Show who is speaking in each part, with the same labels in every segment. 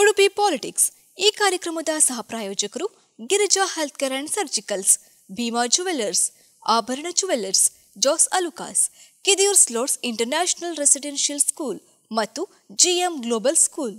Speaker 1: Udupi politics ಈ ಕಾರ್ಯಕ್ರಮದ ಸಹ ಪ್ರಾಯೋಜಕರು Girija health care and surgicals Bhima jewellers Abharana jewellers Jos Alukkas Kidiyoor ಸ್ಲೋಟ್ಸ್ ಇಂಟರ್ನ್ಯಾಷನಲ್ ರೆಸಿಡೆನ್ಷಿಯಲ್ ಸ್ಕೂಲ್ ಮತ್ತು ಜಿಎಂ ಗ್ಲೋಬಲ್ ಸ್ಕೂಲ್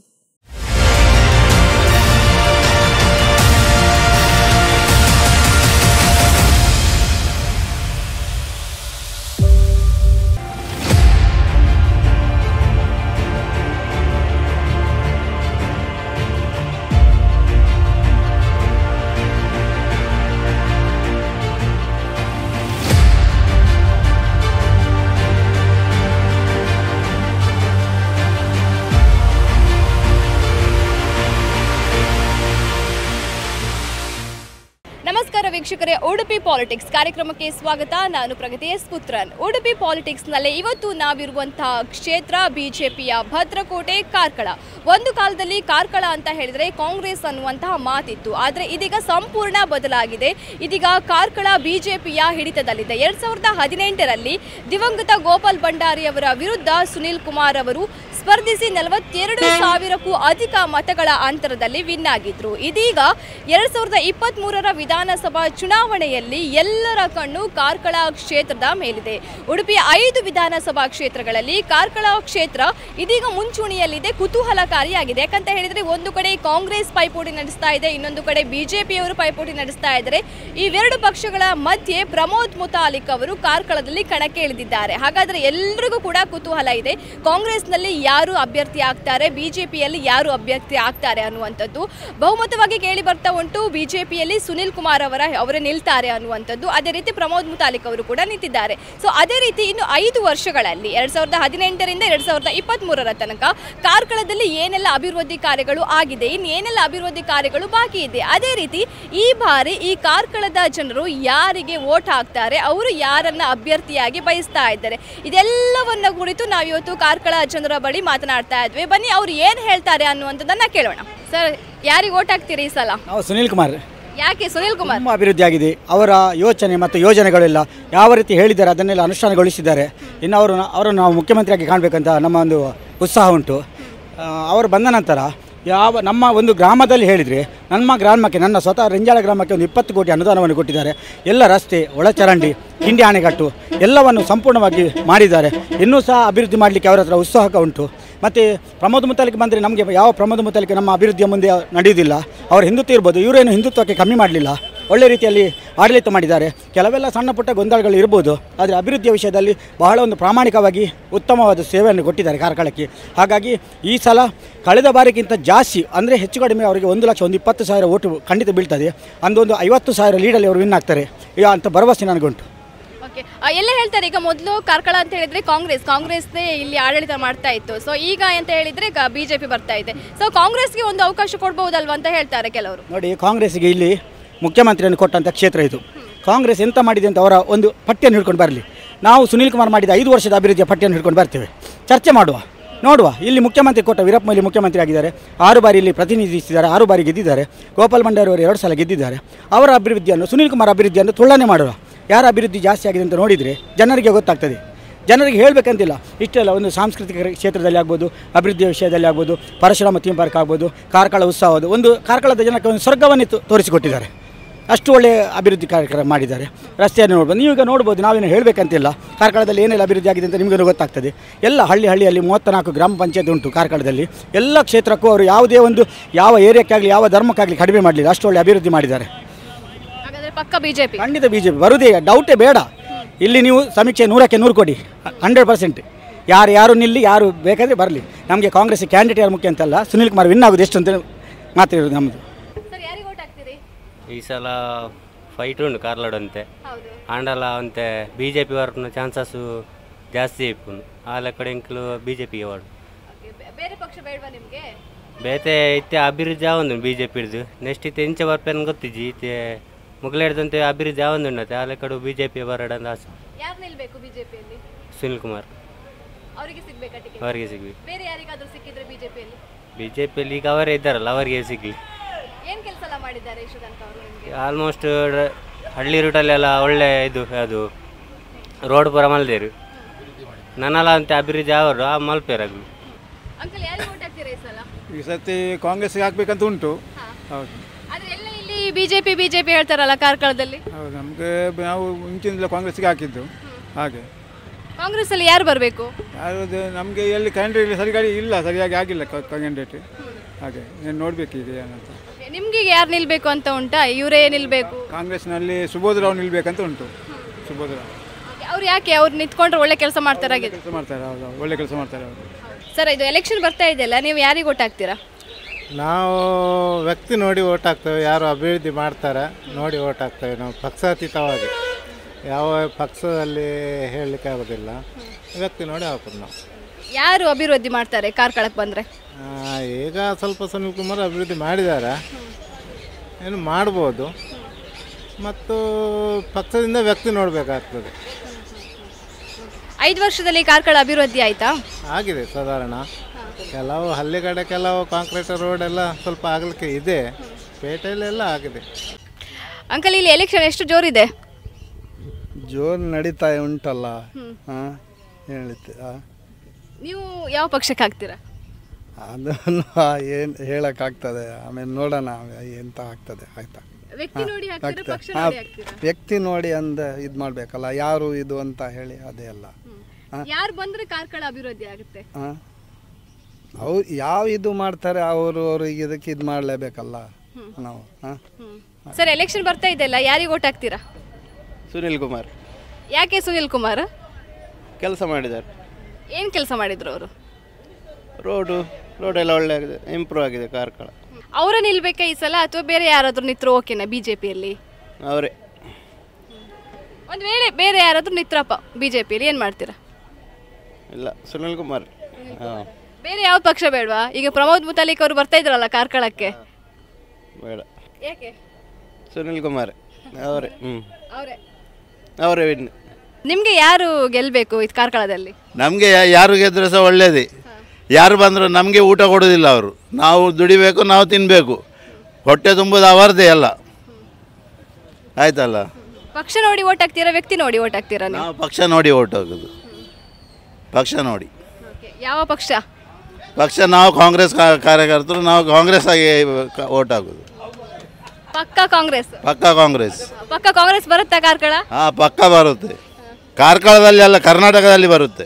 Speaker 2: ನಮಸ್ಕಾರ ವೀಕ್ಷಕರೇ ಉಡುಪಿ ಪಾಲಿಟಿಕ್ಸ್ ಕಾರ್ಯಕ್ರಮಕ್ಕೆ ಸ್ವಾಗತ ನಾನು ಪ್ರಗತಿ ಎಸ್ ಪುತ್ರನ್ ಉಡುಪಿ ಪಾಲಿಟಿಕ್ಸ್ನಲ್ಲಿ ಇವತ್ತು ನಾವಿರುವಂತಹ ಕ್ಷೇತ್ರ ಬಿಜೆಪಿಯ ಭದ್ರಕೋಟೆ ಕಾರ್ಕಳ ಒಂದು ಕಾಲದಲ್ಲಿ ಕಾರ್ಕಳ ಅಂತ ಹೇಳಿದ್ರೆ ಕಾಂಗ್ರೆಸ್ ಅನ್ನುವಂತಹ ಮಾತಿತ್ತು ಆದರೆ ಇದೀಗ ಸಂಪೂರ್ಣ ಬದಲಾಗಿದೆ ಇದೀಗ ಕಾರ್ಕಳ ಬಿಜೆಪಿಯ ಹಿಡಿತದಲ್ಲಿದೆ ಎರಡ್ ಸಾವಿರದ ಹದಿನೆಂಟರಲ್ಲಿ ದಿವಂಗತ ಗೋಪಾಲ್ ಭಂಡಾರಿ ಅವರ ವಿರುದ್ಧ ಸುನಿಲ್ ಕುಮಾರ್ ಅವರು ಸ್ಪರ್ಧಿಸಿ ನಲವತ್ತೆರಡು ಸಾವಿರಕ್ಕೂ ಅಧಿಕ ಮತಗಳ ಅಂತರದಲ್ಲಿ ವಿನ್ ಆಗಿದ್ರು ಇದೀಗ ಎರಡ್ ಸಾವಿರದ ಇಪ್ಪತ್ತ್ ಮೂರರ ವಿಧಾನಸಭಾ ಚುನಾವಣೆಯಲ್ಲಿ ಎಲ್ಲರ ಕಣ್ಣು ಕಾರ್ಕಳ ಕ್ಷೇತ್ರದ ಮೇಲಿದೆ ಉಡುಪಿಯ ಐದು ವಿಧಾನಸಭಾ ಕ್ಷೇತ್ರಗಳಲ್ಲಿ ಕಾರ್ಕಳ ಕ್ಷೇತ್ರ ಇದೀಗ ಮುಂಚೂಣಿಯಲ್ಲಿದೆ ಕುತೂಹಲಕಾರಿಯಾಗಿದೆ ಯಾಕಂತ ಹೇಳಿದ್ರೆ ಒಂದು ಕಡೆ ಕಾಂಗ್ರೆಸ್ ಪೈಪೋಟಿ ನಡೆಸ್ತಾ ಇದೆ ಇನ್ನೊಂದು ಕಡೆ ಬಿಜೆಪಿಯವರು ಪೈಪೋಟಿ ನಡೆಸ್ತಾ ಇದ್ದಾರೆ ಇವೆರಡು ಪಕ್ಷಗಳ ಮಧ್ಯೆ ಪ್ರಮೋದ್ ಮುತಾಲಿಕ್ ಅವರು ಕಾರ್ಕಳದಲ್ಲಿ ಕಣಕ್ಕೆ ಇಳಿದಿದ್ದಾರೆ ಹಾಗಾದ್ರೆ ಎಲ್ರಿಗೂ ಕೂಡ ಕುತೂಹಲ ಇದೆ ಕಾಂಗ್ರೆಸ್ನಲ್ಲಿ ಯಾರು ಅಭ್ಯರ್ಥಿ ಆಗ್ತಾರೆ ಬಿಜೆಪಿಯಲ್ಲಿ ಯಾರು ಅಭ್ಯರ್ಥಿ ಆಗ್ತಾರೆ ಅನ್ನುವಂಥದ್ದು ಬಹುಮತವಾಗಿ ಕೇಳಿ ಬರ್ತಾ ಉಂಟು ಬಿಜೆಪಿಯಲ್ಲಿ ಸುನಿಲ್ ಕುಮಾರ್ ಅವರ ಅವರೇ ನಿಲ್ತಾರೆ ಅನ್ನುವಂಥದ್ದು ಅದೇ ರೀತಿ ಪ್ರಮೋದ್ ಮುತಾಲಿಕ್ ಅವರು ಕೂಡ ನಿಂತಿದ್ದಾರೆ ಸೊ ಅದೇ ರೀತಿ ಇನ್ನು ಐದು ವರ್ಷಗಳಲ್ಲಿ ಎರಡ್ ಸಾವಿರದ ಹದಿನೆಂಟರಿಂದ ಎರಡ್ ಸಾವಿರದ ಇಪ್ಪತ್ತ್ ಮೂರರ ತನಕ ಕಾರ್ಕಳದಲ್ಲಿ ಏನೆಲ್ಲ ಅಭಿವೃದ್ಧಿ ಕಾರ್ಯಗಳು ಆಗಿದೆ ಇನ್ನು ಏನೆಲ್ಲ ಅಭಿವೃದ್ಧಿ ಕಾರ್ಯಗಳು ಬಾಕಿ ಇದೆ ಅದೇ ರೀತಿ ಈ ಬಾರಿ ಈ ಕಾರ್ಕಳದ ಜನರು ಯಾರಿಗೆ ವೋಟ್ ಹಾಕ್ತಾರೆ ಅವರು ಯಾರನ್ನ ಅಭ್ಯರ್ಥಿಯಾಗಿ ಬಯಸ್ತಾ ಇದ್ದಾರೆ ಇದೆಲ್ಲವನ್ನ ಕುರಿತು ನಾವಿವತ್ತು ಕಾರ್ಕಳ ಜನರ ಬಳಿ ಮಾತನಾಡ್ತಾ ಇದ್ವಿ ಬನ್ನಿ ಅವ್ರು ಏನು ಹೇಳ್ತಾರೆ ಅನ್ನುವಂಥದ್ದನ್ನ ಕೇಳೋಣ ಸರ್ ಯಾರಿಗೆ ವೋಟ್ ಹಾಕ್ತೀರಿ ಈ ಸಲ
Speaker 3: ನಾವು ಸುನೀಲ್ ಕುಮಾರ್
Speaker 2: ಯಾಕೆ ಸುನಿಲ್ ಕುಮಾರ್
Speaker 3: ತುಂಬ ಅಭಿವೃದ್ಧಿ ಆಗಿದೆ ಅವರ ಯೋಚನೆ ಮತ್ತು ಯೋಜನೆಗಳೆಲ್ಲ ಯಾವ ರೀತಿ ಹೇಳಿದ್ದಾರೆ ಅದನ್ನೆಲ್ಲ ಅನುಷ್ಠಾನಗೊಳಿಸಿದ್ದಾರೆ ಇನ್ನು ಅವರು ಅವರನ್ನು ನಾವು ಮುಖ್ಯಮಂತ್ರಿಯಾಗಿ ಕಾಣಬೇಕಂತ ನಮ್ಮ ಒಂದು ಉತ್ಸಾಹ ಉಂಟು ಆ, ಅವರು ಬಂದ ನಂತರ ಯಾವ ನಮ್ಮ ಒಂದು ಗ್ರಾಮದಲ್ಲಿ ಹೇಳಿದರೆ ನಮ್ಮ ಗ್ರಾಮಕ್ಕೆ ನನ್ನ ಸ್ವತಃ ರೆಂಜಾಳ ಗ್ರಾಮಕ್ಕೆ ಒಂದು ಇಪ್ಪತ್ತು ಕೋಟಿ ಅನುದಾನವನ್ನು ಕೊಟ್ಟಿದ್ದಾರೆ ಎಲ್ಲ ರಸ್ತೆ ಒಳಚರಂಡಿ ಕಿಂಡಿ ಅಣೆಕಟ್ಟು ಎಲ್ಲವನ್ನು ಸಂಪೂರ್ಣವಾಗಿ ಮಾಡಿದ್ದಾರೆ ಇನ್ನೂ ಸಹ ಅಭಿವೃದ್ಧಿ ಮಾಡಲಿಕ್ಕೆ ಅವರ ಹತ್ರ ಉತ್ಸಾಹ ಉಂಟು ಮತ್ತು ಪ್ರಮೋದ್ ಮುತಾಲಿಕ್ ಬಂದರೆ ನಮಗೆ ಯಾವ ಪ್ರಮೋದ್ ಮುತಾಲಿಕ್ ನಮ್ಮ ಅಭಿವೃದ್ಧಿಯ ಮುಂದೆ ನಡೆಯುವುದಿಲ್ಲ ಅವರು ಹಿಂದುತ್ವ ಇರ್ಬೋದು ಇವರೇನು ಹಿಂದುತ್ವಕ್ಕೆ ಕಮ್ಮಿ ಮಾಡಲಿಲ್ಲ ಒಳ್ಳೆ ರೀತಿಯಲ್ಲಿ ಆಡಳಿತ ಮಾಡಿದ್ದಾರೆ ಕೆಲವೆಲ್ಲ ಸಣ್ಣ ಪುಟ್ಟ ಗೊಂದಲಗಳು ಇರ್ಬೋದು ಆದರೆ ಅಭಿವೃದ್ಧಿಯ ವಿಷಯದಲ್ಲಿ ಬಹಳ ಒಂದು ಪ್ರಾಮಾಣಿಕವಾಗಿ ಉತ್ತಮವಾದ ಸೇವೆಯನ್ನು ಕೊಟ್ಟಿದ್ದಾರೆ ಕಾರ್ಕಳಕ್ಕೆ ಹಾಗಾಗಿ ಈ ಸಲ ಕಳೆದ ಬಾರಿಗಿಂತ ಜಾಸ್ತಿ ಅಂದರೆ ಹೆಚ್ಚು ಕಡಿಮೆ ಅವರಿಗೆ ಒಂದು ಲಕ್ಷ ಒಂದು ಇಪ್ಪತ್ತು ಸಾವಿರ ಓಟು ಖಂಡಿತ ಬೀಳ್ತದೆ ಅಂದೊಂದು ಐವತ್ತು ಸಾವಿರ ಲೀಡಲ್ಲಿ ಅವರು ವಿನ್ ಆಗ್ತಾರೆ ಈಗ ಅಂತ ಭರವಸೆ ನನಗುಂಟು
Speaker 2: ಓಕೆ ಎಲ್ಲ ಹೇಳ್ತಾರೆ ಈಗ ಮೊದಲು ಕಾರ್ಕಳ ಅಂತ ಹೇಳಿದ್ರೆ ಕಾಂಗ್ರೆಸ್ ಕಾಂಗ್ರೆಸ್ನೇ ಇಲ್ಲಿ ಆಡಳಿತ ಮಾಡ್ತಾ ಇತ್ತು ಸೊ ಈಗ ಅಂತ ಹೇಳಿದ್ರೆ ಬಿಜೆಪಿ ಬರ್ತಾ ಇದೆ ಸೊ ಕಾಂಗ್ರೆಸ್ಗೆ ಒಂದು ಅವಕಾಶ ಕೊಡ್ಬಹುದಲ್ವಾ ಅಂತ ಹೇಳ್ತಾರೆ ಕೆಲವರು
Speaker 3: ನೋಡಿ ಕಾಂಗ್ರೆಸ್ಗೆ ಇಲ್ಲಿ ಮುಖ್ಯಮಂತ್ರಿಯನ್ನು ಕೊಟ್ಟಂಥ ಕ್ಷೇತ್ರ ಇದು ಕಾಂಗ್ರೆಸ್ ಎಂತ ಮಾಡಿದೆ ಅಂತ ಅವರ ಒಂದು ಪಟ್ಟಿಯನ್ನು ಹಿಡ್ಕೊಂಡು ಬರಲಿ ನಾವು ಸುನೀಲ್ ಕುಮಾರ್ ಮಾಡಿದ ಐದು ವರ್ಷದ ಅಭಿವೃದ್ಧಿಯ ಪಟ್ಟಿಯನ್ನು ಹಿಡ್ಕೊಂಡು ಬರ್ತೇವೆ ಚರ್ಚೆ ಮಾಡುವ ನೋಡುವ ಇಲ್ಲಿ ಮುಖ್ಯಮಂತ್ರಿ ಕೊಟ್ಟ ವೀರಪ್ಪ ಮೊಯ್ಲಿ ಮುಖ್ಯಮಂತ್ರಿ ಆಗಿದ್ದಾರೆ ಆರು ಬಾರಿ ಇಲ್ಲಿ ಪ್ರತಿನಿಧಿಸಿದ್ದಾರೆ ಆರು ಬಾರಿ ಗೆದ್ದಿದ್ದಾರೆ ಗೋಪಾಲ್ ಭಂಡಾರಿ ಅವರು ಎರಡು ಸಲ ಗೆದ್ದಿದ್ದಾರೆ ಅವರ ಅಭಿವೃದ್ಧಿಯನ್ನು ಸುನೀಲ್ ಕುಮಾರ್ ಅಭಿವೃದ್ಧಿಯನ್ನು ತುಳನೆ ಮಾಡುವ ಯಾರ ಅಭಿವೃದ್ಧಿ ಜಾಸ್ತಿ ಆಗಿದೆ ಅಂತ ನೋಡಿದರೆ ಜನರಿಗೆ ಗೊತ್ತಾಗ್ತದೆ ಜನರಿಗೆ ಹೇಳಬೇಕಂತಿಲ್ಲ ಇಷ್ಟೆಲ್ಲ ಒಂದು ಸಾಂಸ್ಕೃತಿಕ ಕ್ಷೇತ್ರದಲ್ಲಿ ಆಗ್ಬೋದು ಅಭಿವೃದ್ಧಿಯ ವಿಷಯದಲ್ಲಿ ಆಗ್ಬೋದು ಪರಶುರಾಮ ಥೀಮ್ ಪಾರ್ಕ್ ಆಗ್ಬೋದು ಕಾರ್ಕಳ ಉತ್ಸವದ ಒಂದು ಕಾರ್ಕಳದ ಜನಕ್ಕೆ ಒಂದು ಸ್ವರ್ಗವನ್ನೇ ತೋ- ತೋರಿಸಿಕೊಟ್ಟಿದ್ದಾರೆ ಅಷ್ಟು ಒಳ್ಳೆಯ ಅಭಿವೃದ್ಧಿ ಕಾರ್ಯಕ್ರಮ ಮಾಡಿದ್ದಾರೆ ರಸ್ತೆಯನ್ನು ನೋಡ್ಬೋದು ನೀವೀಗ ನೋಡ್ಬೋದು ನಾವೇನು ಹೇಳಬೇಕಂತಿಲ್ಲ ಕಾರ್ಕಳದಲ್ಲಿ ಏನೆಲ್ಲ ಅಭಿವೃದ್ಧಿ ಆಗಿದೆ ಅಂತ ನಿಮಗೂ ಗೊತ್ತಾಗ್ತದೆ ಎಲ್ಲ ಹಳ್ಳಿ ಹಳ್ಳಿಯಲ್ಲಿ ಮೂವತ್ತ್ನಾಲ್ಕು ಗ್ರಾಮ ಪಂಚಾಯತ್ ಉಂಟು ಕಾರ್ಕಳದಲ್ಲಿ ಎಲ್ಲ ಕ್ಷೇತ್ರಕ್ಕೂ ಅವರು ಯಾವುದೇ ಒಂದು ಯಾವ ಏರಿಯಾಕ್ಕಾಗಲಿ ಯಾವ ಧರ್ಮಕ್ಕಾಗಲಿ ಕಡಿಮೆ ಮಾಡಲಿಲ್ಲ ಅಷ್ಟು ಒಳ್ಳೆ ಅಭಿವೃದ್ಧಿ ಮಾಡಿದ್ದಾರೆ
Speaker 2: ಹಾಗಾದ್ರೆ ಪಕ್ಕ ಬಿಜೆಪಿ
Speaker 3: ಖಂಡಿತ ಬಿ ಜೆ ಪಿ ಬರುವುದೇ ಡೌಟೇ ಬೇಡ ಇಲ್ಲಿ ನೀವು ಸಮೀಕ್ಷೆ ನೂರಕ್ಕೆ ನೂರು ಕೊಡಿ ಹಂಡ್ರೆಡ್ ಪರ್ಸೆಂಟ್ ಯಾರು ಯಾರು ನಿಲ್ಲಿ ಯಾರು ಬೇಕಾದರೆ ಬರಲಿ ನಮಗೆ ಕಾಂಗ್ರೆಸ್ ಕ್ಯಾಂಡಿಡೇಟ್ ಯಾರು ಮುಖ್ಯ ಅಂತಲ್ಲ ಸುನಿಲ್ ಕುಮಾರ್ ವಿನ್ ಆಗೋದು ಎಷ್ಟು ಅಂತ ಮಾತಾಡೋದು ನಮ್ಮದು
Speaker 2: ಸರ್ ಯಾರಿಗೆ ವೋಟ್ ಹಾಕ್ತೀರಿ
Speaker 4: ಈ ಸಲ ಫೈಟ್ ಉಂಟು ಕಾರ್ಲಾಡಂತೆ
Speaker 2: ಹೌದು
Speaker 4: ಆಂಡಲ ಅಂತೆ ಬಿ ಜೆ ಪಿ ವರ್ನ ಚಾನ್ಸಸ್ಸು ಜಾಸ್ತಿ ಇಪ್ಪುಂಡು ಆಲ ಕಡೆ ಇಂಕ್ಲು ಬಿ ಜೆ ಪಿಗೆ ವಾಡು
Speaker 2: ಬೇರೆ ಪಕ್ಷ ಬೇಡವಾ ನಿಮಗೆ
Speaker 4: ಬೇತೆ ಇತ್ತೆ ಅಭಿವೃದ್ಧಿ ಆವೊಂದು ಬಿ ಜೆ ಪಿಡ್ದು ನೆಕ್ಸ್ಟ್ ಇತ್ತೆ ಇಂಚೆ ಬರ್ಪೇನು ಗೊತ್ತಿಜ್ಜಿ ಇತ್ತೆ ಮುಗ್ಲೇಡ್ದಂತೆ ಅಭಿವೃದ್ಧಿ ಆವೊಂದು ಉಂಡತೆ ಆಲ ಕಡೆ ಬಿ ಜೆ ಪಿ ಬರಡಂದ ಆಸೆ
Speaker 2: ಯಾರು ನಿಲ್ಬೇಕು ಬಿಜೆಪಿಯಲ್ಲಿ
Speaker 4: ಸುನಿಲ್ ಕುಮಾರ್
Speaker 2: ಅವರಿಗೆ ಸಿಗ್ಬೇಕಾ ಟಿಕೆಟ್
Speaker 4: ಅವರಿಗೆ ಸಿಗಲಿ
Speaker 2: ಬೇರೆ ಯಾರಿಗಾದ್ರೂ ಸಿಕ್ಕಿದ್ರೆ ಬಿಜೆಪಿಯಲ್ಲಿ
Speaker 4: ಬಿ ಜೆ ಪಿಯಲ್ಲಿ ಈಗ ಅವರೇ ಇದ್ದಾರಲ್ಲ ಅವರಿಗೆ ಸಿಗಲಿ
Speaker 2: ಏನ್ ಕೆಲಸ ಎಲ್ಲ ಮಾಡಿದ್ದಾರೆ ಇಷ್ಟು ತನಕ ಅವರು ನಿಮಗೆ
Speaker 4: ಆಲ್ಮೋಸ್ಟ್ ಹಳ್ಳಿ ರೂಟಲ್ಲೆಲ್ಲ ಒಳ್ಳೆ ಇದು ಅದು ರೋಡ್ ಪೂರ ಮಲ್ದೇರು ನನ್ನಲ್ಲ ಅಂತ ಅಭಿವೃದ್ಧಿ ಅವರು ಆ ಮಲ್ಪೇರಾಗಲಿ
Speaker 2: ಅಂಕಲ್ ಯಾರಿಗೆ ವೋಟ್ ಹಾಕ್ತೀರಾ ಈ ಸಲ
Speaker 5: ಈ ಸರ್ತಿ ಕಾಂಗ್ರೆಸ್ಗೆ ಹಾಕ್ಬೇಕಂತ ಉಂಟು ಹೌದು
Speaker 2: ಆದ್ರೆ ಎಲ್ಲ ಇಲ್ಲಿ ಬಿಜೆಪಿ ಬಿಜೆಪಿ ಹೇಳ್ತಾರಲ್ಲ ಕಾರ್ಕಳದಲ್ಲಿ
Speaker 5: ಹೌದು ನಮಗೆ ನಾವು ಮುಂಚಿನಿಂದ ಕಾಂಗ್ರೆಸ್ಗೆ ಹಾಕಿದ್ದು ಹಾಗೆ
Speaker 2: ಕಾಂಗ್ರೆಸ್ ಅಲ್ಲಿ ಯಾರು ಬರಬೇಕು
Speaker 5: ಯಾವುದು ನಮಗೆ ಎಲ್ಲಿ ಕ್ಯಾಂಡಿಡೇಟ್ ಸರಿಯಾಗಿ ಇಲ್ಲ ಸರಿಯಾಗಿ ಆಗಿಲ್ಲ ಕ್ಯಾಂಡಿಡೇಟ್ ಹಾಗೆ ಏನು ನೋಡಬೇಕು ಈಗ ಏನಂತ
Speaker 2: ನಿಮ್ಗೆ ಯಾರು ನಿಲ್ಬೇಕು ಅಂತ ಉಂಟಾ ಇವರೇ ನಿಲ್ಬೇಕು
Speaker 5: ಕಾಂಗ್ರೆಸ್ನಲ್ಲಿ ಸುಬೋಧರಾವ್ ನಿಲ್ಬೇಕಂತ ಉಂಟು ಸುಬೋಧರಾವ್
Speaker 2: ಅವ್ರು ಯಾಕೆ ಅವ್ರು ನಿಂತ್ಕೊಂಡ್ರೆ ಒಳ್ಳೆ ಕೆಲಸ ಮಾಡ್ತಾರಾಗಿದೆ
Speaker 5: ಕೆಲಸ ಮಾಡ್ತಾರೆ ಹೌದು ಒಳ್ಳೆ ಕೆಲಸ ಮಾಡ್ತಾರೆ ಅವರು
Speaker 2: ಸರ್ ಇದು ಎಲೆಕ್ಷನ್ ಬರ್ತಾ ಇದೆಯಲ್ಲ ನೀವು ಯಾರಿಗೆ ಓಟ್ ಹಾಕ್ತೀರಾ
Speaker 6: ನಾವು ವ್ಯಕ್ತಿ ನೋಡಿ ಓಟ್ ಹಾಕ್ತೇವೆ ಯಾರು ಅಭಿವೃದ್ಧಿ ಮಾಡ್ತಾರೆ ನೋಡಿ ಓಟ್ ಹಾಕ್ತೇವೆ ನಾವು ಪಕ್ಷಾತೀತವಾಗಿ ಯಾವ ಪಕ್ಷದಲ್ಲಿ ಹೇಳಲಿಕ್ಕೆ ಆಗೋದಿಲ್ಲ ವ್ಯಕ್ತಿ ನೋಡಿ ಹಾಕೋದು ನಾವು
Speaker 2: ಯಾರು ಅಭಿವೃದ್ಧಿ ಮಾಡ್ತಾರೆ ಕಾರ್ಕಳಕ್ಕೆ ಬಂದ್ರೆ
Speaker 6: ಆ, ಈಗ ಸ್ವಲ್ಪ ಸುನಿಲ್ ಕುಮಾರ್ ಅಭಿವೃದ್ಧಿ ಮಾಡಿದ್ದಾರೆ ಏನು ಮಾಡ್ಬೋದು ಮತ್ತು ಪಕ್ಷದಿಂದ ವ್ಯಕ್ತಿ ನೋಡಬೇಕಾಗ್ತದೆ
Speaker 2: ಐದು ವರ್ಷದಲ್ಲಿ ಕಾರ್ಕಳ ಅಭಿವೃದ್ಧಿ ಆಯ್ತಾ
Speaker 6: ಆಗಿದೆ ಸಾಧಾರಣ ಕೆಲವು ಹಳ್ಳಿ ಕಡೆ ಕೆಲವು ಕಾಂಕ್ರೀಟ್ ರೋಡ್ ಎಲ್ಲ ಸ್ವಲ್ಪ ಆಗಲಿಕ್ಕೆ ಇದೆ ಪೇಟೆಯಲ್ಲೆಲ್ಲ ಆಗಿದೆ
Speaker 2: ಅಂಕಲ್ ಇಲ್ಲಿ ಎಲೆಕ್ಷನ್ ಎಷ್ಟು ಜೋರಿದೆ
Speaker 7: ಜೋರು ನಡೀತಾ ಉಂಟಲ್ಲ ಹಾಂ ಹೇಳಿದ್ದೆ
Speaker 2: ನೀವು ಯಾವ ಪಕ್ಷಕ್ಕೆ ಹಾಕ್ತೀರಾ
Speaker 7: ಅದನ್ನು ಏನು ಹೇಳೋಕ್ಕಾಗ್ತದೆ ಆಮೇಲೆ ನೋಡೋಣ ಎಂತ ಆಗ್ತದೆ ಆಯ್ತಾ
Speaker 2: ವ್ಯಕ್ತಿ ನೋಡಿ ಹಾಕ್ತೀರಾ ಪಕ್ಷ
Speaker 7: ಹಾ,
Speaker 2: ನೋಡಿ ಹಾಕ್ತೀರಾ
Speaker 7: ವ್ಯಕ್ತಿ ನೋಡಿ ಅಂದ ಇದು ಮಾಡಬೇಕಲ್ಲ ಯಾರು ಇದು ಅಂತ ಹೇಳಿ ಅದೇ ಅಲ್ಲ
Speaker 2: ಯಾರು ಬಂದ್ರೆ ಕಾರ್ಕಳ ಅಭಿವೃದ್ಧಿ ಆಗುತ್ತೆ
Speaker 7: ಹಾಂ ಅವ್ರು ಯಾವ ಇದು ಮಾಡ್ತಾರೆ ಅವರು ಅವ್ರಿಗೆ ಇದಕ್ಕೆ ಇದು ಮಾಡಲೇಬೇಕಲ್ಲ ನಾವು ಹಾಂ
Speaker 2: ಸರ್ ಎಲೆಕ್ಷನ್ ಬರ್ತಾ ಇದೆಯಲ್ಲ ಯಾರಿಗೆ ಓಟ್ ಹಾಕ್ತೀರಾ
Speaker 8: ಸುನಿಲ್ ಕುಮಾರ್
Speaker 2: ಯಾಕೆ ಸುನಿಲ್ ಕುಮಾರ್
Speaker 8: ಕೆಲಸ ಮಾಡಿದ್ದಾರೆ
Speaker 2: ಏನು ಕೆಲಸ ಮಾಡಿದ್ರು ಅವರು
Speaker 8: ರೋಡು ರೋಡ್ ಎಲ್ಲ ಒಳ್ಳೆ ಆಗಿದೆ ಇಂಪ್ರೂವ್ ಆಗಿದೆ ಕಾರ್ಕಳ
Speaker 2: ಅವರ ನಿಲ್ಬೇಕಾ ಈ ಸಲ ಅಥವಾ ಬೇರೆ ಯಾರಾದ್ರೂ ನಿತ್ರು ಓಕೆನಾ ಬಿಜೆಪಿಯಲ್ಲಿ
Speaker 8: ಅವರೇ
Speaker 2: ಒಂದು ವೇಳೆ ಬೇರೆ ಯಾರಾದ್ರೂ ನಿತ್ರಪ್ಪ ಬಿಜೆಪಿಯಲ್ಲಿ ಏನು ಮಾಡ್ತೀರಾ
Speaker 8: ಇಲ್ಲ ಸುನಿಲ್ ಕುಮಾರ್ ಹಾಂ
Speaker 2: ಬೇರೆ ಯಾವ ಪಕ್ಷ ಬೇಡವಾ ಈಗ ಪ್ರಮೋದ್ ಮುತಾಲಿಕ್ ಅವರು ಬರ್ತಾ ಇದ್ರಲ್ಲ ಕಾರ್ಕಳಕ್ಕೆ
Speaker 8: ಬೇಡ
Speaker 2: ಯಾಕೆ
Speaker 8: ಸುನಿಲ್ ಕುಮಾರ್ ಅವರೇ ಹ್ಞೂ
Speaker 2: ಅವರೇ
Speaker 8: ಅವರೇ ವಿನ್
Speaker 2: ನಿಮಗೆ ಯಾರು ಗೆಲ್ಲಬೇಕು ಇದು ಕಾರ್ಕಳದಲ್ಲಿ
Speaker 9: ನಮಗೆ ಯಾರು ಗೆದ್ದರೆ ಸಹ ಒಳ್ಳೇದೇ ಯಾರು ಬಂದರೂ ನಮಗೆ ಊಟ ಕೊಡೋದಿಲ್ಲ ಅವರು ನಾವು ದುಡಿಬೇಕು ನಾವು ತಿನ್ನಬೇಕು ಹೊಟ್ಟೆ ತುಂಬುದು ಅವರದೇ ಅಲ್ಲ ಆಯ್ತಲ್ಲ
Speaker 2: ಪಕ್ಷ ನೋಡಿ ಓಟ್ ಹಾಕ್ತೀರಾ ವ್ಯಕ್ತಿ ನೋಡಿ ಓಟ್ ಹಾಕ್ತೀರಾ ನೀವು
Speaker 9: ನಾವು ಪಕ್ಷ ನೋಡಿ ಓಟ್ ಹಾಕೋದು ಪಕ್ಷ ನೋಡಿ
Speaker 2: Okay. ಯಾವ ಪಕ್ಷ
Speaker 9: ಪಕ್ಷ ನಾವು ಕಾಂಗ್ರೆಸ್ ಕಾ- ಕಾರ್ಯಕರ್ತರು ನಾವು ಕಾಂಗ್ರೆಸ್ ಆಗಿ ಓಟ್ ಹಾಕೋದು
Speaker 2: ಪಕ್ಕ ಕಾಂಗ್ರೆಸ್
Speaker 9: ಪಕ್ಕ ಕಾಂಗ್ರೆಸ್
Speaker 2: ಪಕ್ಕ ಕಾಂಗ್ರೆಸ್ ಬರುತ್ತಾ ಕಾರ್ಕಳ
Speaker 9: ಹಾಂ ಪಕ್ಕ ಬರುತ್ತೆ ಕಾರ್ಕಳದಲ್ಲಿ ಅಲ್ಲ ಕರ್ನಾಟಕದಲ್ಲಿ ಬರುತ್ತೆ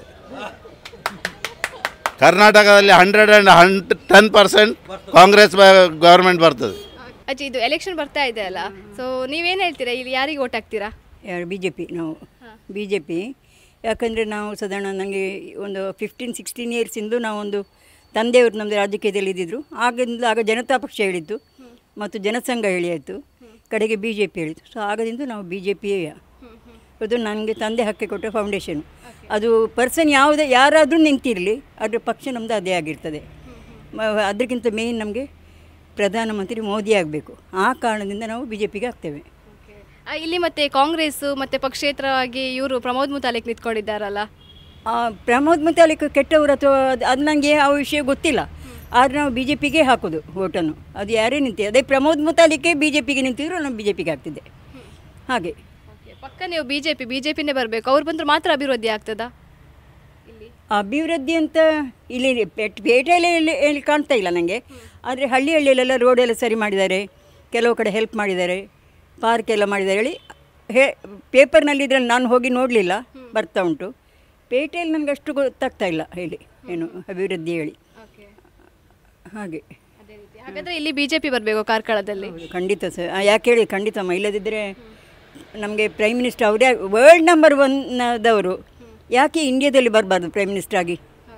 Speaker 9: ಕರ್ನಾಟಕದಲ್ಲಿ hundred and hundred ten percent Congress government ಬರ್ತದೆ
Speaker 2: ಅಜ್ಜಿ ಇದು ಎಲೆಕ್ಷನ್ ಬರ್ತಾ ಇದೆ ಅಲ್ಲ ಸೊ ನೀವೇನು ಹೇಳ್ತೀರಾ ಇಲ್ಲಿ ಯಾರಿಗೆ ಓಟ್ ಹಾಕ್ತೀರಾ
Speaker 10: ಯಾರು ಬಿ ಜೆ ಪಿ ನಾವು ಬಿ ಜೆ ಪಿ ಯಾಕಂದರೆ ನಾವು ಸಾಧಾರಣ ನನಗೆ ಒಂದು ಫಿಫ್ಟೀನ್ ಸಿಕ್ಸ್ಟೀನ್ ಇಯರ್ಸಿಂದು ನಾವೊಂದು ತಂದೆಯವರು ನಮ್ಮದು ರಾಜಕೀಯದಲ್ಲಿ ಇದ್ದಿದ್ದರು ಆಗಿಂದ ಆಗ ಜನತಾ ಪಕ್ಷ ಹೇಳಿದ್ದು ಮತ್ತು ಜನಸಂಘ ಹೇಳಿ ಆಯಿತು ಕಡೆಗೆ ಬಿ ಜೆ ಪಿ ಹೇಳಿತು ಸೊ ಆಗದಿಂದ ನಾವು ಬಿ ಜೆ ಪಿಯೇ ಅದು ನನಗೆ ತಂದೆ ಹಾಕಿ ಕೊಟ್ಟ ಫೌಂಡೇಶನ್ ಅದು ಪರ್ಸನ್ ಯಾವುದೇ ಯಾರಾದರೂ ನಿಂತಿರಲಿ ಅದರ ಪಕ್ಷ ನಮ್ಮದು ಅದೇ ಆಗಿರ್ತದೆ ಮ- ಅದಕ್ಕಿಂತ ಮೇಯ್ನ್ ನಮಗೆ ಪ್ರಧಾನಮಂತ್ರಿ ಮೋದಿ ಆಗಬೇಕು ಆ ಕಾರಣದಿಂದ ನಾವು ಬಿ ಜೆ ಪಿಗೆ ಹಾಕ್ತೇವೆ
Speaker 2: ಆ, ಇಲ್ಲಿ ಮತ್ತೆ ಕಾಂಗ್ರೆಸ್ ಮತ್ತೆ ಪಕ್ಷೇತರವಾಗಿ ಇವರು ಪ್ರಮೋದ್ ಮುತಾಲಿಕ್ ನಿಂತ್ಕೊಂಡಿದ್ದಾರಲ್ಲ
Speaker 10: ಆ, ಪ್ರಮೋದ್ ಮುತಾಲಿಕ್ ಕೆಟ್ಟವರು ಅಥವಾ ಅದು- ಅದು ನನಗೆ ಆ ವಿಷಯ ಗೊತ್ತಿಲ್ಲ ಆದರೆ ನಾವು ಬಿ ಜೆ ಪಿಗೆ ಹಾಕೋದು ಓಟನ್ನು ಅದು ಯಾರೇ ನಿಂತಿ ಅದೇ ಪ್ರಮೋದ್ ಮುತಾಲಿಕ್ಕೆ ಬಿ ಜೆ ಪಿಗೆ ನಿಂತಿದ್ರು ನಾವು ಬಿ ಜೆ ಪಿಗೆ ಹಾಕ್ತಿದ್ದೆ ಹಾಗೆ
Speaker 2: ಪಕ್ಕ ನೀವು ಬಿಜೆಪಿ ಬಿಜೆಪಿನೇ ಬರಬೇಕು ಅವ್ರು ಬಂದ್ರೆ ಮಾತ್ರ ಅಭಿವೃದ್ಧಿ ಆಗ್ತದಾ
Speaker 10: ಅಭಿವೃದ್ಧಿ ಅಂತ ಇಲ್ಲಿ ಪೇಟ್ ಪೇಟೆಯಲ್ಲಿ ಇಲ್ಲಿ ಇಲ್ಲಿ ಕಾಣ್ತಾ ಇಲ್ಲ ನನಗೆ ಆದರೆ ಹಳ್ಳಿ ಹಳ್ಳಿಯಲ್ಲೆಲ್ಲ ರೋಡೆಲ್ಲ ಸರಿ ಮಾಡಿದ್ದಾರೆ ಕೆಲವು ಕಡೆ ಹೆಲ್ಪ್ ಮಾಡಿದ್ದಾರೆ ಪಾರ್ಕ್ ಎಲ್ಲ ಮಾಡಿದ್ದಾರೆ ಹೇಳಿ ಹೇ ಪೇಪರ್ನಲ್ಲಿ ಇದ್ರಲ್ಲಿ ನಾನು ಹೋಗಿ ನೋಡಲಿಲ್ಲ ಬರ್ತಾ ಉಂಟು ಪೇಟೆಯಲ್ಲಿ ನನಗೆ ಅಷ್ಟು ಗೊತ್ತಾಗ್ತಾ ಇಲ್ಲ ಹೇಳಿ ಏನು ಅಭಿವೃದ್ಧಿ ಹೇಳಿ ಹಾಗೆ
Speaker 2: ಹಾಗಾದ್ರೆ ಇಲ್ಲಿ ಬಿಜೆಪಿ ಬರಬೇಕು ಕಾರ್ಕಳದಲ್ಲಿ
Speaker 10: ಹೌದು, ಖಂಡಿತ ಸರ್ ಆ, ಯಾಕೆ ಹೇಳಿ ಖಂಡಿತಮ್ಮ ಇಲ್ಲದಿದ್ದರೆ ನಮಗೆ ಪ್ರೈಮ್ ಮಿನಿಸ್ಟರ್ ಅವರೇ ವರ್ಲ್ಡ್ ನಂಬರ್ ಒನ್ನದವರು ಯಾಕೆ ಇಂಡಿಯಾದಲ್ಲಿ ಬರಬಾರ್ದು ಪ್ರೈಮ್ ಮಿನಿಸ್ಟರ್ ಆಗಿ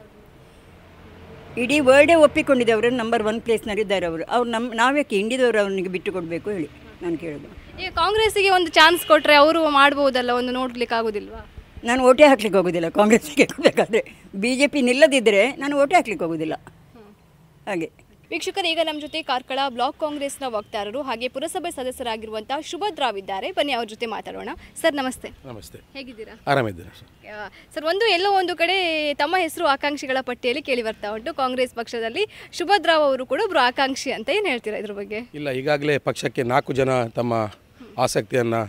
Speaker 10: ಇಡೀ ವರ್ಲ್ಡೇ ಒಪ್ಪಿಕೊಂಡಿದೆ ಅವರು ನಂಬರ್ ಒನ್ ಪ್ಲೇಸ್ನಲ್ಲಿದ್ದಾರೆ ಅವರು ಅವ್ರು ನಮ್ಮ ನಾವ್ಯಾಕೆ ಇಂಡಿಯಾದವರು ಅವನಿಗೆ ಬಿಟ್ಟು ಕೊಡಬೇಕು ಹೇಳಿ ನಾನು ಕೇಳೋದು
Speaker 2: ಈಗ ಕಾಂಗ್ರೆಸ್ಸಿಗೆ ಒಂದು ಚಾನ್ಸ್ ಕೊಟ್ರೆ ಅವರು ಮಾಡ್ಬೋದಲ್ಲ ಒಂದು ನೋಡ್ಲಿಕ್ಕೆ ಆಗುದಿಲ್ವಾ
Speaker 10: ನಾನು ಓಟೇ ಹಾಕ್ಲಿಕ್ಕೆ ಹೋಗೋದಿಲ್ಲ ಕಾಂಗ್ರೆಸ್ಸಿಗೆ ಬೇಕಾದರೆ ಬಿ ಜೆ ಪಿ ನಿಲ್ಲದಿದ್ದರೆ ನಾನು ಓಟೇ ಹಾಕ್ಲಿಕ್ಕೆ ಹೋಗೋದಿಲ್ಲ ಹಾಗೆ
Speaker 2: ವೀಕ್ಷಕರು ಈಗ ನಮ್ಮ ಜೊತೆ ಕಾರ್ಕಳ ಬ್ಲಾಕ್ ಕಾಂಗ್ರೆಸ್ನ ವಕ್ತಾರರು ಹಾಗೆ ಪುರಸಭೆ ಸದಸ್ಯರಾಗಿರುವಂತಹ ಸುಭದ್ ರಾವ್ ಇದ್ದಾರೆ ಬನ್ನಿ ಅವ್ರ ಜೊತೆ ಮಾತಾಡೋಣ ಸರ್ ನಮಸ್ತೆ
Speaker 11: ನಮಸ್ತೆ
Speaker 2: ಹೇಗಿದ್ದೀರಾ
Speaker 11: ಆರಾಮಿದ್ದೇನೆ ಸರ್
Speaker 2: ಆ, ಸರ್ ಒಂದು ಎಲ್ಲೋ ಒಂದು ಕಡೆ ತಮ್ಮ ಹೆಸರು ಆಕಾಂಕ್ಷಿಗಳ ಪಟ್ಟಿಯಲ್ಲಿ ಕೇಳಿ ಬರ್ತಾ ಉಂಟು ಕಾಂಗ್ರೆಸ್ ಪಕ್ಷದಲ್ಲಿ ಸುಭದ್ ರಾವ್ ಅವರು ಕೂಡ ಒಬ್ರು ಆಕಾಂಕ್ಷಿ ಅಂತ ಏನು ಹೇಳ್ತೀರಾ ಇದ್ರ ಬಗ್ಗೆ
Speaker 11: ಇಲ್ಲ ಈಗಾಗಲೇ ಪಕ್ಷಕ್ಕೆ ನಾಲ್ಕು ಜನ ತಮ್ಮ ಆಸಕ್ತಿಯನ್ನು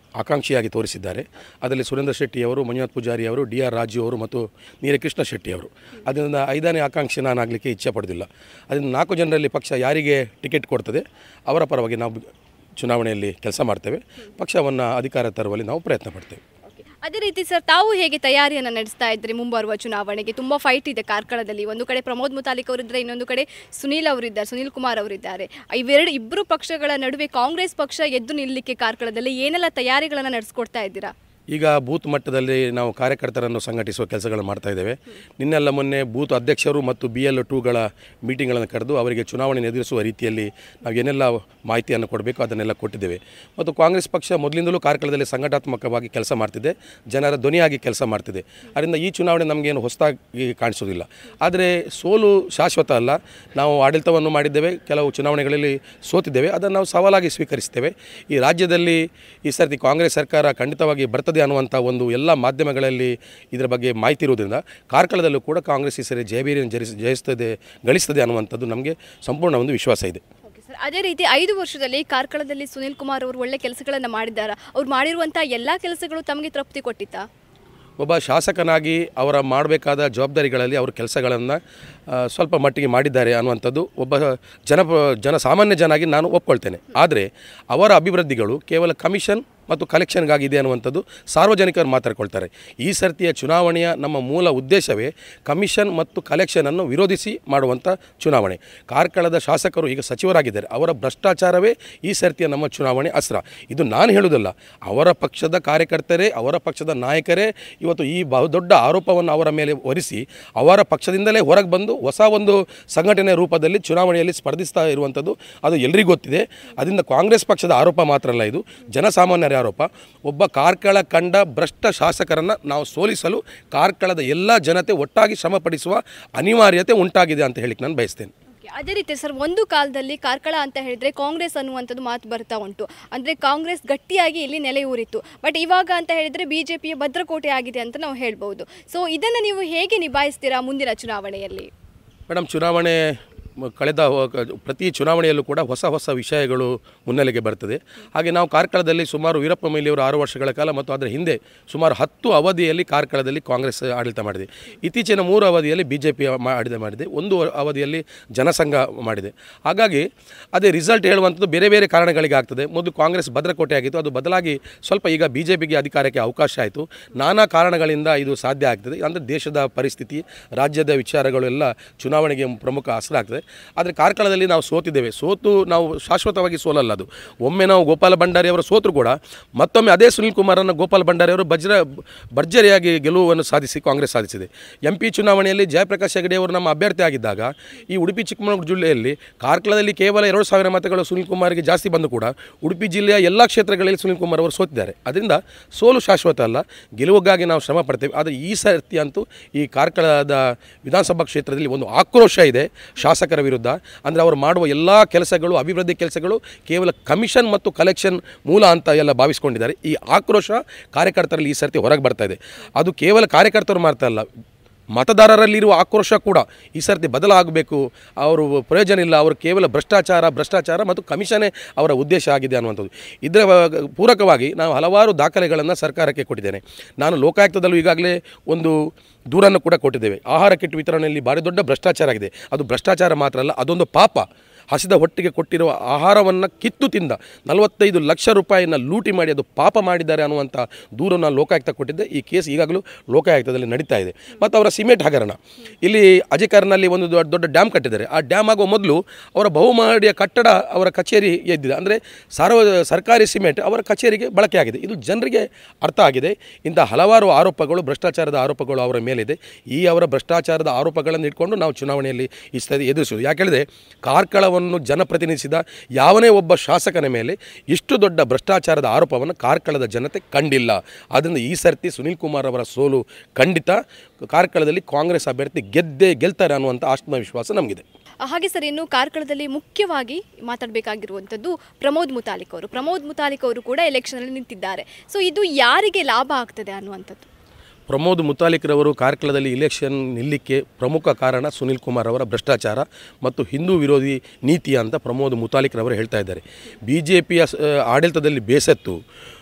Speaker 11: ಆಕಾಂಕ್ಷಿಯಾಗಿ ತೋರಿಸಿದ್ದಾರೆ ಅದರಲ್ಲಿ ಸುರೇಂದ್ರ ಶೆಟ್ಟಿಯವರು ಮಂಜುನಾಥ್ ಪೂಜಾರಿ ಅವರು ಡಿ ಆರ್ ರಾಜು ಅವರು ಮತ್ತು ನೀಲಕೃಷ್ಣ ಶೆಟ್ಟಿಯವರು ಅದರಿಂದ ಐದನೇ ಆಕಾಂಕ್ಷಿ ನಾನಾಗಲಿಕ್ಕೆ ಇಚ್ಛೆ ಪಡೋದಿಲ್ಲ ಅದರಿಂದ ನಾಲ್ಕು ಜನರಲ್ಲಿ ಪಕ್ಷ ಯಾರಿಗೆ ಟಿಕೆಟ್ ಕೊಡ್ತದೆ ಅವರ ಪರವಾಗಿ ನಾವು ಚುನಾವಣೆಯಲ್ಲಿ ಕೆಲಸ ಮಾಡ್ತೇವೆ ಪಕ್ಷವನ್ನು ಅಧಿಕಾರ ತರುವಲ್ಲಿ ನಾವು ಪ್ರಯತ್ನ ಪಡ್ತೇವೆ
Speaker 2: ಅದೇ ರೀತಿ ಸರ್ ತಾವು ಹೇಗೆ ತಯಾರಿಯನ್ನು ನಡೆಸ್ತಾ ಇದ್ರಿ ಮುಂಬರುವ ಚುನಾವಣೆಗೆ ತುಂಬ ಫೈಟ್ ಇದೆ ಕಾರ್ಕಳದಲ್ಲಿ ಒಂದು ಕಡೆ ಪ್ರಮೋದ್ ಮುತಾಲಿಕ್ ಅವರಿದ್ದರೆ ಇನ್ನೊಂದು ಕಡೆ ಸುನೀಲ್ ಅವರಿದ್ದಾರೆ ಸುನೀಲ್ ಕುಮಾರ್ ಅವರಿದ್ದಾರೆ ಇವೆರಡು ಇಬ್ಬರು ಪಕ್ಷಗಳ ನಡುವೆ ಕಾಂಗ್ರೆಸ್ ಪಕ್ಷ ಎದ್ದು ನಿಲ್ಲಲಿಕ್ಕೆ ಕಾರ್ಕಳದಲ್ಲಿ ಏನೆಲ್ಲ ತಯಾರಿಗಳನ್ನು ನಡೆಸ್ಕೊಡ್ತಾ ಇದ್ದೀರಾ
Speaker 11: ಈಗ ಬೂತ್ ಮಟ್ಟದಲ್ಲಿ ನಾವು ಕಾರ್ಯಕರ್ತರನ್ನು ಸಂಘಟಿಸುವ ಕೆಲಸಗಳನ್ನು ಮಾಡ್ತಾ ಇದ್ದೇವೆ ನಿನ್ನೆಲ್ಲ ಮೊನ್ನೆ ಬೂತ್ ಅಧ್ಯಕ್ಷರು ಮತ್ತು ಬಿ ಎಲ್ ಟೂಗಳ ಮೀಟಿಂಗ್ಗಳನ್ನು ಕರೆದು ಅವರಿಗೆ ಚುನಾವಣೆ ಎದುರಿಸುವ ರೀತಿಯಲ್ಲಿ ನಾವು ಏನೆಲ್ಲ ಮಾಹಿತಿಯನ್ನು ಕೊಡಬೇಕು ಅದನ್ನೆಲ್ಲ ಕೊಟ್ಟಿದ್ದೇವೆ ಮತ್ತು ಕಾಂಗ್ರೆಸ್ ಪಕ್ಷ ಮೊದಲಿಂದಲೂ ಕಾರ್ಕಳದಲ್ಲಿ ಸಂಘಟಾತ್ಮಕವಾಗಿ ಕೆಲಸ ಮಾಡ್ತಿದೆ ಜನರ ಧ್ವನಿಯಾಗಿ ಕೆಲಸ ಮಾಡ್ತಿದೆ ಅದರಿಂದ ಈ ಚುನಾವಣೆ ನಮಗೇನು ಹೊಸದಾಗಿ ಕಾಣಿಸೋದಿಲ್ಲ ಆದರೆ ಸೋಲು ಶಾಶ್ವತ ಅಲ್ಲ ನಾವು ಆಡಳಿತವನ್ನು ಮಾಡಿದ್ದೇವೆ ಕೆಲವು ಚುನಾವಣೆಗಳಲ್ಲಿ ಸೋತಿದ್ದೇವೆ ಅದನ್ನು ನಾವು ಸವಾಲಾಗಿ ಸ್ವೀಕರಿಸ್ತೇವೆ ಈ ರಾಜ್ಯದಲ್ಲಿ ಈ ಸರ್ತಿ ಕಾಂಗ್ರೆಸ್ ಸರ್ಕಾರ ಖಂಡಿತವಾಗಿ ಬರ್ತದೆ ಅನ್ನುವಂಥ ಒಂದು ಎಲ್ಲ ಮಾಧ್ಯಮಗಳಲ್ಲಿ ಇದರ ಬಗ್ಗೆ ಮಾಹಿತಿ ಇರುವುದರಿಂದ ಕಾರ್ಕಳದಲ್ಲೂ ಕೂಡ ಕಾಂಗ್ರೆಸ್ ಈ ಸರಿ ಜಯಬೀರಿಯನ್ನು ಜಯಿಸ್ ಜಯಿಸ್ತದೆ ಗಳಿಸ್ತದೆ ಅನ್ನುವಂಥದ್ದು ನಮಗೆ ಸಂಪೂರ್ಣ ಒಂದು ವಿಶ್ವಾಸ ಇದೆ
Speaker 2: ಸರ್ ಅದೇ ರೀತಿ ಐದು ವರ್ಷದಲ್ಲಿ ಕಾರ್ಕಳದಲ್ಲಿ ಸುನೀಲ್ ಕುಮಾರ್ ಅವರು ಒಳ್ಳೆ ಕೆಲಸಗಳನ್ನು ಮಾಡಿದ್ದಾರೆ ಅವ್ರು ಮಾಡಿರುವಂಥ ಎಲ್ಲ ಕೆಲಸಗಳು ತಮಗೆ ತೃಪ್ತಿ ಕೊಟ್ಟಿತ್ತಾ
Speaker 11: ಒಬ್ಬ ಶಾಸಕನಾಗಿ ಅವರ ಮಾಡಬೇಕಾದ ಜವಾಬ್ದಾರಿಗಳಲ್ಲಿ ಅವರು ಕೆಲಸಗಳನ್ನು ಸ್ವಲ್ಪ ಮಟ್ಟಿಗೆ ಮಾಡಿದ್ದಾರೆ ಅನ್ನುವಂಥದ್ದು ಒಬ್ಬ ಜನ ಜನಸಾಮಾನ್ಯ ಜನಾಗಿ ನಾನು ಒಪ್ಕೊಳ್ತೇನೆ ಆದರೆ ಅವರ ಅಭಿವೃದ್ಧಿಗಳು ಕೇವಲ ಕಮಿಷನ್ ಮತ್ತು ಕಲೆಕ್ಷನ್ಗಾಗಿದೆ ಅನ್ನುವಂಥದ್ದು ಸಾರ್ವಜನಿಕರು ಮಾತಾಡ್ಕೊಳ್ತಾರೆ ಈ ಸರ್ತಿಯ ಚುನಾವಣೆಯ ನಮ್ಮ ಮೂಲ ಉದ್ದೇಶವೇ ಕಮಿಷನ್ ಮತ್ತು ಕಲೆಕ್ಷನನ್ನು ವಿರೋಧಿಸಿ ಮಾಡುವಂಥ ಚುನಾವಣೆ ಕಾರ್ಕಳದ ಶಾಸಕರು ಈಗ ಸಚಿವರಾಗಿದ್ದಾರೆ ಅವರ ಭ್ರಷ್ಟಾಚಾರವೇ ಈ ಸರ್ತಿಯ ನಮ್ಮ ಚುನಾವಣೆ ಅಸ್ತ್ರ ಇದು ನಾನು ಹೇಳುವುದಲ್ಲ ಅವರ ಪಕ್ಷದ ಕಾರ್ಯಕರ್ತರೇ ಅವರ ಪಕ್ಷದ ನಾಯಕರೇ ಇವತ್ತು ಈ ಬಹುದೊಡ್ಡ ಆರೋಪವನ್ನು ಅವರ ಮೇಲೆ ಹೊರಿಸಿ ಅವರ ಪಕ್ಷದಿಂದಲೇ ಹೊರಗೆ ಬಂದು ಹೊಸ ಒಂದು ಸಂಘಟನೆ ರೂಪದಲ್ಲಿ ಚುನಾವಣೆಯಲ್ಲಿ ಸ್ಪರ್ಧಿಸ್ತಾ ಇರುವಂಥದ್ದು ಅದು ಎಲ್ರಿಗೂ ಗೊತ್ತಿದೆ ಅದರಿಂದ ಕಾಂಗ್ರೆಸ್ ಪಕ್ಷದ ಆರೋಪ ಮಾತ್ರ ಅಲ್ಲ ಇದು ಜನಸಾಮಾನ್ಯರ ಆರೋಪ ಒಬ್ಬ ಕಾರ್ಕಳ ಕಂಡ ಭ್ರಷ್ಟ ಶಾಸಕರನ್ನು ನಾವು ಸೋಲಿಸಲು ಕಾರ್ಕಳದ ಎಲ್ಲ ಜನತೆ ಒಟ್ಟಾಗಿ ಶ್ರಮಪಡಿಸುವ ಅನಿವಾರ್ಯತೆ ಉಂಟಾಗಿದೆ ಅಂತ ಹೇಳಿಕ್ಕೆ ನಾನು ಬಯಸ್ತೇನೆ
Speaker 2: ಅದೇ ರೀತಿ ಸರ್ ಒಂದು ಕಾಲದಲ್ಲಿ ಕಾರ್ಕಳ ಅಂತ ಹೇಳಿದ್ರೆ ಕಾಂಗ್ರೆಸ್ ಅನ್ನುವಂಥದ್ದು ಮಾತು ಬರ್ತಾ ಉಂಟು ಅಂದರೆ ಕಾಂಗ್ರೆಸ್ ಗಟ್ಟಿಯಾಗಿ ಇಲ್ಲಿ ನೆಲೆಯೂರಿತ್ತು ಬಟ್ ಇವಾಗ ಅಂತ ಹೇಳಿದ್ರೆ ಬಿ ಜೆ ಪಿಯ ಭದ್ರಕೋಟೆ ಆಗಿದೆ ಅಂತ ನಾವು ಹೇಳ್ಬೋದು ಸೊ ಇದನ್ನು ನೀವು ಹೇಗೆ ನಿಭಾಯಿಸ್ತೀರಾ ಮುಂದಿನ ಚುನಾವಣೆಯಲ್ಲಿ
Speaker 11: ಮೇಡಮ್ ಚುನಾವಣೆ ಮ- ಕಳೆದ ವ- ಪ್ರತಿ ಚುನಾವಣೆಯಲ್ಲೂ ಕೂಡ ಹೊಸ ಹೊಸ ವಿಷಯಗಳು ಮುನ್ನೆಲೆಗೆ ಬರ್ತದೆ ಹಾಗೆ ನಾವು ಕಾರ್ಕಳದಲ್ಲಿ ಸುಮಾರು ವೀರಪ್ಪ ಮೊಯ್ಲಿಯವರು ಆರು ವರ್ಷಗಳ ಕಾಲ ಮತ್ತು ಅದರ ಹಿಂದೆ ಸುಮಾರು ಹತ್ತು ಅವಧಿಯಲ್ಲಿ ಕಾರ್ಕಳದಲ್ಲಿ ಕಾಂಗ್ರೆಸ್ ಆಡಳಿತ ಮಾಡಿದೆ ಇತ್ತೀಚಿನ ಮೂರು ಅವಧಿಯಲ್ಲಿ ಬಿ ಜೆ ಪಿ ಆಡಳಿತ ಮಾಡಿದೆ ಒಂದು ಅವಧಿಯಲ್ಲಿ ಜನಸಂಘ ಮಾಡಿದೆ ಹಾಗಾಗಿ ಅದೇ ರಿಸಲ್ಟ್ ಹೇಳುವಂಥದ್ದು ಬೇರೆ ಬೇರೆ ಕಾರಣಗಳಿಗೆ ಆಗ್ತದೆ ಮೊದಲು ಕಾಂಗ್ರೆಸ್ ಭದ್ರಕೋಟೆ ಆಗಿತ್ತು ಅದು ಬದಲಾಗಿ ಸ್ವಲ್ಪ ಈಗ ಬಿ ಜೆ ಪಿಗೆ ಅಧಿಕಾರಕ್ಕೆ ಅವಕಾಶ ಆಯಿತು ನಾನಾ ಕಾರಣಗಳಿಂದ ಇದು ಸಾಧ್ಯ ಆಗ್ತದೆ ಅಂದರೆ ದೇಶದ ಪರಿಸ್ಥಿತಿ ರಾಜ್ಯದ ವಿಚಾರಗಳು ಎಲ್ಲ ಚುನಾವಣೆಗೆ ಪ್ರಮುಖ ಅಸ್ತ್ರ ಆಗ್ತದೆ ಆದರೆ ಕಾರ್ಕಳದಲ್ಲಿ ನಾವು ಸೋತಿದ್ದೇವೆ ಸೋತು ನಾವು ಶಾಶ್ವತವಾಗಿ ಸೋಲಲ್ಲ ಅದು ಒಮ್ಮೆ ನಾವು ಗೋಪಾಲ ಭಂಡಾರಿ ಅವರು ಸೋತರು ಕೂಡ ಮತ್ತೊಮ್ಮೆ ಅದೇ ಸುನಿಲ್ ಕುಮಾರನ್ನು ಗೋಪಾಲ ಭಂಡಾರಿ ಅವರು ಬಜ್ರ ಭರ್ಜರಿಯಾಗಿ ಗೆಲುವನ್ನು ಸಾಧಿಸಿ ಕಾಂಗ್ರೆಸ್ ಸಾಧಿಸಿದೆ ಎಂ ಪಿ ಚುನಾವಣೆಯಲ್ಲಿ ಜಯಪ್ರಕಾಶ್ ಹೆಗಡೆ ಅವರು ನಮ್ಮ ಅಭ್ಯರ್ಥಿ ಆಗಿದ್ದಾಗ ಈ ಉಡುಪಿ ಚಿಕ್ಕಮಗಳೂರು ಜಿಲ್ಲೆಯಲ್ಲಿ ಕಾರ್ಕಳದಲ್ಲಿ ಕೇವಲ ಎರಡು ಸಾವಿರ ಮತಗಳು ಸುನಿಲ್ ಕುಮಾರ್ಗೆ ಜಾಸ್ತಿ ಬಂದು ಕೂಡ ಉಡುಪಿ ಜಿಲ್ಲೆಯ ಎಲ್ಲ ಕ್ಷೇತ್ರಗಳಲ್ಲಿ ಸುನಿಲ್ ಕುಮಾರ್ ಅವರು ಸೋತಿದ್ದಾರೆ ಅದರಿಂದ ಸೋಲು ಶಾಶ್ವತ ಅಲ್ಲ ಗೆಲುವಿಗಾಗಿ ನಾವು ಶ್ರಮ ಪಡ್ತೇವೆ ಆದರೆ ಈ ಸರ್ತಿ ಅಂತೂ ಈ ಕಾರ್ಕಳದ ವಿಧಾನಸಭಾ ಕ್ಷೇತ್ರದಲ್ಲಿ ಒಂದು ಆಕ್ರೋಶ ಇದೆ ಶಾಸಕರ ವಿರುದ್ಧ ಅಂದರೆ ಅವರು ಮಾಡುವ ಎಲ್ಲ ಕೆಲಸಗಳು ಅಭಿವೃದ್ಧಿ ಕೆಲಸಗಳು ಕೇವಲ ಕಮಿಷನ್ ಮತ್ತು ಕಲೆಕ್ಷನ್ ಮೂಲ ಅಂತ ಎಲ್ಲ ಭಾವಿಸ್ಕೊಂಡಿದ್ದಾರೆ ಈ ಆಕ್ರೋಶ ಕಾರ್ಯಕರ್ತರಲ್ಲಿ ಈ ಸರ್ತಿ ಹೊರಗೆ ಬರ್ತಾ ಇದೆ ಅದು ಕೇವಲ ಕಾರ್ಯಕರ್ತರು ಮಾಡ್ತಾ ಇಲ್ಲ ಮತದಾರರಲ್ಲಿರುವ ಆಕ್ರೋಶ ಕೂಡ ಈ ಸರ್ತಿ ಬದಲಾಗಬೇಕು ಅವರು ಪ್ರಯೋಜನ ಇಲ್ಲ ಅವರು ಕೇವಲ ಭ್ರಷ್ಟಾಚಾರ ಭ್ರಷ್ಟಾಚಾರ ಮತ್ತು ಕಮಿಷನೇ ಅವರ ಉದ್ದೇಶ ಆಗಿದೆ ಅನ್ನುವಂಥದ್ದು ಇದರ ವ- ಪೂರಕವಾಗಿ ನಾವು ಹಲವಾರು ದಾಖಲೆಗಳನ್ನು ಸರ್ಕಾರಕ್ಕೆ ಕೊಟ್ಟಿದ್ದೇನೆ ನಾನು ಲೋಕಾಯುಕ್ತದಲ್ಲೂ ಈಗಾಗಲೇ ಒಂದು ದೂರನ್ನು ಕೂಡ ಕೊಟ್ಟಿದ್ದೇವೆ ಆಹಾರ ಕಿಟ್ ವಿತರಣೆಯಲ್ಲಿ ಭಾರಿ ದೊಡ್ಡ ಭ್ರಷ್ಟಾಚಾರ ಆಗಿದೆ ಅದು ಭ್ರಷ್ಟಾಚಾರ ಮಾತ್ರ ಅಲ್ಲ ಅದೊಂದು ಪಾಪ ಹಸಿದ ಹೊಟ್ಟಿಗೆ ಕೊಟ್ಟಿರುವ ಆಹಾರವನ್ನು ಕಿತ್ತು ತಿಂದ ನಲವತ್ತೈದು ಲಕ್ಷ ರೂಪಾಯಿನ ಲೂಟಿ ಮಾಡಿ ಅದು ಪಾಪ ಮಾಡಿದ್ದಾರೆ ಅನ್ನುವಂಥ ದೂರನ್ನು ಲೋಕಾಯುಕ್ತ ಕೊಟ್ಟಿದ್ದೆ ಈ ಕೇಸ್ ಈಗಾಗಲೂ ಲೋಕಾಯುಕ್ತದಲ್ಲಿ ನಡೀತಾ ಇದೆ ಮತ್ತು ಅವರ ಸಿಮೆಂಟ್ ಹಗರಣ ಇಲ್ಲಿ ಅಜಿಕರ್ನಲ್ಲಿ ಒಂದು ದೊಡ್ಡ ದೊಡ್ಡ ಡ್ಯಾಮ್ ಕಟ್ಟಿದ್ದಾರೆ ಆ ಡ್ಯಾಮ್ ಆಗುವ ಮೊದಲು ಅವರ ಬಹುಮಹಡಿಯ ಕಟ್ಟಡ ಅವರ ಕಚೇರಿ ಎದ್ದಿದೆ ಅಂದರೆ ಸಾರ್ವ ಸರ್ಕಾರಿ ಸಿಮೆಂಟ್ ಅವರ ಕಚೇರಿಗೆ ಬಳಕೆ ಆಗಿದೆ ಇದು ಜನರಿಗೆ ಅರ್ಥ ಆಗಿದೆ ಇಂಥ ಹಲವಾರು ಆರೋಪಗಳು ಭ್ರಷ್ಟಾಚಾರದ ಆರೋಪಗಳು ಅವರ ಮೇಲಿದೆ ಈ ಅವರ ಭ್ರಷ್ಟಾಚಾರದ ಆರೋಪಗಳನ್ನು ಇಟ್ಕೊಂಡು ನಾವು ಚುನಾವಣೆಯಲ್ಲಿ ಈ ಸತಿ ಎದುರಿಸೋದು ಯಾಕೆ ಹೇಳಿದ್ರೆ ಕಾರ್ಕಳವನ್ನು ಜನಪ್ರತಿನಿಧಿಸಿದ ಯಾವನೇ ಒಬ್ಬ ಶಾಸಕನ ಮೇಲೆ ಇಷ್ಟು ದೊಡ್ಡ ಭ್ರಷ್ಟಾಚಾರದ ಆರೋಪವನ್ನು ಕಾರ್ಕಳದ ಜನತೆ ಕಂಡಿಲ್ಲ ಆದ್ದರಿಂದ ಈ ಸರ್ತಿ ಸುನೀಲ್ ಕುಮಾರ್ ಅವರ ಸೋಲು ಖಂಡಿತ ಕಾರ್ಕಳದಲ್ಲಿ ಕಾಂಗ್ರೆಸ್ ಅಭ್ಯರ್ಥಿ ಗೆದ್ದೇ ಗೆಲ್ತಾರೆ ಅನ್ನುವಂಥ ಆತ್ಮವಿಶ್ವಾಸ ನಮಗಿದೆ
Speaker 2: ಹಾಗೆ ಸರ್ ಇನ್ನು ಕಾರ್ಕಳದಲ್ಲಿ ಮುಖ್ಯವಾಗಿ ಮಾತಾಡಬೇಕಾಗಿರುವಂಥದ್ದು ಪ್ರಮೋದ್ ಮುತಾಲಿಕ್ ಅವರು ಪ್ರಮೋದ್ ಮುತಾಲಿಕ್ ಅವರು ಕೂಡ ಎಲೆಕ್ಷನಲ್ಲಿ ನಿಂತಿದ್ದಾರೆ ಸೊ ಇದು ಯಾರಿಗೆ ಲಾಭ ಆಗ್ತದೆ ಅನ್ನುವಂಥದ್ದು
Speaker 11: ಪ್ರಮೋದ್ ಮುತಾಲಿಕ್ರವರು ಕಾರ್ಕಳದಲ್ಲಿ ಇಲೆಕ್ಷನ್ ನಿಲ್ಲಕ್ಕೆ ಪ್ರಮುಖ ಕಾರಣ ಸುನಿಲ್ ಕುಮಾರ್ ಅವರ ಭ್ರಷ್ಟಾಚಾರ ಮತ್ತು ಹಿಂದೂ ವಿರೋಧಿ ನೀತಿ ಅಂತ ಪ್ರಮೋದ್ ಮುತಾಲಿಕ್ರವರು ಹೇಳ್ತಾ ಇದ್ದಾರೆ ಬಿ ಜೆ ಪಿಯ ಆಡಳಿತದಲ್ಲಿ ಬೇಸತ್ತು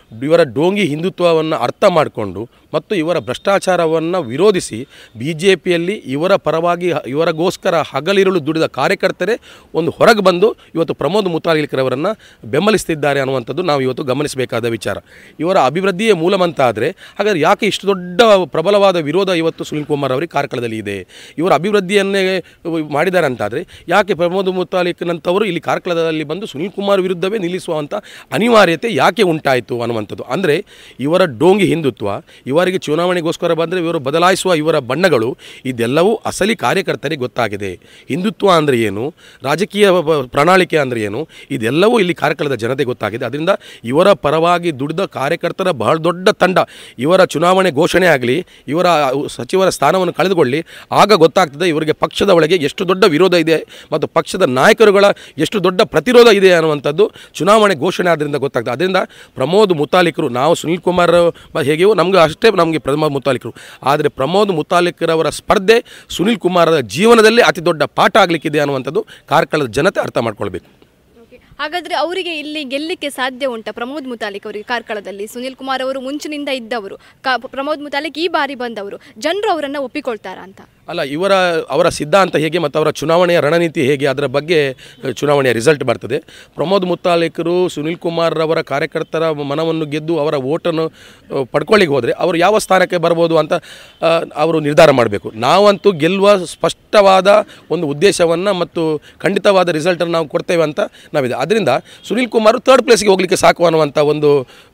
Speaker 11: ಇವರ ಡೋಂಗಿ ಹಿಂದುತ್ವವನ್ನು ಅರ್ಥ ಮಾಡಿಕೊಂಡು ಮತ್ತು ಇವರ ಭ್ರಷ್ಟಾಚಾರವನ್ನು ವಿರೋಧಿಸಿ ಬಿ ಜೆ ಪಿಯಲ್ಲಿ ಇವರ ಪರವಾಗಿ ಹ- ಇವರಿಗೋಸ್ಕರ ಹಗಲಿರುಳು ದುಡಿದ ಕಾರ್ಯಕರ್ತರೇ ಒಂದು ಹೊರಗೆ ಬಂದು ಇವತ್ತು ಪ್ರಮೋದ್ ಮುತಾಲಿಕರವರನ್ನು ಬೆಂಬಲಿಸ್ತಿದ್ದಾರೆ ಅನ್ನುವಂಥದ್ದು ನಾವು ಇವತ್ತು ಗಮನಿಸಬೇಕಾದ ವಿಚಾರ ಇವರ ಅಭಿವೃದ್ಧಿಯೇ ಮೂಲಮಂತ ಆದರೆ ಹಾಗಾದರೆ ಯಾಕೆ ಇಷ್ಟು ದೊಡ್ಡ ಪ್ರಬಲವಾದ ವಿರೋಧ ಇವತ್ತು ಸುನಿಲ್ ಕುಮಾರ್ ಅವರಿಗೆ ಕಾರ್ಕಳದಲ್ಲಿ ಇದೆ ಇವರ ಅಭಿವೃದ್ಧಿಯನ್ನೇ ಮಾಡಿದ್ದಾರೆ ಅಂತಾದರೆ ಯಾಕೆ ಪ್ರಮೋದ್ ಮುತಾಲಿಕ್ನಂಥವರು ಇಲ್ಲಿ ಕಾರ್ಕಳದಲ್ಲಿ ಬಂದು ಸುನಿಲ್ ಕುಮಾರ್ ವಿರುದ್ಧವೇ ನಿಲ್ಲಿಸುವಂಥ ಅನಿವಾರ್ಯತೆ ಯಾಕೆ ಉಂಟಾಯಿತು ಅನ್ನುವಂಥದ್ದು ಅಂದರೆ ಇವರ ಡೋಂಗಿ ಹಿಂದುತ್ವ ಇವರಿಗೆ ಚುನಾವಣೆಗೋಸ್ಕರ ಬಂದರೆ ಇವರು ಬದಲಾಯಿಸುವ ಇವರ ಬಣ್ಣಗಳು ಇದೆಲ್ಲವೂ ಅಸಲಿ ಕಾರ್ಯಕರ್ತರಿಗೆ ಗೊತ್ತಾಗಿದೆ ಹಿಂದುತ್ವ ಅಂದರೆ ಏನು ರಾಜಕೀಯ ಬ- ಪ್ರಣಾಳಿಕೆ ಅಂದರೆ ಏನು ಇದೆಲ್ಲವೂ ಇಲ್ಲಿ ಕಾರ್ಕಳದ ಜನತೆ ಗೊತ್ತಾಗಿದೆ ಅದರಿಂದ ಇವರ ಪರವಾಗಿ ದುಡಿದ ಕಾರ್ಯಕರ್ತರ ಬಹಳ ದೊಡ್ಡ ತಂಡ ಇವರ ಚುನಾವಣೆ ಘೋಷಣೆ ಆಗಲಿ ಇವರ ಸಚಿವರ ಸ್ಥಾನವನ್ನು ಕಳೆದುಕೊಳ್ಳಿ ಆಗ ಗೊತ್ತಾಗ್ತದೆ ಇವರಿಗೆ ಪಕ್ಷದ ಒಳಗೆ ಎಷ್ಟು ದೊಡ್ಡ ವಿರೋಧ ಇದೆ ಮತ್ತು ಪಕ್ಷದ ನಾಯಕರುಗಳ ಎಷ್ಟು ದೊಡ್ಡ ಪ್ರತಿರೋಧ ಇದೆ ಅನ್ನುವಂಥದ್ದು ಚುನಾವಣೆ ಘೋಷಣೆ ಆದ್ದರಿಂದ ಗೊತ್ತಾಗ್ತದೆ ಅದರಿಂದ ಪ್ರಮೋದ್ ಮುತಾಲಿಕರು ನಾವು ಸುನಿಲ್ ಕುಮಾರ್ ಬ- ಹೇಗೆಯೋ ನಮ್ಗೆ ಅಷ್ಟೇ ನಮಗೆ ಪ್ರಮೋದ್ ಮುತಾಲಿಕರು ಆದರೆ ಪ್ರಮೋದ್ ಮುತಾಲಿಕರವರ ಸ್ಪರ್ಧೆ ಸುನಿಲ್ ಕುಮಾರರ ಜೀವನದಲ್ಲಿ ಅತಿ ದೊಡ್ಡ ಪಾಠ ಆಗಲಿಕ್ಕಿದೆ ಅನ್ನುವಂಥದ್ದು ಕಾರ್ಕಳದ ಜನತೆ ಅರ್ಥ ಮಾಡ್ಕೊಳ್ಬೇಕು
Speaker 2: ಹಾಗಾದ್ರೆ ಅವರಿಗೆ ಇಲ್ಲಿ ಗೆಲ್ಲಿಕ್ಕೆ ಸಾಧ್ಯ ಉಂಟಾ ಪ್ರಮೋದ್ ಮುತಾಲಿಕ್ ಅವರಿಗೆ ಕಾರ್ಕಳದಲ್ಲಿ ಸುನಿಲ್ ಕುಮಾರ್ ಅವರು ಮುಂಚಿನಿಂದ ಇದ್ದವರು ಕಾ- ಪ್ರಮೋದ್ ಮುತಾಲಿಕ್ ಈ ಬಾರಿ ಬಂದವರು ಜನರು ಅವರನ್ನ ಒಪ್ಪಿಕೊಳ್ತಾರಾ ಅಂತ
Speaker 11: ಅಲ್ಲ ಇವರ ಅವರ ಸಿದ್ಧಾಂತ ಹೇಗೆ ಮತ್ತು ಅವರ ಚುನಾವಣೆಯ ರಣನೀತಿ ಹೇಗೆ ಅದರ ಬಗ್ಗೆ ಅಹ್, ಚುನಾವಣೆಯ ರಿಸಲ್ಟ್ ಬರ್ತದೆ ಪ್ರಮೋದ್ ಮುತಾಲಿಕರು ಸುನಿಲ್ ಕುಮಾರ್ ಅವರ ಕಾರ್ಯಕರ್ತರ ಮನವನ್ನು ಗೆದ್ದು ಅವರ ಓಟನ್ನು ಅಹ್, ಪಡ್ಕೊಳ್ಳಿಕ್ಕೆ ಹೋದರೆ ಅವರು ಯಾವ ಸ್ಥಾನಕ್ಕೆ ಬರ್ಬೋದು ಅಂತ ಅಹ್, ಅವರು ನಿರ್ಧಾರ ಮಾಡಬೇಕು ನಾವಂತೂ ಗೆಲ್ಲುವ ಸ್ಪಷ್ಟವಾದ ಒಂದು ಉದ್ದೇಶವನ್ನು ಮತ್ತು ಖಂಡಿತವಾದ ರಿಸಲ್ಟನ್ನು ನಾವು ಕೊಡ್ತೇವೆ ಅಂತ ನಾವಿದೆ ಅದರಿಂದ ಸುನಿಲ್ ಕುಮಾರ್ ಥರ್ಡ್ ಪ್ಲೇಸ್ಗೆ ಹೋಗಲಿಕ್ಕೆ ಸಾಕು ಅನ್ನುವಂಥ ಒಂದು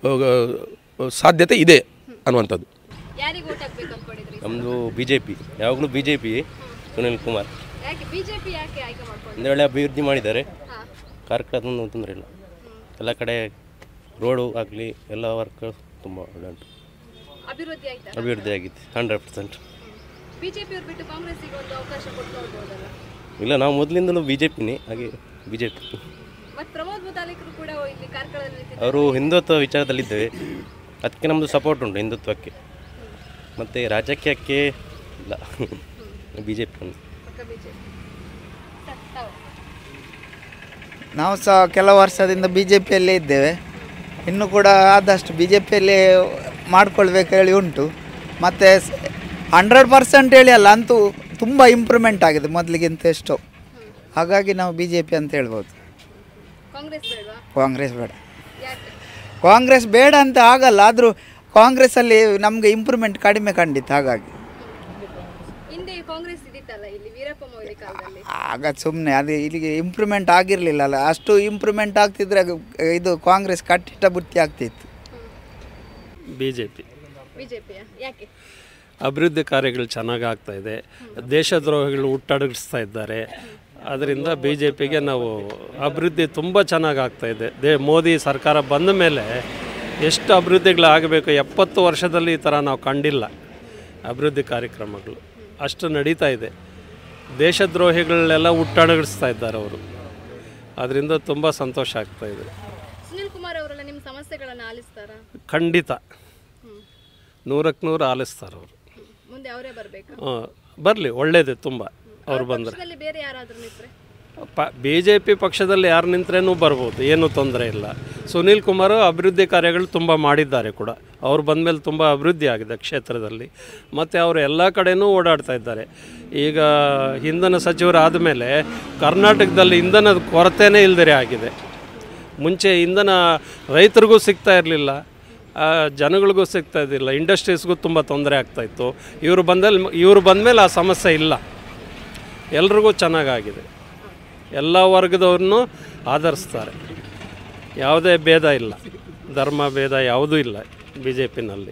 Speaker 11: ಅಹ್, ಸಾಧ್ಯತೆ ಇದೆ ಅನ್ನುವಂಥದ್ದು
Speaker 2: ಯಾರಿಗೆ ಓಟ್ ಹಾಕ್ಬೇಕು ಅನ್ಕೊಂಡಿದ್ರಿ
Speaker 12: ನಮ್ಮದು ಬಿ ಜೆ ಪಿ ಯಾವಾಗಲೂ B J P Sunil Kumar
Speaker 2: ಯಾಕೆ ಬಿಜೆಪಿ ಯಾಕೆ ಆಯ್ಕೆ ಮಾಡ್ಕೊಂಡು
Speaker 12: ಒಂದು ಒಳ್ಳೆ ಅಭಿವೃದ್ಧಿ ಮಾಡಿದ್ದಾರೆ ಕಾರ್ಕಳದೊಂದು ತೊಂದರೆ ಇಲ್ಲ ಎಲ್ಲ ಕಡೆ ರೋಡು ಆಗಲಿ ಎಲ್ಲ ವರ್ಕ್ ತುಂಬ ಒಳ್ಳೆ ಉಂಟು
Speaker 2: ಅಭಿವೃದ್ಧಿ ಆಯ್ತಾ
Speaker 12: ಅಭಿವೃದ್ಧಿ ಆಗಿದೆ ಹಂಡ್ರೆಡ್ ಪರ್ಸೆಂಟ್
Speaker 2: ಬಿಜೆಪಿ ಅವ್ರು ಬಿಟ್ಟು ಕಾಂಗ್ರೆಸ್ಸಿಗೆ ಒಂದು ಅವಕಾಶ ಕೊಟ್ಕೊಳ್ಬೋದಲ್ಲ
Speaker 12: ಇಲ್ಲ ನಾವು ಮೊದಲಿಂದಲೂ ಬಿ ಜೆ ಪಿನೇ ಹಾಗೆ ಬಿ ಜೆ ಪಿ
Speaker 2: ಮತ್ತೆ ಪ್ರಮೋದ್ ಮುತಾಲಿಕರು ಕೂಡ ಇಲ್ಲಿ ಕಾರ್ಕಳದಲ್ಲಿ ನಿಂತಿದ್ದಾರೆ.
Speaker 12: ಅವರು ಹಿಂದುತ್ವ ವಿಚಾರದಲ್ಲಿದ್ದೇವೆ ಅದಕ್ಕೆ ನಮ್ಮದು ಸಪೋರ್ಟ್ ಉಂಟು ಹಿಂದುತ್ವಕ್ಕೆ ಮತ್ತು ರಾಜಕೀಯಕ್ಕೆ ಇಲ್ಲ ಬಿ ಜೆ ಪಿ
Speaker 2: ಪಕ್ಕ ಬಿಜೆಪಿ ಸರ್, ತಾವು?
Speaker 13: ನಾವು ಸಹ ಕೆಲವು ವರ್ಷದಿಂದ ಬಿ ಜೆ ಪಿಯಲ್ಲೇ ಇದ್ದೇವೆ ಇನ್ನು ಕೂಡ ಆದಷ್ಟು ಬಿ ಜೆ ಪಿಯಲ್ಲಿ ಮಾಡ್ಕೊಳ್ಬೇಕು ಹೇಳಿ ಉಂಟು ಮತ್ತು ಹಂಡ್ರೆಡ್ ಪರ್ಸೆಂಟ್ ಹೇಳಿ ಅಲ್ಲ ಅಂತೂ ತುಂಬ ಇಂಪ್ರೂವ್ಮೆಂಟ್ ಆಗಿದೆ ಮೊದಲಿಗಿಂತ ಎಷ್ಟೋ ಹಾಗಾಗಿ ನಾವು ಬಿ ಜೆ ಪಿ ಅಂತ ಹೇಳ್ಬೋದು
Speaker 2: ಕಾಂಗ್ರೆಸ್ ಬೇಡವಾ
Speaker 13: ಕಾಂಗ್ರೆಸ್ ಬೇಡ
Speaker 2: ಯಾಕೆ
Speaker 13: ಕಾಂಗ್ರೆಸ್ ಬೇಡ ಅಂತ ಆಗಲ್ಲ ಆದರೂ ಕಾಂಗ್ರೆಸ್ಸಲ್ಲಿ ನಮಗೆ ಇಂಪ್ರೂವ್ಮೆಂಟ್ ಕಡಿಮೆ ಕಂಡಿತ್ತು ಹಾಗಾಗಿ
Speaker 2: ಹಿಂದೆ ಕಾಂಗ್ರೆಸ್ ಇದಿತ್ತಲ್ಲ ಇಲ್ಲಿ ವೀರಪ್ಪ ಮೊಯ್ಲಿ ಕಾಲದಲ್ಲಿ
Speaker 13: ಆಗ ಸುಮ್ಮನೆ ಅದು ಇಲ್ಲಿಗೆ ಇಂಪ್ರೂವ್ಮೆಂಟ್ ಆಗಿರಲಿಲ್ಲಲ್ಲ ಅಷ್ಟು ಇಂಪ್ರೂವ್ಮೆಂಟ್ ಆಗ್ತಿದ್ರೆ ಅದು ಇದು ಕಾಂಗ್ರೆಸ್ ಕಟ್ಟಿಟ್ಟ ಬುತ್ತಿ ಆಗ್ತಿತ್ತು
Speaker 14: ಬಿ ಜೆ ಪಿ
Speaker 2: ಬಿಜೆಪಿಯ ಯಾಕೆ
Speaker 14: ಅಭಿವೃದ್ಧಿ ಕಾರ್ಯಗಳು ಚೆನ್ನಾಗಿ ಆಗ್ತಾ ಇದೆ ದೇಶದ್ರೋಹಿಗಳು ಹುಟ್ಟಡಗಿಸ್ತಾ ಇದ್ದಾರೆ ಅದರಿಂದ ಬಿ ಜೆ ಪಿಗೆ ನಾವು ಅಭಿವೃದ್ಧಿ ತುಂಬ ಚೆನ್ನಾಗಿ ಆಗ್ತಾ ಇದೆ ದೇ ಮೋದಿ ಸರ್ಕಾರ ಬಂದ ಮೇಲೆ ಎಷ್ಟು ಅಭಿವೃದ್ಧಿಗಳಾಗಬೇಕು ಎಪ್ಪತ್ತು ವರ್ಷದಲ್ಲಿ ಈ ಥರ ನಾವು ಕಂಡಿಲ್ಲ ಅಭಿವೃದ್ಧಿ ಕಾರ್ಯಕ್ರಮಗಳು ಅಷ್ಟು ನಡೀತಾ ಇದೆ ದೇಶದ್ರೋಹಿಗಳನ್ನೆಲ್ಲ ಹುಟ್ಟಡಗಿಸ್ತಾ ಇದ್ದಾರೆ ಅವರು ಅದರಿಂದ ತುಂಬ ಸಂತೋಷ ಆಗ್ತಾ ಇದೆ
Speaker 2: ಸುನಿಲ್ ಕುಮಾರ್ ಅವರೆಲ್ಲ ನಿಮ್ಮ ಸಮಸ್ಯೆಗಳನ್ನು ಆಲಿಸ್ತಾರಾ
Speaker 14: ಖಂಡಿತ ನೂರಕ್ಕೆ ನೂರು ಆಲಿಸ್ತಾರೆ ಅವರು
Speaker 2: ಮುಂದೆ ಅವರೇ ಬರಬೇಕಾ
Speaker 14: ಬರಲಿ ಒಳ್ಳೇದೇ ತುಂಬ ಅವ್ರು ಬಂದರೆ
Speaker 2: ಪಕ್ಷದಲ್ಲಿ ಬೇರೆ ಯಾರಾದರೂ ನಿಂತ್ರೆ
Speaker 14: ಪ ಬಿ ಜೆ ಪಿ ಪಕ್ಷದಲ್ಲಿ ಯಾರು ನಿಂತ್ರೇನೂ ಬರ್ಬೋದು ಏನೂ ತೊಂದರೆ ಇಲ್ಲ ಸುನೀಲ್ ಕುಮಾರ್ ಅಭಿವೃದ್ಧಿ ಕಾರ್ಯಗಳು ತುಂಬ ಮಾಡಿದ್ದಾರೆ ಕೂಡ ಅವ್ರು ಬಂದಮೇಲೆ ತುಂಬ ಅಭಿವೃದ್ಧಿ ಆಗಿದೆ ಕ್ಷೇತ್ರದಲ್ಲಿ ಮತ್ತು ಅವರು ಎಲ್ಲ ಕಡೆನೂ ಓಡಾಡ್ತಾ ಇದ್ದಾರೆ ಈಗ ಇಂಧನ ಸಚಿವರಾದ ಮೇಲೆ ಕರ್ನಾಟಕದಲ್ಲಿ ಇಂಧನದ ಕೊರತೆನೇ ಇಲ್ದರೆ ಆಗಿದೆ ಮುಂಚೆ ಇಂಧನ ರೈತರಿಗೂ ಸಿಗ್ತಾ ಇರಲಿಲ್ಲ ಜನಗಳಿಗೂ ಸಿಗ್ತಾ ಇದ್ದಿಲ್ಲ ಇಂಡಸ್ಟ್ರೀಸ್ಗೂ ತುಂಬ ತೊಂದರೆ ಆಗ್ತಾಯಿತ್ತು ಇವರು ಬಂದಲ್ಲಿ ಇವರು ಬಂದಮೇಲೆ ಆ ಸಮಸ್ಯೆ ಇಲ್ಲ ಎಲ್ರಿಗೂ ಚೆನ್ನಾಗಾಗಿದೆ ಎಲ್ಲ ವರ್ಗದವ್ರನ್ನೂ ಆಧರಿಸ್ತಾರೆ ಯಾವುದೇ ಭೇದ ಇಲ್ಲ ಧರ್ಮ ಭೇದ ಯಾವುದೂ ಇಲ್ಲ ಬಿ ಜೆ ಪಿನಲ್ಲಿ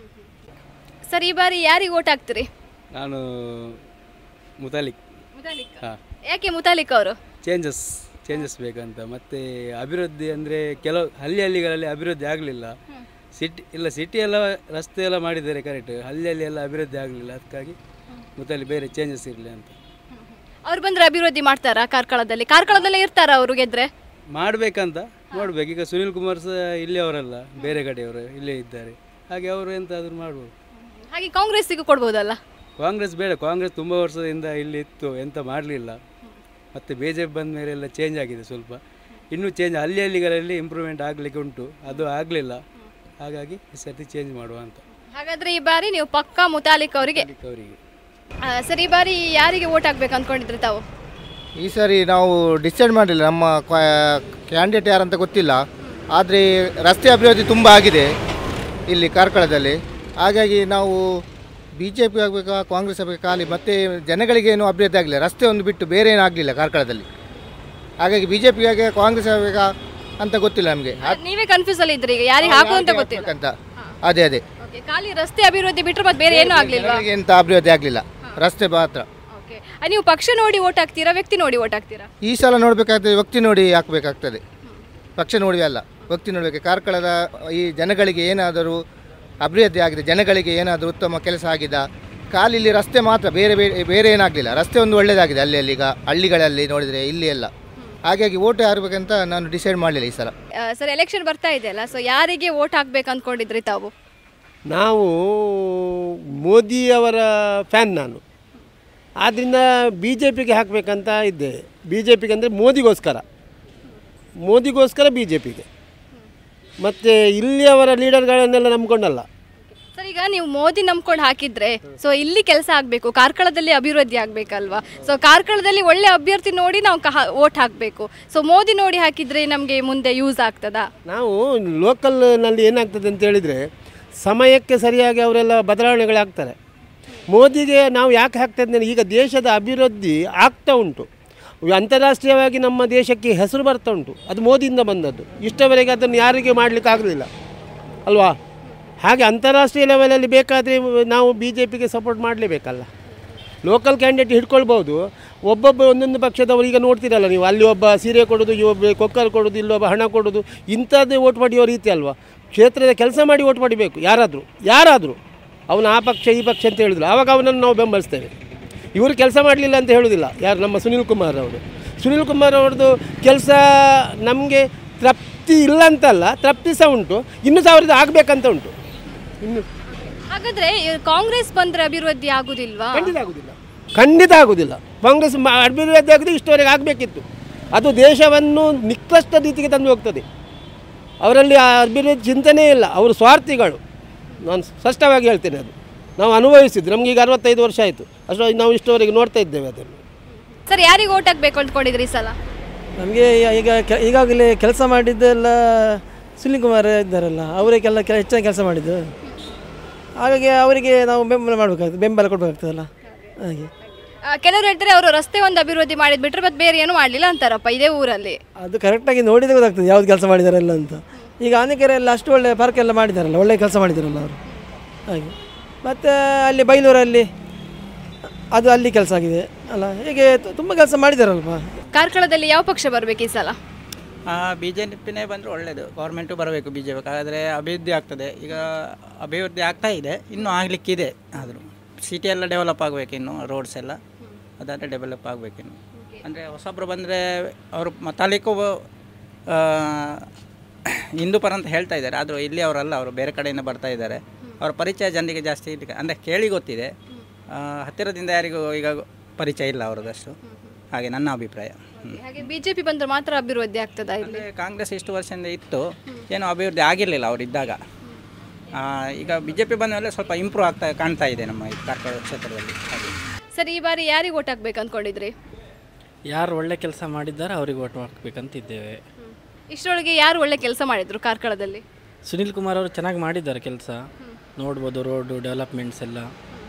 Speaker 2: ಸರ್ ಈ ಬಾರಿ ಯಾರಿಗೆ ಓಟ್ ಹಾಕ್ತೀರಿ
Speaker 15: ನಾನು ಮುತಾಲಿಕ್
Speaker 2: ಮುತಾಲಿಕ್
Speaker 15: ಹಾಂ
Speaker 2: ಯಾಕೆ ಮುತಾಲಿಕ್ ಅವರು
Speaker 15: ಚೇಂಜಸ್ ಚೇಂಜಸ್ ಬೇಕಂತ ಮತ್ತು ಅಭಿವೃದ್ಧಿ ಅಂದರೆ ಕೆಲವು ಹಳ್ಳಿ ಹಳ್ಳಿಗಳಲ್ಲಿ ಅಭಿವೃದ್ಧಿ ಆಗಲಿಲ್ಲ ಸಿಟಿ ಇಲ್ಲ ಸಿಟಿ ಎಲ್ಲ ರಸ್ತೆ ಎಲ್ಲ ಮಾಡಿದ್ದಾರೆ ಕರೆಕ್ಟ್ ಹಳ್ಳಿಯಲ್ಲಿ ಎಲ್ಲ ಅಭಿವೃದ್ಧಿ ಆಗಲಿಲ್ಲ ಅದಕ್ಕಾಗಿ ಮುತಾಲಿ ಬೇರೆ ಚೇಂಜಸ್ ಇರಲಿ ಅಂತ
Speaker 2: ಅವ್ರು ಬಂದ್ರೆ ಅಭಿವೃದ್ಧಿ ಮಾಡ್ತಾರಾ ಕಾರ್ಕಳದಲ್ಲಿ ಕಾರ್ಕಳದಲ್ಲೇ ಇರ್ತಾರಾ ಅವರು ಗೆದ್ರೆ
Speaker 15: ಮಾಡಬೇಕಂತ ನೋಡ್ಬೇಕು ಈಗ ಸುನಿಲ್ ಕುಮಾರ್ ಸಹ ಇಲ್ಲಿ ಅವರಲ್ಲ ಬೇರೆ ಕಡೆಯವರು ಇಲ್ಲೇ ಇದ್ದಾರೆ ಹಾಗೆ ಅವರು ಎಂತಾದರೂ ಮಾಡ್ಬೋದು
Speaker 2: ಹಾಗೆ ಕಾಂಗ್ರೆಸ್ಸಿಗೂ ಕೊಡ್ಬೋದಲ್ಲ
Speaker 15: ಕಾಂಗ್ರೆಸ್ ಬೇಡ ಕಾಂಗ್ರೆಸ್ ತುಂಬ ವರ್ಷದಿಂದ ಇಲ್ಲಿ ಇತ್ತು ಎಂತ ಮಾಡಲಿಲ್ಲ ಮತ್ತು ಬಿ ಜೆ ಪಿ ಬಂದ ಮೇಲೆ ಎಲ್ಲ ಚೇಂಜ್ ಆಗಿದೆ ಸ್ವಲ್ಪ ಇನ್ನೂ ಚೇಂಜ್ ಹಳ್ಳಿ ಹಳ್ಳಿಗಳಲ್ಲಿ ಇಂಪ್ರೂವ್ಮೆಂಟ್ ಆಗಲಿಕ್ಕೆ ಉಂಟು ಅದು ಆಗಲಿಲ್ಲ ಹಾಗಾಗಿ ಈ ಸರ್ತಿ ಚೇಂಜ್ ಮಾಡುವ ಅಂತ
Speaker 2: ಹಾಗಾದ್ರೆ ಈ ಬಾರಿ ನೀವು ಪಕ್ಕಾ ಮುತಾಲಿಕ್ ಅವರಿಗೆ
Speaker 15: ಅವರಿಗೆ
Speaker 2: ಆ, ಸರ್ ಈ ಬಾರಿ ಯಾರಿಗೆ ಓಟ್ ಹಾಕ್ಬೇಕು ಅಂದ್ಕೊಂಡಿದ್ರಿ ತಾವು
Speaker 16: ಈ ಸಾರಿ ನಾವು ಡಿಸೈಡ್ ಮಾಡಲಿಲ್ಲ ನಮ್ಮ ಕ್ಯಾಂಡಿಡೇಟ್ ಯಾರಂತ ಗೊತ್ತಿಲ್ಲ ಆದರೆ ರಸ್ತೆ ಅಭಿವೃದ್ಧಿ ತುಂಬ ಆಗಿದೆ ಇಲ್ಲಿ ಕಾರ್ಕಳದಲ್ಲಿ ಹಾಗಾಗಿ ನಾವು ಬಿ ಜೆ ಪಿ ಆಗಬೇಕಾ ಕಾಂಗ್ರೆಸ್ ಆಗಬೇಕಾ ಖಾಲಿ ಮತ್ತು ಜನಗಳಿಗೆ ಏನು ಅಭಿವೃದ್ಧಿ ಆಗಲಿಲ್ಲ ರಸ್ತೆ ಒಂದು ಬಿಟ್ಟು ಬೇರೆ ಏನೂ ಆಗಲಿಲ್ಲ ಕಾರ್ಕಳದಲ್ಲಿ ಹಾಗಾಗಿ ಬಿ ಜೆ ಪಿಗೆ ಕಾಂಗ್ರೆಸ್ ಆಗಬೇಕಾ ಅಂತ ಗೊತ್ತಿಲ್ಲ ನಮಗೆ
Speaker 2: ನೀವೇ ಕನ್ಫ್ಯೂಸ್ ಅಲ್ಲಿ ಇದ್ರಿ ಈಗ ಯಾರಿಗೆ ಹಾಕು ಅಂತ ಗೊತ್ತಿಲ್ಲ
Speaker 16: ಅಂತ ಅದೇ ಅದೇ
Speaker 2: Okay, ಖಾಲಿ ರಸ್ತೆ ಅಭಿವೃದ್ಧಿ ಬಿಟ್ಟರೆ ಮತ್ತೆ ಬೇರೆ ಏನೂ ಆಗ್ಲಿಲ್ವಾ
Speaker 16: ಜನಗಳಿಗೆ ಎಂತ ಅಭಿವೃದ್ಧಿ ಆಗಲಿಲ್ಲ ರಸ್ತೆ ಮಾತ್ರ
Speaker 2: Okay. ಆ, ನೀವು ಪಕ್ಷ ನೋಡಿ ಓಟ್ ಹಾಕ್ತೀರಾ ವ್ಯಕ್ತಿ ನೋಡಿ ಓಟ್ ಹಾಕ್ತೀರಾ
Speaker 16: ಈ ಸಲ ನೋಡಬೇಕಾಗ್ತದೆ ವ್ಯಕ್ತಿ ನೋಡಿ ಹಾಕಬೇಕಾಗ್ತದೆ ಪಕ್ಷ ನೋಡಿ ಅಲ್ಲ ವ್ಯಕ್ತಿ ನೋಡಬೇಕು ಕಾರ್ಕಳದ ಈ ಜನಗಳಿಗೆ ಏನಾದರೂ ಅಭಿವೃದ್ಧಿ ಆಗಿದೆ ಜನಗಳಿಗೆ ಏನಾದರೂ ಉತ್ತಮ ಕೆಲಸ ಆಗಿದೆ ಖಾಲಿ ಇಲ್ಲಿ ರಸ್ತೆ ಮಾತ್ರ ಬೇರೆ ಬೇರೆ ಬೇರೆ ಏನಾಗಲಿಲ್ಲ ರಸ್ತೆ ಒಂದು ಒಳ್ಳೆಯದಾಗಿದೆ ಅಲ್ಲಿ ಅಲ್ಲಿ ಈಗ ಹಳ್ಳಿಗಳಲ್ಲಿ ನೋಡಿದರೆ ಇಲ್ಲಿ ಎಲ್ಲ ಹಾಗಾಗಿ ಓಟ್ ಯಾರಬೇಕಂತ ನಾನು ಡಿಸೈಡ್ ಮಾಡಲಿಲ್ಲ ಈ ಸಲ
Speaker 2: ಆ, ಸರ್ ಎಲೆಕ್ಷನ್ ಬರ್ತಾ ಇದೆಯಲ್ಲ ಸೊ ಯಾರಿಗೆ ಓಟ್ ಹಾಕ್ಬೇಕು ಅಂದ್ಕೊಂಡಿದ್ರಿ ತಾವು
Speaker 17: ನಾವು ಮೋದಿಯವರ ಫ್ಯಾನ್ ನಾನು ಆದ್ದರಿಂದ ಬಿ ಜೆ ಪಿಗೆ ಹಾಕಬೇಕಂತ ಇದ್ದೆ ಬಿ ಜೆ ಪಿಗೆ ಅಂದರೆ ಮೋದಿಗೋಸ್ಕರ ಮೋದಿಗೋಸ್ಕರ ಬಿ ಜೆ ಪಿಗೆ ಮತ್ತು ಇಲ್ಲಿಯವರ ಲೀಡರ್ಗಳನ್ನೆಲ್ಲ ನಂಬ್ಕೊಂಡಲ್ಲ
Speaker 2: ಸರ್ ಈಗ ನೀವು ಮೋದಿ ನಂಬ್ಕೊಂಡು ಹಾಕಿದ್ರೆ ಸೊ ಇಲ್ಲಿ ಕೆಲಸ ಆಗಬೇಕು ಕಾರ್ಕಳದಲ್ಲಿ ಅಭಿವೃದ್ಧಿ ಆಗಬೇಕಲ್ವಾ ಸೊ ಕಾರ್ಕಳದಲ್ಲಿ ಒಳ್ಳೆ ಅಭ್ಯರ್ಥಿ ನೋಡಿ ನಾವು ಓಟ್ ಹಾಕಬೇಕು ಸೊ ಮೋದಿ ನೋಡಿ ಹಾಕಿದ್ರೆ ನಮಗೆ ಮುಂದೆ ಯೂಸ್ ಆಗ್ತದಾ
Speaker 17: ನಾವು ಲೋಕಲ್ನಲ್ಲಿ ಏನಾಗ್ತದೆ ಅಂತ ಹೇಳಿದರೆ ಸಮಯಕ್ಕೆ ಸರಿಯಾಗಿ ಅವರೆಲ್ಲ ಬದಲಾವಣೆಗಳಾಗ್ತಾರೆ ಮೋದಿಗೆ ನಾವು ಯಾಕೆ ಹಾಕ್ತಾ ಈಗ ದೇಶದ ಅಭಿವೃದ್ಧಿ ಆಗ್ತಾ ಉಂಟು ಅಂತಾರಾಷ್ಟ್ರೀಯವಾಗಿ ನಮ್ಮ ದೇಶಕ್ಕೆ ಹೆಸರು ಬರ್ತಾ ಉಂಟು ಅದು ಮೋದಿಯಿಂದ ಬಂದದ್ದು ಇಷ್ಟವರೆಗೆ ಅದನ್ನು ಯಾರಿಗೆ ಮಾಡಲಿಕ್ಕೆ ಆಗಲಿಲ್ಲ ಅಲ್ವಾ ಹಾಗೆ ಅಂತಾರಾಷ್ಟ್ರೀಯ ಲೆವೆಲಲ್ಲಿ ಬೇಕಾದರೆ ನಾವು ಬಿ ಜೆ ಪಿಗೆ ಸಪೋರ್ಟ್ ಮಾಡಲೇಬೇಕಲ್ಲ ಲೋಕಲ್ ಕ್ಯಾಂಡಿಡೇಟ್ ಹಿಡ್ಕೊಳ್ಬೋದು ಒಬ್ಬೊಬ್ಬ ಒಂದೊಂದು ಪಕ್ಷದವರು ಈಗ ನೋಡ್ತೀರಲ್ಲ ನೀವು ಅಲ್ಲಿ ಒಬ್ಬ ಸೀರೆ ಕೊಡೋದು ಒಬ್ಬ ಕೊಕ್ಕರ್ ಕೊಡೋದು ಇಲ್ಲೊಬ್ಬ ಹಣ ಕೊಡೋದು ಇಂಥದ್ದೇ ಓಟ್ ಪಡೆಯೋ ರೀತಿ ಅಲ್ವಾ ಕ್ಷೇತ್ರದ ಕೆಲಸ ಮಾಡಿ ಓಟ್ ಪಡಿಬೇಕು ಯಾರಾದರೂ ಯಾರಾದರೂ ಅವನು ಆ ಪಕ್ಷ ಈ ಪಕ್ಷ ಅಂತ ಹೇಳಿದ್ರು ಆವಾಗ ಅವನನ್ನು ನಾವು ಬೆಂಬಲಿಸ್ತೇವೆ ಇವರು ಕೆಲಸ ಮಾಡಲಿಲ್ಲ ಅಂತ ಹೇಳೋದಿಲ್ಲ ಯಾರು ನಮ್ಮ ಸುನಿಲ್ ಕುಮಾರ್ ಅವರು ಸುನಿಲ್ ಕುಮಾರ್ ಅವ್ರದ್ದು ಕೆಲಸ ನಮಗೆ ತೃಪ್ತಿ ಇಲ್ಲ ಅಂತಲ್ಲ ತೃಪ್ತಿ ಸಹ ಉಂಟು ಇನ್ನೂ ಸಹ ಅವ್ರದ್ದು ಆಗಬೇಕಂತ ಉಂಟು ಇನ್ನು
Speaker 2: ಹಾಗಾದ್ರೆ ಇವ್ರು ಕಾಂಗ್ರೆಸ್ ಬಂದ್ರೆ ಅಭಿವೃದ್ಧಿ ಆಗುದಿಲ್ವಾ
Speaker 17: ಖಂಡಿತ ಆಗುದಿಲ್ಲ ಖಂಡಿತ ಆಗುದಿಲ್ಲ ಕಾಂಗ್ರೆಸ್ ಮ- ಅಭಿವೃದ್ಧಿ ಆಗಿದೆ ಇಷ್ಟವರೆಗೆ ಆಗಬೇಕಿತ್ತು ಅದು ದೇಶವನ್ನು ನಿಕೃಷ್ಟ ರೀತಿಗೆ ತಂದು ಹೋಗ್ತದೆ ಅವರಲ್ಲಿ ಆ ಅಭಿವೃದ್ಧಿ ಚಿಂತನೆ ಇಲ್ಲ ಅವರು ಸ್ವಾರ್ಥಿಗಳು ನಾನು ಸ್ಪಷ್ಟವಾಗಿ ಹೇಳ್ತೇನೆ ಅದು ನಾವು ಅನುಭವಿಸಿದ್ದು ನಮ್ಗೆ ಈಗ ಅರವತ್ತೈದು ವರ್ಷ ಆಯಿತು ಅಷ್ಟು ನಾವು ಇಷ್ಟವರೆಗೆ ನೋಡ್ತಾ ಇದ್ದೇವೆ ಅದನ್ನು
Speaker 2: ಸರ್ ಯಾರಿಗೆ ಓಟ್ ಹಾಕ್ಬೇಕು ಅಂದ್ಕೊಂಡಿದ್ರಿ ಈ ಸಲ
Speaker 18: ನಮಗೆ ಈಗ ಕೆ- ಈಗಾಗಲೇ ಕೆಲಸ ಮಾಡಿದ್ದೆಲ್ಲ ಸುನಿಲ್ ಕುಮಾರ್ ಇದ್ದಾರಲ್ಲ ಅವರಿಗೆಲ್ಲ ಕೆಲ ಹೆಚ್ಚಿನ ಕೆಲಸ ಮಾಡಿದ್ದು ಹಾಗಾಗಿ ಅವರಿಗೆ ನಾವು ಬೆಂಬಲ ಮಾಡಬೇಕಾಗ್ತದೆ ಬೆಂಬಲ ಕೊಡಬೇಕಾಗ್ತದಲ್ಲ ಹಾಗೆ
Speaker 2: ಆ, ಕೆಲವರು ಹೇಳ್ತಾರೆ ಅವರು ರಸ್ತೆ ಒಂದು ಅಭಿವೃದ್ಧಿ ಮಾಡಿದ್ ಬಿಟ್ರೆ ಮತ್ತೆ ಬೇರೆ ಏನು ಮಾಡಲಿಲ್ಲ ಅಂತಾರಪ್ಪ ಇದೇ ಊರಲ್ಲಿ
Speaker 18: ಅದು ಕರೆಕ್ಟಾಗಿ ನೋಡಿದ್ರೆ ಗೊತ್ತಾಗ್ತದೆ ಯಾವ್ದು ಕೆಲಸ ಮಾಡಿದಾರಲ್ಲ ಅಂತ ಈಗ ಆನೆಕೆರೆ ಎಲ್ಲ ಅಷ್ಟು ಒಳ್ಳೆ ಪಾರ್ಕ್ ಎಲ್ಲ ಮಾಡಿದಾರಲ್ಲ ಒಳ್ಳೆ ಕೆಲಸ ಮಾಡಿದಾರಲ್ಲ ಅವರು ಹಾಗೆ ಮತ್ತು ಅಲ್ಲಿ ಬೈಲೂರಲ್ಲಿ ಅದು ಅಲ್ಲಿ ಕೆಲಸ ಆಗಿದೆ ಅಲ್ಲ ಹೀಗೆ ತುಂಬ ಕೆಲಸ ಮಾಡಿದಾರಲ್ವ
Speaker 2: ಕಾರ್ಕಳದಲ್ಲಿ ಯಾವ ಪಕ್ಷ ಬರ್ಬೇಕು ಈ ಸಲ
Speaker 19: ಬಿ ಜೆ ಪಿನೇ ಬಂದರೆ ಒಳ್ಳೆಯದು ಗೌರ್ಮೆಂಟು ಬರಬೇಕು ಬಿ ಜೆ ಪಿ ಆದರೆ ಅಭಿವೃದ್ಧಿ ಆಗ್ತದೆ ಈಗ ಅಭಿವೃದ್ಧಿ ಆಗ್ತಾ ಇದೆ ಇನ್ನೂ ಆಗಲಿಕ್ಕಿದೆ ಆದರೂ ಸಿಟಿ ಎಲ್ಲ ಡೆವಲಪ್ ಆಗಬೇಕು ಇನ್ನು ರೋಡ್ಸ್ ಎಲ್ಲ ಅದಾದರೆ ಡೆವಲಪ್ ಆಗಬೇಕಿನ್ನು ಅಂದರೆ ಹೊಸೊಬ್ಬರು ಬಂದರೆ ಅವರು ತಾಲೂಕು ಆ, ಹಿಂದೂ ಪರ ಅಂತ ಹೇಳ್ತಾ ಇದ್ದಾರೆ ಆದರೂ ಇಲ್ಲಿ ಅವರಲ್ಲ ಅವರು ಬೇರೆ ಕಡೆಯಿಂದ ಬರ್ತಾ ಇದ್ದಾರೆ ಅವರ ಪರಿಚಯ ಜನರಿಗೆ ಜಾಸ್ತಿ ಇಲ್ಲ ಅಂದರೆ ಕೇಳಿ ಗೊತ್ತಿದೆ ಆ, ಹತ್ತಿರದಿಂದ ಯಾರಿಗೂ ಈಗ ಪರಿಚಯ ಇಲ್ಲ ಅವರದಷ್ಟು ಹಾಗೆ ನನ್ನ ಅಭಿಪ್ರಾಯ ಹ್ಮ್.
Speaker 2: ಹಾಗೆ ಬಿಜೆಪಿ ಬಂದ್ರೆ ಮಾತ್ರ ಅಭಿವೃದ್ಧಿ ಆಗ್ತದಾ ಇಲ್ಲಿ
Speaker 19: ಕಾಂಗ್ರೆಸ್ ಇಷ್ಟು ವರ್ಷದಿಂದ ಇತ್ತು ಏನೂ ಅಭಿವೃದ್ಧಿ ಆಗಿರಲಿಲ್ಲ ಅವರು ಇದ್ದಾಗ ಆ, ಈಗ ಬಿ ಜೆ ಪಿ ಬಂದ ಮೇಲೆ ಸ್ವಲ್ಪ ಇಂಪ್ರೂವ್ ಆಗ್ತಾ ಕಾಣ್ತಾ ಇದೆ ನಮ್ಮ ಈ ಕಾರ್ಕಳ ಕ್ಷೇತ್ರದಲ್ಲಿ ಹಾಗೆ
Speaker 2: ಸರ್ ಈ ಬಾರಿ ಯಾರಿಗೆ ಓಟ್ ಹಾಕ್ಬೇಕು ಅಂದ್ಕೊಂಡಿದ್ರಿ
Speaker 18: ಯಾರು ಒಳ್ಳೆ ಕೆಲಸ ಮಾಡಿದ್ದಾರೆ ಅವರಿಗೆ ಓಟ್ ಹಾಕಬೇಕಂತಿದ್ದೇವೆ
Speaker 2: ಇಷ್ಟರೊಳಗೆ ಯಾರು ಒಳ್ಳೆ ಕೆಲಸ ಮಾಡಿದ್ರು ಕಾರ್ಕಳದಲ್ಲಿ
Speaker 18: ಸುನಿಲ್ ಕುಮಾರ್ ಅವರು ಚೆನ್ನಾಗಿ ಮಾಡಿದ್ದಾರೆ ಕೆಲಸ ನೋಡ್ಬೋದು ರೋಡು ಡೆವಲಪ್ಮೆಂಟ್ಸ್ ಎಲ್ಲ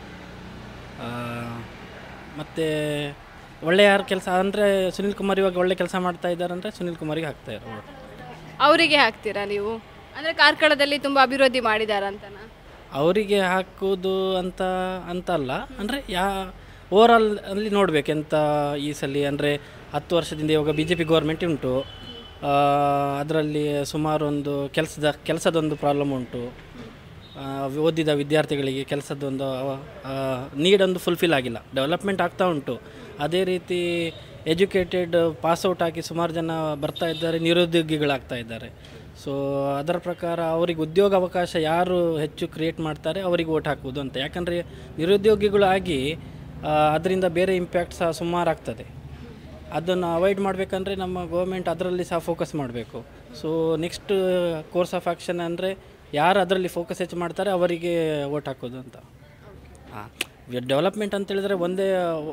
Speaker 18: ಮತ್ತು ಒಳ್ಳೆ ಯಾರು ಕೆಲಸ ಅಂದರೆ ಸುನಿಲ್ ಕುಮಾರ್ ಇವಾಗ ಒಳ್ಳೆ ಕೆಲಸ ಮಾಡ್ತಾ ಇದ್ದಾರೆ ಅಂದರೆ ಸುನಿಲ್ ಕುಮಾರಿಗೆ ಹಾಕ್ತಾ ಇದ್ದಾರೆ
Speaker 2: ಅವರಿಗೆ ಹಾಕ್ತೀರಾ ನೀವು ಅಂದ್ರೆ ಕಾರ್ಕಳದಲ್ಲಿ ತುಂಬಾ ಅಭಿವೃದ್ಧಿ ಮಾಡಿದಾರಂತನಾ
Speaker 18: ಅವರಿಗೆ ಹಾಕೋದು ಅಂತ ಅಂತ ಅಲ್ಲ ಅಂದರೆ ಯಾ ಓವರಾಲ್ ಅಲ್ಲಿ ನೋಡ್ಬೇಕು ಎಂತ ಈ ಸಲ ಅಂದರೆ ಹತ್ತು ವರ್ಷದಿಂದ ಇವಾಗ ಬಿ ಜೆ ಪಿ ಗೌರ್ಮೆಂಟ್ ಉಂಟು ಅದರಲ್ಲಿ ಸುಮಾರು ಒಂದು ಕೆಲಸದ ಕೆಲಸದೊಂದು ಪ್ರಾಬ್ಲಮ್ ಉಂಟು ಆ, ಓದಿದ ವಿದ್ಯಾರ್ಥಿಗಳಿಗೆ ಕೆಲಸದೊಂದು ನೀಡೊಂದು ಫುಲ್ಫಿಲ್ ಆಗಿಲ್ಲ ಡೆವಲಪ್ಮೆಂಟ್ ಆಗ್ತಾ ಉಂಟು ಅದೇ ರೀತಿ ಎಜುಕೇಟೆಡ್ ಪಾಸ್ಔಟ್ ಆಗಿ ಸುಮಾರು ಜನ ಬರ್ತಾ ಇದ್ದಾರೆ ನಿರುದ್ಯೋಗಿಗಳಾಗ್ತಾ ಇದ್ದಾರೆ ಸೊ ಅದರ ಪ್ರಕಾರ ಅವರಿಗೆ ಉದ್ಯೋಗ ಅವಕಾಶ ಯಾರು ಹೆಚ್ಚು ಕ್ರಿಯೇಟ್ ಮಾಡ್ತಾರೆ ಅವರಿಗೆ ಓಟ್ ಹಾಕುವುದು ಅಂತ ಯಾಕಂದರೆ ನಿರುದ್ಯೋಗಿಗಳು ಆಗಿ ಅದರಿಂದ ಬೇರೆ ಇಂಪ್ಯಾಕ್ಟ್ ಸಹ ಸುಮಾರು ಆಗ್ತದೆ ಅದನ್ನು ಅವಾಯ್ಡ್ ಮಾಡಬೇಕಂದ್ರೆ ನಮ್ಮ ಗೌರ್ಮೆಂಟ್ ಅದರಲ್ಲಿ ಸಹ ಫೋಕಸ್ ಮಾಡಬೇಕು so next course of action ಅಂದರೆ ಯಾರು ಅದರಲ್ಲಿ ಫೋಕಸ್ ಹೆಚ್ಚು ಮಾಡ್ತಾರೆ ಅವರಿಗೆ ಓಟ್ ಹಾಕೋದು ಅಂತ ಹಾಂ ಡೆವಲಪ್ಮೆಂಟ್ ಅಂತ ಹೇಳಿದ್ರೆ ಒಂದೇ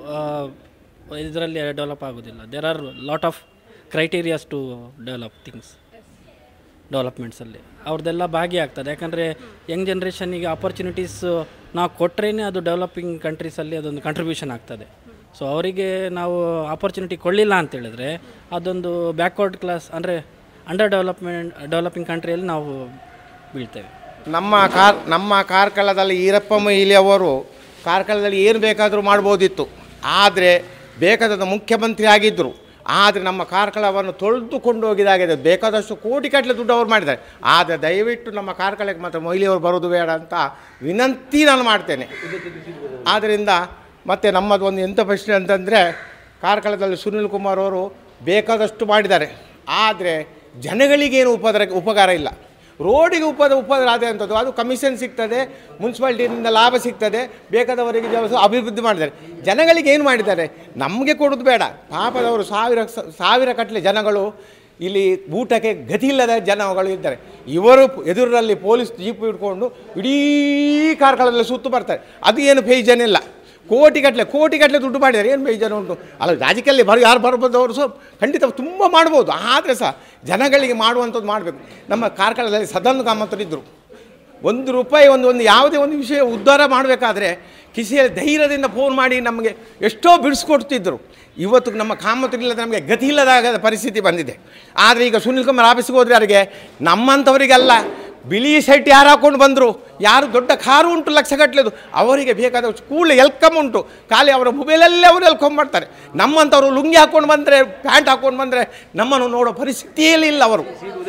Speaker 18: ಇದರಲ್ಲಿ ಡೆವಲಪ್ ಆಗೋದಿಲ್ಲ there are lot of criterias to develop things ಡೆವಲಪ್ಮೆಂಟ್ಸಲ್ಲಿ ಅವ್ರದ್ದೆಲ್ಲ ಭಾಗಿಯಾಗ್ತದೆ ಯಾಕಂದರೆ ಯಂಗ್ ಜನ್ರೇಷನ್ನಿಗೆ ಆಪರ್ಚುನಿಟೀಸ್ ನಾವು ಕೊಟ್ಟರೇ ಅದು ಡೆವಲಪಿಂಗ್ ಕಂಟ್ರೀಸಲ್ಲಿ ಅದೊಂದು ಕಂಟ್ರಿಬ್ಯೂಷನ್ ಆಗ್ತದೆ ಸೊ ಅವರಿಗೆ ನಾವು ಆಪರ್ಚುನಿಟಿ ಕೊಡಲಿಲ್ಲ ಅಂತ ಹೇಳಿದ್ರೆ ಅದೊಂದು ಬ್ಯಾಕ್ವರ್ಡ್ ಕ್ಲಾಸ್ ಅಂದರೆ ಅಂಡರ್ ಡೆವಲಪ್ಮೆಂಟ್ ಡೆವಲಪಿಂಗ್ ಕಂಟ್ರಿಯಲ್ಲಿ ನಾವು ಬೀಳ್ತೇವೆ
Speaker 16: ನಮ್ಮ ಕಾರ್ ನಮ್ಮ ಕಾರ್ಕಳದಲ್ಲಿ ಈರಪ್ಪ ಮೊಯ್ಲಿ ಅವರು ಕಾರ್ಕಳದಲ್ಲಿ ಏನು ಬೇಕಾದರೂ ಮಾಡ್ಬೋದಿತ್ತು ಆದರೆ ಬೇಕಾದ ಮುಖ್ಯಮಂತ್ರಿ ಆಗಿದ್ದರು ಆದರೆ ನಮ್ಮ ಕಾರ್ಕಳವನ್ನು ತೊಳೆದುಕೊಂಡು ಹೋಗಿದಾಗಿದೆ ಬೇಕಾದಷ್ಟು ಕೋಟಿ ಕಟ್ಟಲೆ ದುಡ್ಡು ಅವ್ರು ಮಾಡಿದ್ದಾರೆ ಆದರೆ ದಯವಿಟ್ಟು ನಮ್ಮ ಕಾರ್ಕಳಕ್ಕೆ ಮಾತ್ರ ಮೊಯ್ಲಿಯವರು ಬರೋದು ಬೇಡ ಅಂತ ವಿನಂತಿ ನಾನು ಮಾಡ್ತೇನೆ ಆದ್ದರಿಂದ ಮತ್ತು ನಮ್ಮದು ಒಂದು ಎಂಥ ಪ್ರಶ್ನೆ ಅಂತಂದರೆ ಕಾರ್ಕಳದಲ್ಲಿ ಸುನಿಲ್ ಕುಮಾರ್ ಅವರು ಬೇಕಾದಷ್ಟು ಮಾಡಿದ್ದಾರೆ ಆದರೆ ಜನಗಳಿಗೇನು ಉಪದ್ರ ಉಪಕಾರ ಇಲ್ಲ ರೋಡಿಗೆ ಉಪದ ಉಪದ್ರ ಆದ ಅಂಥದ್ದು ಅದು ಕಮಿಷನ್ ಸಿಗ್ತದೆ ಮುನ್ಸಿಪಾಲ್ಟಿಯಿಂದ ಲಾಭ ಸಿಗ್ತದೆ ಬೇಕಾದವರಿಗೆ ಜನ ಅಭಿವೃದ್ಧಿ ಮಾಡಿದ್ದಾರೆ ಜನಗಳಿಗೆ ಏನು ಮಾಡಿದ್ದಾರೆ ನಮಗೆ ಕೊಡೋದು ಬೇಡ ಪಾಪದವರು ಸಾವಿರ ಸ- ಸಾವಿರ ಕಟ್ಟಲೆ ಜನಗಳು ಇಲ್ಲಿ ಊಟಕ್ಕೆ ಗತಿ ಇಲ್ಲದ ಜನಗಳು ಇದ್ದಾರೆ ಇವರು ಎದುರಲ್ಲಿ ಪೊಲೀಸ್ ಜೀಪ್ ಇಟ್ಕೊಂಡು ಇಡೀ ಕಾರ್ಕಳದಲ್ಲಿ ಸುತ್ತು ಬರ್ತಾರೆ ಅದು ಏನು ಪ್ರಯೋಜನ ಇಲ್ಲ ಕೋಟಿ ಗಟ್ಟಲೆ ಕೋಟಿ ಗಟ್ಟಲೆ ದುಡ್ಡು ಮಾಡಿದ್ದಾರೆ ಏನು ಪ್ರಯೋಜನ ಉಂಟು ಅಲ್ಲ ರಾಜಕೀಯದಲ್ಲಿ ಬರೋ ಯಾರು ಬರ್ಬೋದು ಅವರು ಸಹ ಖಂಡಿತ ತುಂಬ ಮಾಡ್ಬೋದು ಆದರೆ ಸಹ ಜನಗಳಿಗೆ ಮಾಡುವಂಥದ್ದು ಮಾಡಬೇಕು ನಮ್ಮ ಕಾರ್ಕಳದಲ್ಲಿ ಸದನ್ ಕಾಮತರಿದ್ದರು ಒಂದು ರೂಪಾಯಿ ಒಂದು ಒಂದು ಯಾವುದೇ ಒಂದು ವಿಷಯ ಉದ್ಧಾರ ಮಾಡಬೇಕಾದ್ರೆ ಕಿಸಿಯಲ್ಲಿ ಧೈರ್ಯದಿಂದ ಫೋನ್ ಮಾಡಿ ನಮಗೆ ಎಷ್ಟೋ ಬಿಡಿಸ್ಕೊಡ್ತಿದ್ದರು ಇವತ್ತು ನಮ್ಮ ಕಾಮತರಿಲ್ಲದೆ ನಮಗೆ ಗತಿ ಇಲ್ಲದಾಗದ ಪರಿಸ್ಥಿತಿ ಬಂದಿದೆ ಆದರೆ ಈಗ ಸುನಿಲ್ ಕುಮಾರ್ ಆಫೀಸ್ಗೆ ಹೋದ್ರೆ ಯಾರಿಗೆ ನಮ್ಮಂಥವರಿಗೆಲ್ಲ ಬಿಳಿ ಶರ್ಟ್ ಯಾರು ಹಾಕೊಂಡು ಬಂದರು ಯಾರು ದೊಡ್ಡ ಕಾರು ಉಂಟು ಲಕ್ಷಗಟ್ಟಲೆದು ಅವರಿಗೆ ಬೇಕಾದ ಕೂಡಲೇ ಎಲ್ಕಮ್ ಉಂಟು ಖಾಲಿ ಅವರ ಮೊಬೈಲಲ್ಲೇ ಅವರು ಎಲ್ಕಮ್ ಮಾಡ್ತಾರೆ ನಮ್ಮಂಥವ್ರು ಲುಂಗಿ ಹಾಕ್ಕೊಂಡು ಬಂದರೆ ಪ್ಯಾಂಟ್ ಹಾಕ್ಕೊಂಡು ಬಂದರೆ ನಮ್ಮನ್ನು ನೋಡೋ ಪರಿಸ್ಥಿತಿಯಲ್ಲಿ ಇಲ್ಲ ಅವರು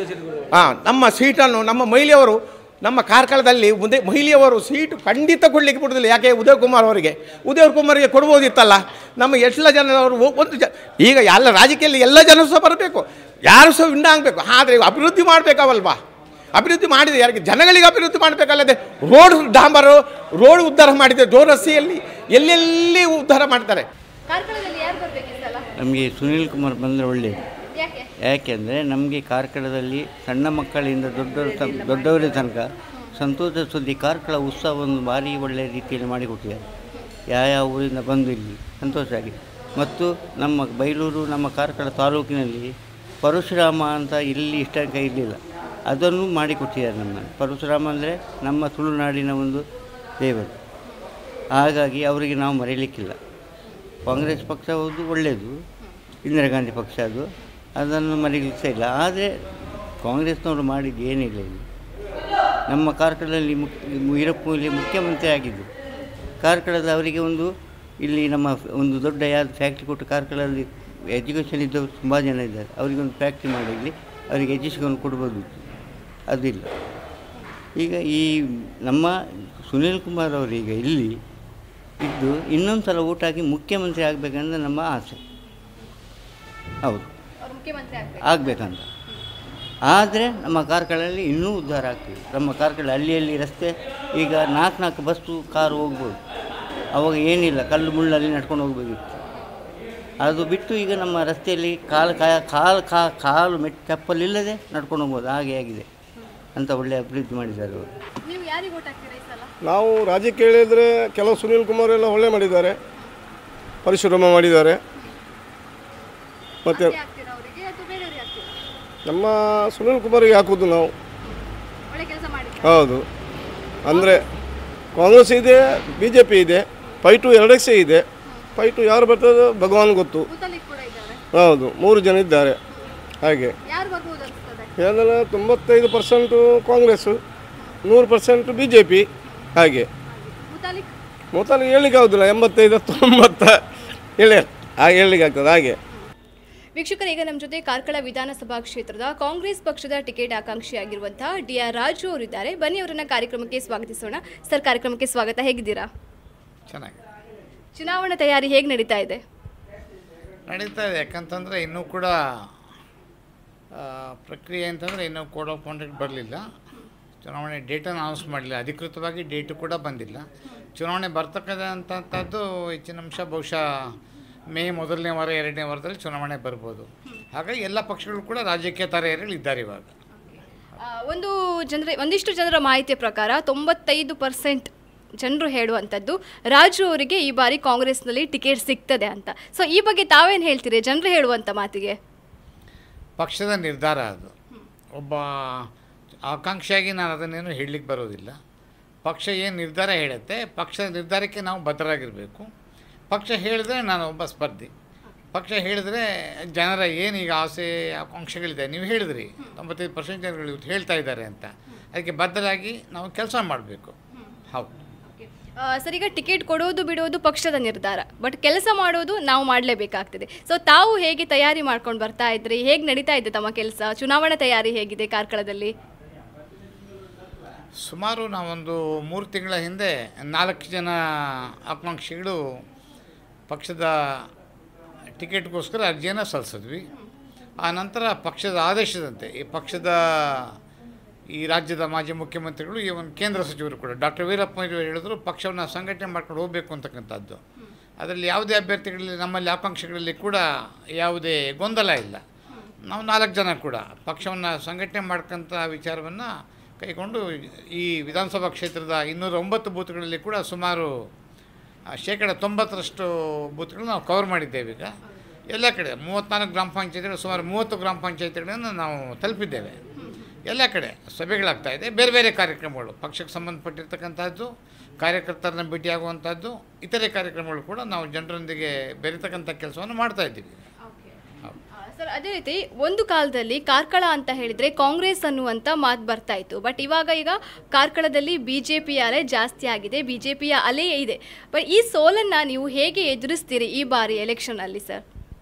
Speaker 16: ಹಾಂ ನಮ್ಮ ಸೀಟನ್ನು ನಮ್ಮ ಮಹಿಳೆಯವರು ನಮ್ಮ ಕಾರ್ಕಳದಲ್ಲಿ ಉದಯ ಮಹಿಳೆಯವರು ಸೀಟು ಖಂಡಿತ ಕೊಡಲಿಕ್ಕೆ ಬಿಡೋದಿಲ್ಲ ಯಾಕೆ ಉದಯ್ ಕುಮಾರ್ ಅವರಿಗೆ ಉದಯ್ ಕುಮಾರ್ಗೆ ಕೊಡ್ಬೋದಿತ್ತಲ್ಲ ನಮ್ಮ ಎಲ್ಲ ಜನರವರು ಒಂದು ಜ ಈಗ ಎಲ್ಲ ರಾಜಕೀಯದಲ್ಲಿ ಎಲ್ಲ ಜನರು ಸಹ ಬರಬೇಕು ಯಾರು ಸಹ ವಿನ್ನ ಆಗಬೇಕು ಆದರೆ ಅಭಿವೃದ್ಧಿ ಮಾಡಬೇಕವಲ್ವಾ ಅಭಿವೃದ್ಧಿ ಮಾಡಿದೆ ಯಾರಿಗೆ ಜನಗಳಿಗೆ ಅಭಿವೃದ್ಧಿ ಮಾಡಬೇಕಲ್ಲದೆ ರೋಡ್ ಡಾಂಬರು ರೋಡ್ ಉದ್ಧಾರ ಮಾಡಿದೆ ಜೋರಸ್ಸಿಯಲ್ಲಿ ಎಲ್ಲೆಲ್ಲಿ ಉದ್ಧಾರ ಮಾಡ್ತಾರೆ
Speaker 2: ಕಾರ್ಕಳದಲ್ಲಿ ಯಾರು ಬರ್ಬೇಕು ಈ ಸಲ
Speaker 20: ನಮಗೆ ಸುನೀಲ್ ಕುಮಾರ್ ಬಂದರೆ ಒಳ್ಳೆಯದು
Speaker 2: ಯಾಕೆ
Speaker 20: ಯಾಕೆಂದರೆ ನಮಗೆ ಕಾರ್ಕಳದಲ್ಲಿ ಸಣ್ಣ ಮಕ್ಕಳಿಂದ ದೊಡ್ಡವರ ತ ದೊಡ್ಡವರ ತನಕ ಸಂತೋಷ ಸುದ್ದಿ ಕಾರ್ಕಳ ಉತ್ಸವವನ್ನು ಭಾರಿ ಒಳ್ಳೆಯ ರೀತಿಯಲ್ಲಿ ಮಾಡಿಕೊಟ್ಟಿದ್ದಾರೆ ಯಾವ್ಯಾವ ಊರಿಂದ ಬಂದು ಇಲ್ಲಿ ಸಂತೋಷ ಆಗಿದೆ ಮತ್ತು ನಮ್ಮ ಬೈಲೂರು ನಮ್ಮ ಕಾರ್ಕಳ ತಾಲೂಕಿನಲ್ಲಿ ಪರಶುರಾಮ ಅಂತ ಇಲ್ಲಿ ಇಷ್ಟ ತನಕ ಇರಲಿಲ್ಲ ಅದನ್ನು ಮಾಡಿಕೊಟ್ಟಿದ್ದಾರೆ ನಮ್ಮ ಪರಶುರಾಮ ಅಂದರೆ ನಮ್ಮ ತುಳುನಾಡಿನ ಒಂದು ದೇವರು ಹಾಗಾಗಿ ಅವರಿಗೆ ನಾವು ಮರೆಯಲಿಕ್ಕಿಲ್ಲ ಕಾಂಗ್ರೆಸ್ ಪಕ್ಷ ಒಂದು ಒಳ್ಳೆಯದು ಇಂದಿರಾ ಗಾಂಧಿ ಪಕ್ಷ ಅದು ಅದನ್ನು ಮರೀಲಿಕ್ಕೆ ಸಹ ಇಲ್ಲ ಆದರೆ ಕಾಂಗ್ರೆಸ್ನವರು ಮಾಡಿದ್ದು ಏನಿಲ್ಲ ಇಲ್ಲಿ ನಮ್ಮ ಕಾರ್ಕಳದಲ್ಲಿ ಮುಕ್ ವೀರಪ್ಪ ಮೊಯ್ಲಿ ಮುಖ್ಯಮಂತ್ರಿ ಆಗಿದ್ದು ಕಾರ್ಕಳದ ಅವರಿಗೆ ಒಂದು ಇಲ್ಲಿ ನಮ್ಮ ಒಂದು ದೊಡ್ಡ ಯಾವ್ದು ಫ್ಯಾಕ್ಟ್ರಿ ಕೊಟ್ಟು ಕಾರ್ಕಳದಲ್ಲಿ ಎಜುಕೇಷನ್ ಇದ್ದವರು ತುಂಬ ಜನ ಇದ್ದಾರೆ ಅವರಿಗೆ ಒಂದು ಫ್ಯಾಕ್ಟ್ರಿ ಮಾಡಿ ಇಲ್ಲಿ ಅವರಿಗೆ ಎಜುಕೇಷನ್ ಕೊಡ್ಬೋದು ಅದಿಲ್ಲ ಈಗ ಈ ನಮ್ಮ ಸುನೀಲ್ ಕುಮಾರ್ ಅವರೀಗ ಇಲ್ಲಿ ಇದ್ದು ಇನ್ನೊಂದು ಸಲ ಊಟ ಹಾಕಿ ಮುಖ್ಯಮಂತ್ರಿ ಆಗಬೇಕಂದ್ರೆ ನಮ್ಮ ಆಸೆ ಹೌದು
Speaker 2: ಅವ್ರು ಮುಖ್ಯಮಂತ್ರಿ ಆಗ್ಬೇಕು
Speaker 20: ಆಗಬೇಕಂತ ಆದರೆ ನಮ್ಮ ಕಾರ್ಕಳಲ್ಲಿ ಇನ್ನೂ ಉದ್ಧಾರ ಆಗ್ತದೆ ನಮ್ಮ ಕಾರ್ಕಳ ಹಳ್ಳಿಯಲ್ಲಿ ರಸ್ತೆ ಈಗ ನಾಲ್ಕು ನಾಲ್ಕು ಬಸ್ಸು ಕಾರು ಹೋಗ್ಬೋದು ಅವಾಗ ಏನಿಲ್ಲ ಕಲ್ಲು ಮುಳ್ಳಲ್ಲಿ ನಡ್ಕೊಂಡು ಹೋಗ್ಬೇಕಿತ್ತು ಅದು ಬಿಟ್ಟು ಈಗ ನಮ್ಮ ರಸ್ತೆಯಲ್ಲಿ ಕಾಲು ಕಾಯ ಕಾಲು ಕಾ ಕಾಲು ಮೆಟ್ ಚಪ್ಪಲಿಲ್ಲದೆ ನಡ್ಕೊಂಡು ಹೋಗ್ಬೋದು ಹಾಗೆ ಆಗಿದೆ ಅಂತ ಒಳ್ಳೆಯ ಅಭಿವೃದ್ಧಿ ಮಾಡಿದ್ದಾರೆ ಅವರು
Speaker 2: ನೀವು ಯಾರಿಗೆ ಓಟ್ ಹಾಕ್ತೀರಾ ಈ ಸಲ
Speaker 21: ನಾವು ರಾಜ್ಯಕ್ಕೆ ಹೇಳಿದರೆ ಕೆಲವು ಸುನೀಲ್ ಕುಮಾರ್ ಎಲ್ಲ ಒಳ್ಳೆ ಮಾಡಿದ್ದಾರೆ ಪರಿಶ್ರಮ ಮಾಡಿದ್ದಾರೆ ಮತ್ತು
Speaker 2: ಹಾಕ್ತೀರಾ ಅವರಿಗೆ ಅಥವಾ ಬೇರೆಯವ್ರಿಗೆ ಹಾಕ್ತೀರಾ
Speaker 21: ನಮ್ಮ ಸುನೀಲ್ ಕುಮಾರಿಗೆ ಹಾಕೋದು ನಾವು
Speaker 2: ಒಳ್ಳೆ ಕೆಲಸ ಮಾಡಿ
Speaker 21: ಹೌದು ಅಂದರೆ ಕಾಂಗ್ರೆಸ್ ಇದೆ ಬಿ ಜೆ ಪಿ ಇದೆ ಫೈಟು ಎರಡಕ್ಕೆ ಇದೆ ಫೈಟು ಯಾರು ಬರ್ತದೋ ಭಗವಾನ್ ಗೊತ್ತು
Speaker 2: ಮುತಲಿಕ್ ಕೂಡ ಇದ್ದಾರೆ
Speaker 21: ಹೌದು ಮೂರು ಜನ ಇದ್ದಾರೆ ಹಾಗೆ
Speaker 2: ಯಾರು ಬರ್ಬೋದು ಅನಿಸ್ತದೆ
Speaker 21: ಏನಂದರೆ ತೊಂಬತ್ತೈದು ಪರ್ಸೆಂಟು ಕಾಂಗ್ರೆಸ್ಸು ನೂರು ಪರ್ಸೆಂಟು ಬಿ ಜೆ ಪಿ ಹಾಗೆ
Speaker 2: ಮುತಾಲಿಕ್
Speaker 21: ಮೊದಲು ಹೇಳಲಿಕ್ಕೆ ಆಗೋದಿಲ್ಲ ಎಂಬತ್ತೈದು ತೊಂಬತ್ತ ಹೇಳಿ ಹಾಗೆ ಹೇಳಲಿಕ್ಕೆ ಆಗ್ತದೆ ಹಾಗೆ
Speaker 2: ವೀಕ್ಷಕರು ಈಗ ನಮ್ಮ ಜೊತೆ ಕಾರ್ಕಳ ವಿಧಾನಸಭಾ ಕ್ಷೇತ್ರದ ಕಾಂಗ್ರೆಸ್ ಪಕ್ಷದ ಟಿಕೆಟ್ ಆಕಾಂಕ್ಷಿಯಾಗಿರುವಂತಹ ಡಿ ಆರ್ ರಾಜು ಅವರಿದ್ದಾರೆ ಬನ್ನಿ ಅವರನ್ನ ಕಾರ್ಯಕ್ರಮಕ್ಕೆ ಸ್ವಾಗತಿಸೋಣ ಸರ್ ಕಾರ್ಯಕ್ರಮಕ್ಕೆ ಸ್ವಾಗತ ಹೇಗಿದ್ದೀರಾ
Speaker 22: ಚೆನ್ನಾಗಿ
Speaker 2: ಚುನಾವಣಾ ತಯಾರಿ ಹೇಗೆ ನಡೀತಾ ಇದೆ
Speaker 22: ನಡೀತಾ ಇದೆ ಯಾಕಂತಂದರೆ ಇನ್ನೂ ಕೂಡ ಆ, ಪ್ರಕ್ರಿಯೆ ಅಂತಂದರೆ ಇನ್ನೂ ಕೋಡ್ ಆಫ್ ಕಾಂಡಕ್ಟ್ ಬರಲಿಲ್ಲ ಚುನಾವಣೆ ಡೇಟನ್ನು ಅನೌನ್ಸ್ ಮಾಡಲಿಲ್ಲ ಅಧಿಕೃತವಾಗಿ ಡೇಟು ಕೂಡ ಬಂದಿಲ್ಲ ಚುನಾವಣೆ ಬರ್ತಕ್ಕಂಥದ್ದು ಹೆಚ್ಚಿನ ಅಂಶ ಬಹುಶಃ ಮೇ ಮೊದಲನೇ ವಾರ ಎರಡನೇ ವಾರದಲ್ಲಿ ಚುನಾವಣೆ ಬರ್ಬೋದು ಹಾಗಾಗಿ ಎಲ್ಲ ಪಕ್ಷಗಳು ಕೂಡ ರಾಜಕೀಯ ತಯಾರಿಯಲ್ಲಿ ಇದ್ದಾರೆ ಇವಾಗ
Speaker 2: ಆ, ಒಂದು ಜನರ ಒಂದಿಷ್ಟು ಜನರ ಮಾಹಿತಿಯ ಪ್ರಕಾರ ತೊಂಬತ್ತೈದು ಪರ್ಸೆಂಟ್ ಜನರು ಹೇಳುವಂಥದ್ದು ರಾಜು ಅವರಿಗೆ ಈ ಬಾರಿ ಕಾಂಗ್ರೆಸ್ನಲ್ಲಿ ಟಿಕೆಟ್ ಸಿಗ್ತದೆ ಅಂತ ಸೊ ಈ ಬಗ್ಗೆ ತಾವೇನು ಹೇಳ್ತೀರಿ ಜನರು ಹೇಳುವಂಥ ಮಾತಿಗೆ
Speaker 21: ಪಕ್ಷದ ನಿರ್ಧಾರ ಅದು ಒಬ್ಬ ಆಕಾಂಕ್ಷಿಯಾಗಿ ನಾನು ಅದನ್ನೇನು ಹೇಳಲಿಕ್ಕೆ ಬರೋದಿಲ್ಲ ಪಕ್ಷ ಏನು ನಿರ್ಧಾರ ಹೇಳುತ್ತೆ ಪಕ್ಷದ ನಿರ್ಧಾರಕ್ಕೆ ನಾವು ಬದ್ಧರಾಗಿರಬೇಕು ಪಕ್ಷ ಹೇಳಿದ್ರೆ ನಾನು ಒಬ್ಬ ಸ್ಪರ್ಧಿ ಪಕ್ಷ ಹೇಳಿದ್ರೆ ಜನರ ಏನು ಈಗ ಆಸೆ ಆಕಾಂಕ್ಷೆಗಳಿದೆ ನೀವು ಹೇಳಿದ್ರಿ ತೊಂಬತ್ತೈದು ಪರ್ಸೆಂಟ್ ಜನಗಳು ಇವತ್ತು ಹೇಳ್ತಾ ಇದ್ದಾರೆ ಅಂತ ಅದಕ್ಕೆ ಬದ್ಧರಾಗಿ ನಾವು ಕೆಲಸ ಮಾಡಬೇಕು ಹೌದು
Speaker 2: ಆ, ಸರ್ ಈಗ ಟಿಕೆಟ್ ಕೊಡೋದು ಬಿಡೋದು ಪಕ್ಷದ ನಿರ್ಧಾರ ಬಟ್ ಕೆಲಸ ಮಾಡೋದು ನಾವು ಮಾಡಲೇಬೇಕಾಗ್ತದೆ ಸೊ ತಾವು ಹೇಗೆ ತಯಾರಿ ಮಾಡ್ಕೊಂಡು ಬರ್ತಾ ಇದ್ರಿ ಹೇಗೆ ನಡೀತಾ ಇದೆ ತಮ್ಮ ಕೆಲಸ ಚುನಾವಣಾ ತಯಾರಿ ಹೇಗಿದೆ ಕಾರ್ಕಳದಲ್ಲಿ
Speaker 21: ಸುಮಾರು ನಾವೊಂದು ಮೂರು ತಿಂಗಳ ಹಿಂದೆ ನಾಲ್ಕು ಜನ ಆಕಾಂಕ್ಷಿಗಳು ಪಕ್ಷದ ಟಿಕೆಟ್ಗೋಸ್ಕರ ಅರ್ಜಿಯನ್ನು ಸಲ್ಲಿಸಿದ್ವಿ ಆ ನಂತರ ಪಕ್ಷದ ಆದೇಶದಂತೆ ಈ ಪಕ್ಷದ ಈ ರಾಜ್ಯದ ಮಾಜಿ ಮುಖ್ಯಮಂತ್ರಿಗಳು ಈ ಒಂದು ಕೇಂದ್ರ ಸಚಿವರು ಕೂಡ ಡಾಕ್ಟರ್ ವೀರಪ್ಪ ಮೊಯ್ಲಿ ಹೇಳಿದ್ರು ಪಕ್ಷವನ್ನು ಸಂಘಟನೆ ಮಾಡ್ಕೊಂಡು ಹೋಗಬೇಕು ಅಂತಕ್ಕಂಥದ್ದು ಅದರಲ್ಲಿ ಯಾವುದೇ ಅಭ್ಯರ್ಥಿಗಳಲ್ಲಿ ನಮ್ಮಲ್ಲಿ ಆಕಾಂಕ್ಷಿಗಳಲ್ಲಿ ಕೂಡ ಯಾವುದೇ ಗೊಂದಲ ಇಲ್ಲ ನಾವು ನಾಲ್ಕು ಜನ ಕೂಡ ಪಕ್ಷವನ್ನು ಸಂಘಟನೆ ಮಾಡ್ಕೊಂಥ ವಿಚಾರವನ್ನು ಕೈಗೊಂಡು ಈ ವಿಧಾನಸಭಾ ಕ್ಷೇತ್ರದ ಇನ್ನೂರ ಒಂಬತ್ತು ಬೂತ್ಗಳಲ್ಲಿ ಕೂಡ ಸುಮಾರು ಆ, ಶೇಕಡ ತೊಂಬತ್ತರಷ್ಟು ಬೂತ್ಗಳು ನಾವು ಕವರ್ ಮಾಡಿದ್ದೇವೆ ಈಗ ಎಲ್ಲ ಕಡೆ ಮೂವತ್ತ್ನಾಲ್ಕು ಗ್ರಾಮ ಪಂಚಾಯತಿಗಳು ಸುಮಾರು ಮೂವತ್ತು ಗ್ರಾಮ ಪಂಚಾಯತಿಗಳನ್ನು ನಾವು ತಲುಪಿದ್ದೇವೆ ಎಲ್ಲ ಕಡೆ ಸಭೆಗಳಾಗ್ತಾ ಇದೆ ಬೇರೆ ಬೇರೆ ಕಾರ್ಯಕ್ರಮಗಳು ಪಕ್ಷಕ್ಕೆ ಸಂಬಂಧಪಟ್ಟಿರ್ತಕ್ಕಂಥದ್ದು ಕಾರ್ಯಕರ್ತರನ್ನ ಭೇಟಿಯಾಗುವಂಥದ್ದು ಇತರೆ ಕಾರ್ಯಕ್ರಮಗಳು ಕೂಡ ನಾವು ಜನರೊಂದಿಗೆ ಬೆರೀತಕ್ಕಂಥ ಕೆಲಸವನ್ನು ಮಾಡ್ತಾ ಇದ್ದೀವಿ
Speaker 2: ಸರ್ ಅದೇ ರೀತಿ ಒಂದು ಕಾಲದಲ್ಲಿ ಕಾರ್ಕಳ ಅಂತ ಹೇಳಿದ್ರೆ ಕಾಂಗ್ರೆಸ್ ಅನ್ನುವಂಥ ಮಾತು ಬರ್ತಾ ಇತ್ತು ಬಟ್ ಇವಾಗ ಈಗ ಕಾರ್ಕಳದಲ್ಲಿ ಬಿ ಜೆ ಪಿಯ ಅಲೆ ಜಾಸ್ತಿ ಆಗಿದೆ ಬಿ ಜೆ ಪಿಯ ಅಲೆ ಇದೆ ಬಟ್ ಈ ಸೋಲನ್ನು ನೀವು ಹೇಗೆ ಎದುರಿಸ್ತೀರಿ ಈ ಬಾರಿ ಎಲೆಕ್ಷನಲ್ಲಿ ಸರ್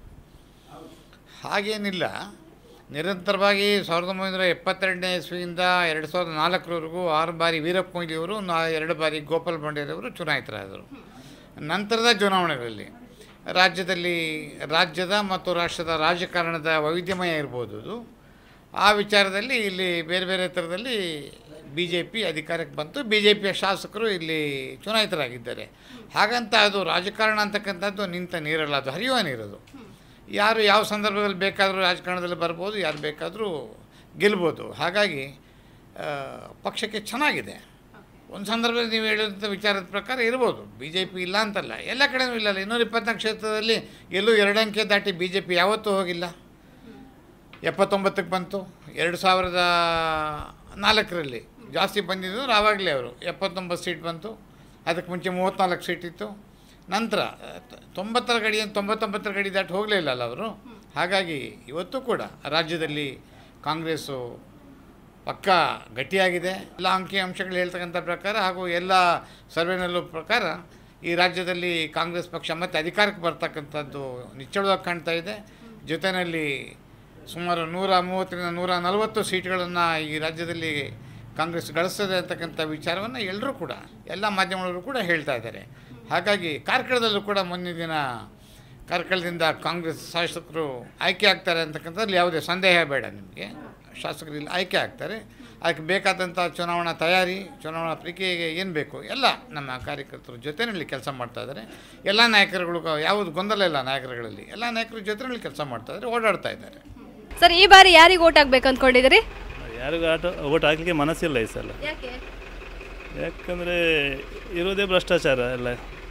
Speaker 21: ಹಾಗೇನಿಲ್ಲ ನಿರಂತರವಾಗಿ ಸಾವಿರದ ಒಂಬೈನೂರ ಎಪ್ಪತ್ತೆರಡನೇ ಇಸ್ವಿಯಿಂದ ಎರಡು ಸಾವಿರದ ನಾಲ್ಕರವರೆಗೂ ಆರು ಬಾರಿ ವೀರಪ್ಪ ಮೊಯ್ಲಿಯವರು ನಾ ಎರಡು ಬಾರಿ ಗೋಪಾಲ್ ಬಂಡೇರವರು ಚುನಾಯಿತರಾದರು ನಂತರದ ಚುನಾವಣೆಗಳಲ್ಲಿ ರಾಜ್ಯದಲ್ಲಿ ರಾಜ್ಯದ ಮತ್ತು ರಾಷ್ಟ್ರದ ರಾಜಕಾರಣದ ವೈವಿಧ್ಯಮಯ ಇರ್ಬೋದು ಅದು ಆ ವಿಚಾರದಲ್ಲಿ ಇಲ್ಲಿ ಬೇರೆ ಬೇರೆ ಥರದಲ್ಲಿ ಬಿ ಜೆ ಪಿ ಅಧಿಕಾರಕ್ಕೆ ಬಂತು ಬಿ ಜೆ ಪಿಯ ಶಾಸಕರು ಇಲ್ಲಿ ಚುನಾಯಿತರಾಗಿದ್ದಾರೆ ಹಾಗಂತ ಅದು ರಾಜಕಾರಣ ಅಂತಕ್ಕಂಥದ್ದು ನಿಂತ ನೀರಲ್ಲ ಅದು ಹರಿಯುವ ನೀರದು ಯಾರು ಯಾವ ಸಂದರ್ಭದಲ್ಲಿ ಬೇಕಾದರೂ ರಾಜಕಾರಣದಲ್ಲಿ ಬರ್ಬೋದು ಯಾರು ಬೇಕಾದರೂ ಗೆಲ್ಬೋದು ಹಾಗಾಗಿ ಆ, ಪಕ್ಷಕ್ಕೆ ಚೆನ್ನಾಗಿದೆ ಒಂದು ಸಂದರ್ಭದಲ್ಲಿ ನೀವು ಹೇಳಿದಂಥ ವಿಚಾರದ ಪ್ರಕಾರ ಇರ್ಬೋದು ಬಿ ಜೆ ಪಿ ಇಲ್ಲ ಅಂತಲ್ಲ ಎಲ್ಲ ಕಡೆನೂ ಇಲ್ಲಲ್ಲ ಇನ್ನೂರ ಇಪ್ಪತ್ನಾಲ್ಕು ಕ್ಷೇತ್ರದಲ್ಲಿ ಎಲ್ಲೂ ಎರಡು ಅಂಕೆ ದಾಟಿ ಬಿ ಜೆ ಪಿ ಯಾವತ್ತೂ ಹೋಗಿಲ್ಲ ಎಪ್ಪತ್ತೊಂಬತ್ತಕ್ಕೆ ಬಂತು ಎರಡು ಸಾವಿರದ ನಾಲ್ಕರಲ್ಲಿ ಜಾಸ್ತಿ ಬಂದಿದ್ದು ಆವಾಗಲೇ ಅವರು ಎಪ್ಪತ್ತೊಂಬತ್ತು ಸೀಟ್ ಬಂತು ಅದಕ್ಕೆ ಮುಂಚೆ ಮೂವತ್ತ್ನಾಲ್ಕು ಸೀಟ್ ಇತ್ತು ನಂತರ ತ- ತೊಂಬತ್ತರ ಗಡಿ ತೊಂಬತ್ತೊಂಬತ್ತರ ಗಡಿ ದಾಟಿ ಹೋಗಲೇ ಇಲ್ಲಲ್ಲ ಅವರು ಹಾಗಾಗಿ ಇವತ್ತು ಕೂಡ ರಾಜ್ಯದಲ್ಲಿ ಕಾಂಗ್ರೆಸ್ಸು ಪಕ್ಕ ಗಟ್ಟಿಯಾಗಿದೆ ಎಲ್ಲ ಅಂಕಿ ಅಂಶಗಳು ಹೇಳ್ತಕ್ಕಂಥ ಪ್ರಕಾರ ಹಾಗೂ ಎಲ್ಲ ಸರ್ವೆನಲ್ಲೂ ಪ್ರಕಾರ ಈ ರಾಜ್ಯದಲ್ಲಿ ಕಾಂಗ್ರೆಸ್ ಪಕ್ಷ ಮತ್ತೆ ಅಧಿಕಾರಕ್ಕೆ ಬರ್ತಕ್ಕಂಥದ್ದು ನಿಚ್ಚಳವಾಗಿ ಕಾಣ್ತಾ ಇದೆ ಜೊತೆಯಲ್ಲಿ ಸುಮಾರು ನೂರ ಮೂವತ್ತರಿಂದ ನೂರ ನಲವತ್ತು ಸೀಟ್ಗಳನ್ನು ಈ ರಾಜ್ಯದಲ್ಲಿ ಕಾಂಗ್ರೆಸ್ ಗಳಿಸ್ತದೆ ಅಂತಕ್ಕಂಥ ವಿಚಾರವನ್ನು ಎಲ್ಲರೂ ಕೂಡ ಎಲ್ಲ ಮಾಧ್ಯಮಗಳು ಕೂಡ ಹೇಳ್ತಾ ಇದ್ದಾರೆ ಹಾಗಾಗಿ ಕಾರ್ಕಳದಲ್ಲೂ ಕೂಡ ಮೊನ್ನೆ ದಿನ ಕಾರ್ಕಳದಿಂದ ಕಾಂಗ್ರೆಸ್ ಶಾಸಕರು ಆಯ್ಕೆ ಆಗ್ತಾರೆ ಅಂತಕ್ಕಂಥದ್ರಲ್ಲಿ ಯಾವುದೇ ಸಂದೇಹ ಬೇಡ ನಿಮಗೆ ಶಾಸಕರು ಇಲ್ಲಿ ಆಯ್ಕೆ ಆಗ್ತಾರೆ ಅದಕ್ಕೆ ಬೇಕಾದಂಥ ಚುನಾವಣಾ ತಯಾರಿ ಚುನಾವಣಾ ಪ್ರಕ್ರಿಯೆಗೆ ಏನು ಬೇಕು ಎಲ್ಲ ನಮ್ಮ ಕಾರ್ಯಕರ್ತರು ಜೊತೆಯಲ್ಲಿ ಕೆಲಸ ಮಾಡ್ತಾ ಇದ್ದಾರೆ ಎಲ್ಲ ನಾಯಕರುಗಳು ಯಾವುದು ಗೊಂದಲ ಇಲ್ಲ ನಾಯಕರುಗಳಲ್ಲಿ ಎಲ್ಲ ನಾಯಕರ ಜೊತೆಯಲ್ಲಿ ಕೆಲಸ ಮಾಡ್ತಾ ಇದ್ದಾರೆ ಓಡಾಡ್ತಾ ಇದ್ದಾರೆ
Speaker 2: ಸರ್ ಈ ಬಾರಿ ಯಾರಿಗೆ ಓಟ್ ಹಾಕ್ಬೇಕು ಅಂದ್ಕೊಂಡಿದ್ದೀರಿ
Speaker 1: ಯಾರಿಗೂ ಆಟ ಓಟ್ ಹಾಕಲಿಕ್ಕೆ ಮನಸ್ಸಿಲ್ಲ ಈ ಸಲ
Speaker 2: ಯಾಕೆ
Speaker 1: ಯಾಕಂದರೆ ಇರೋದೇ ಭ್ರಷ್ಟಾಚಾರ ಎಲ್ಲ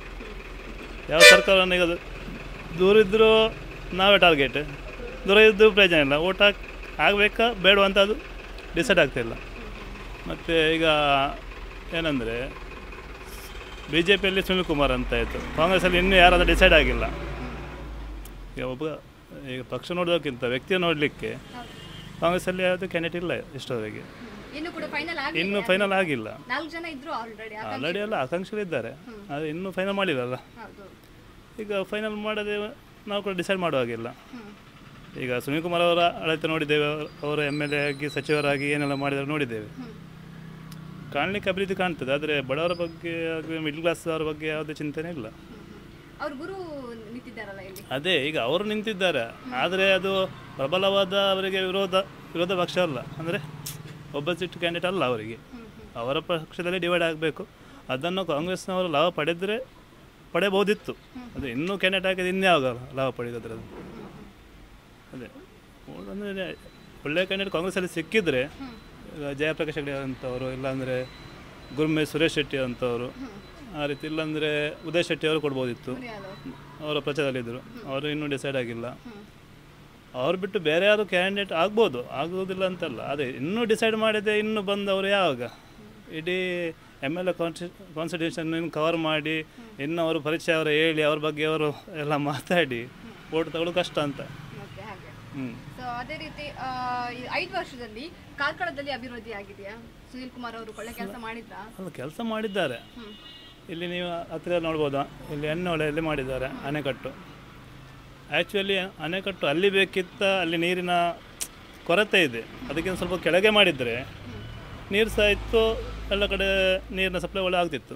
Speaker 1: ಯಾವ ಸರ್ಕಾರವನ್ನು ಈಗ ದೂರ ಇದ್ದರೂ ನಾವೇ ಟಾರ್ಗೆಟ್ ದೂರ ಇದ್ದು ಪ್ರಯೋಜನ ಇಲ್ಲ ಓಟ್ ಹಾಕಿ ಆಗಬೇಕಾ ಬೇಡವಾ ಅಂತ ಅದು ಡಿಸೈಡ್ ಆಗ್ತಾಯಿಲ್ಲ ಮತ್ತು ಈಗ ಏನಂದರೆ ಬಿ ಜೆ ಪಿಯಲ್ಲಿ ಸುನಿಲ್ ಕುಮಾರ್ ಅಂತ ಆಯಿತು ಕಾಂಗ್ರೆಸ್ಸಲ್ಲಿ ಇನ್ನೂ ಯಾರಾದರೂ ಡಿಸೈಡ್ ಆಗಿಲ್ಲ ಈಗ ಒಬ್ಬ ಈಗ ಪಕ್ಷ ನೋಡೋದಕ್ಕಿಂತ ವ್ಯಕ್ತಿಯ ನೋಡಲಿಕ್ಕೆ ಕಾಂಗ್ರೆಸ್ಸಲ್ಲಿ ಯಾವುದೇ ಕ್ಯಾಂಡಿಡೇಟ್ ಇಲ್ಲ ಇಷ್ಟವರೆಗೆ
Speaker 2: ಇನ್ನು ಕೂಡ ಫೈನಲ್
Speaker 1: ಇನ್ನೂ ಫೈನಲ್ ಆಗಿಲ್ಲ
Speaker 2: ನಾಲ್ಕು ಜನ ಇದ್ರು ಆಲ್ರೆಡಿ
Speaker 1: ಆಲ್ರೆಡಿ ಎಲ್ಲ ಆಕಾಂಕ್ಷಿಗಳಿದ್ದಾರೆ ಆದರೆ ಇನ್ನೂ ಫೈನಲ್ ಮಾಡಿಲ್ಲಲ್ಲ ಈಗ ಫೈನಲ್ ಮಾಡದೆ ನಾವು ಕೂಡ ಡಿಸೈಡ್ ಮಾಡುವಾಗಿಲ್ಲ ಈಗ ಸುನೀಲ್ ಕುಮಾರ್ ಅವರ ಆಡಳಿತ ನೋಡಿದ್ದೇವೆ ಅವರು ಎಮ್ ಎಲ್ ಎ ಆಗಿ ಸಚಿವರಾಗಿ ಏನೆಲ್ಲ ಮಾಡಿದ್ದಾರೆ ನೋಡಿದ್ದೇವೆ ಕಾಣಲಿಕ್ಕೆ ಅಭಿವೃದ್ಧಿ ಕಾಣ್ತದೆ ಆದರೆ ಬಡವರ ಬಗ್ಗೆ ಆಗಲಿ ಮಿಡ್ಲ್ ಕ್ಲಾಸ್ ಅವರ ಬಗ್ಗೆ ಯಾವುದೇ ಚಿಂತನೆ ಇಲ್ಲ
Speaker 2: ಅವ್ರ ಗುರು ನಿಂತಿದ್ದಾರಲ್ಲ ಇಲ್ಲಿ
Speaker 1: ಅದೇ ಈಗ ಅವರು ನಿಂತಿದ್ದಾರೆ ಆದರೆ ಅದು ಪ್ರಬಲವಾದ ಅವರಿಗೆ ವಿರೋಧ ವಿರೋಧ ಪಕ್ಷ ಅಲ್ಲ ಅಂದರೆ ಒಬ್ಬಸಿಟ್ ಕ್ಯಾಂಡಿಡೇಟ್ ಅಲ್ಲ ಅವರಿಗೆ ಅವರ ಪಕ್ಷದಲ್ಲಿ ಡಿವೈಡ್ ಆಗಬೇಕು ಅದನ್ನು ಕಾಂಗ್ರೆಸ್ನವರು ಲಾಭ ಪಡೆದರೆ ಪಡೆಯಬಹುದಿತ್ತು ಅದು ಇನ್ನೂ ಕ್ಯಾಂಡಿಡೇಟ್ ಹಾಕಿದ್ರೆ ಇನ್ಯಾವಾಗ ಲಾಭ ಪಡೆಯೋದ್ರದ್ದು ಅದೇ ಅಂದರೆ ಒಳ್ಳೆಯ ಕ್ಯಾಂಡಿಡೇಟ್ ಕಾಂಗ್ರೆಸ್ಸಲ್ಲಿ ಸಿಕ್ಕಿದರೆ ಈಗ ಜಯಪ್ರಕಾಶ್ ಹೆಗಡೆ ಅಂತವರು ಇಲ್ಲಾಂದರೆ ಗುರುಮೆ ಸುರೇಶ್ ಶೆಟ್ಟಿ ಅಂತವರು ಆ ರೀತಿ ಇಲ್ಲಾಂದರೆ ಉದಯ್ ಶೆಟ್ಟಿ ಅವರು ಕೊಡ್ಬೋದಿತ್ತು ಅವರ ಪ್ರಚಾರದಲ್ಲಿದ್ದರು ಅವರು ಇನ್ನೂ ಡಿಸೈಡ್ ಆಗಿಲ್ಲ ಅವ್ರು ಬಿಟ್ಟು ಬೇರೆ ಯಾರು ಕ್ಯಾಂಡಿಡೇಟ್ ಆಗ್ಬೋದು ಆಗೋದಿಲ್ಲ ಅಂತಲ್ಲ ಅದೇ ಇನ್ನೂ ಡಿಸೈಡ್ ಮಾಡಿದೆ ಇನ್ನು ಬಂದವರು ಯಾವಾಗ ಇಡೀ M L A consti constituency cover ಮಾಡಿ ಇನ್ನು ಅವರು ಪರಿಚಯ ಅವರು ಹೇಳಿ ಅವ್ರ ಬಗ್ಗೆ ಅವರು ಎಲ್ಲ ಮಾತಾಡಿ ಓಟ್ ತಗೊಳ್ಳೋದು ಕಷ್ಟ ಅಂತ ಹ್ಞೂ
Speaker 2: ಸೊ ಅದೇ ರೀತಿ ಆ, ಈ ಐದು ವರ್ಷದಲ್ಲಿ ಕಾರ್ಕಳದಲ್ಲಿ ಅಭಿವೃದ್ಧಿ ಆಗಿದೆಯಾ ಸುನೀಲ್ ಕುಮಾರ್ ಅವರು ಒಳ್ಳೆ ಕೆಲಸ ಮಾಡಿದ್ರಾ
Speaker 1: ಅಲ್ಲ ಕೆಲಸ ಮಾಡಿದ್ದಾರೆ ಇಲ್ಲಿ ನೀವು ಹತ್ತಿರ ನೋಡ್ಬೋದಾ ಇಲ್ಲಿ ಎಣ್ಣೆಹೊಳೆಯಲ್ಲಿ ಮಾಡಿದ್ದಾರೆ ಅಣೆಕಟ್ಟು ಆ್ಯಕ್ಚುಲಿ ಅಣೆಕಟ್ಟು ಅಲ್ಲಿ ಬೇಕಿತ್ತ ಅಲ್ಲಿ ನೀರಿನ ಕೊರತೆ ಇದೆ ಅದಕ್ಕಿಂತ ಸ್ವಲ್ಪ ಕೆಳಗೆ ಮಾಡಿದರೆ ನೀರು ಸಹ ಇತ್ತು ಎಲ್ಲ ಕಡೆ ನೀರಿನ ಸಪ್ಲೈ ಒಳ್ಳೆ ಆಗ್ತಿತ್ತು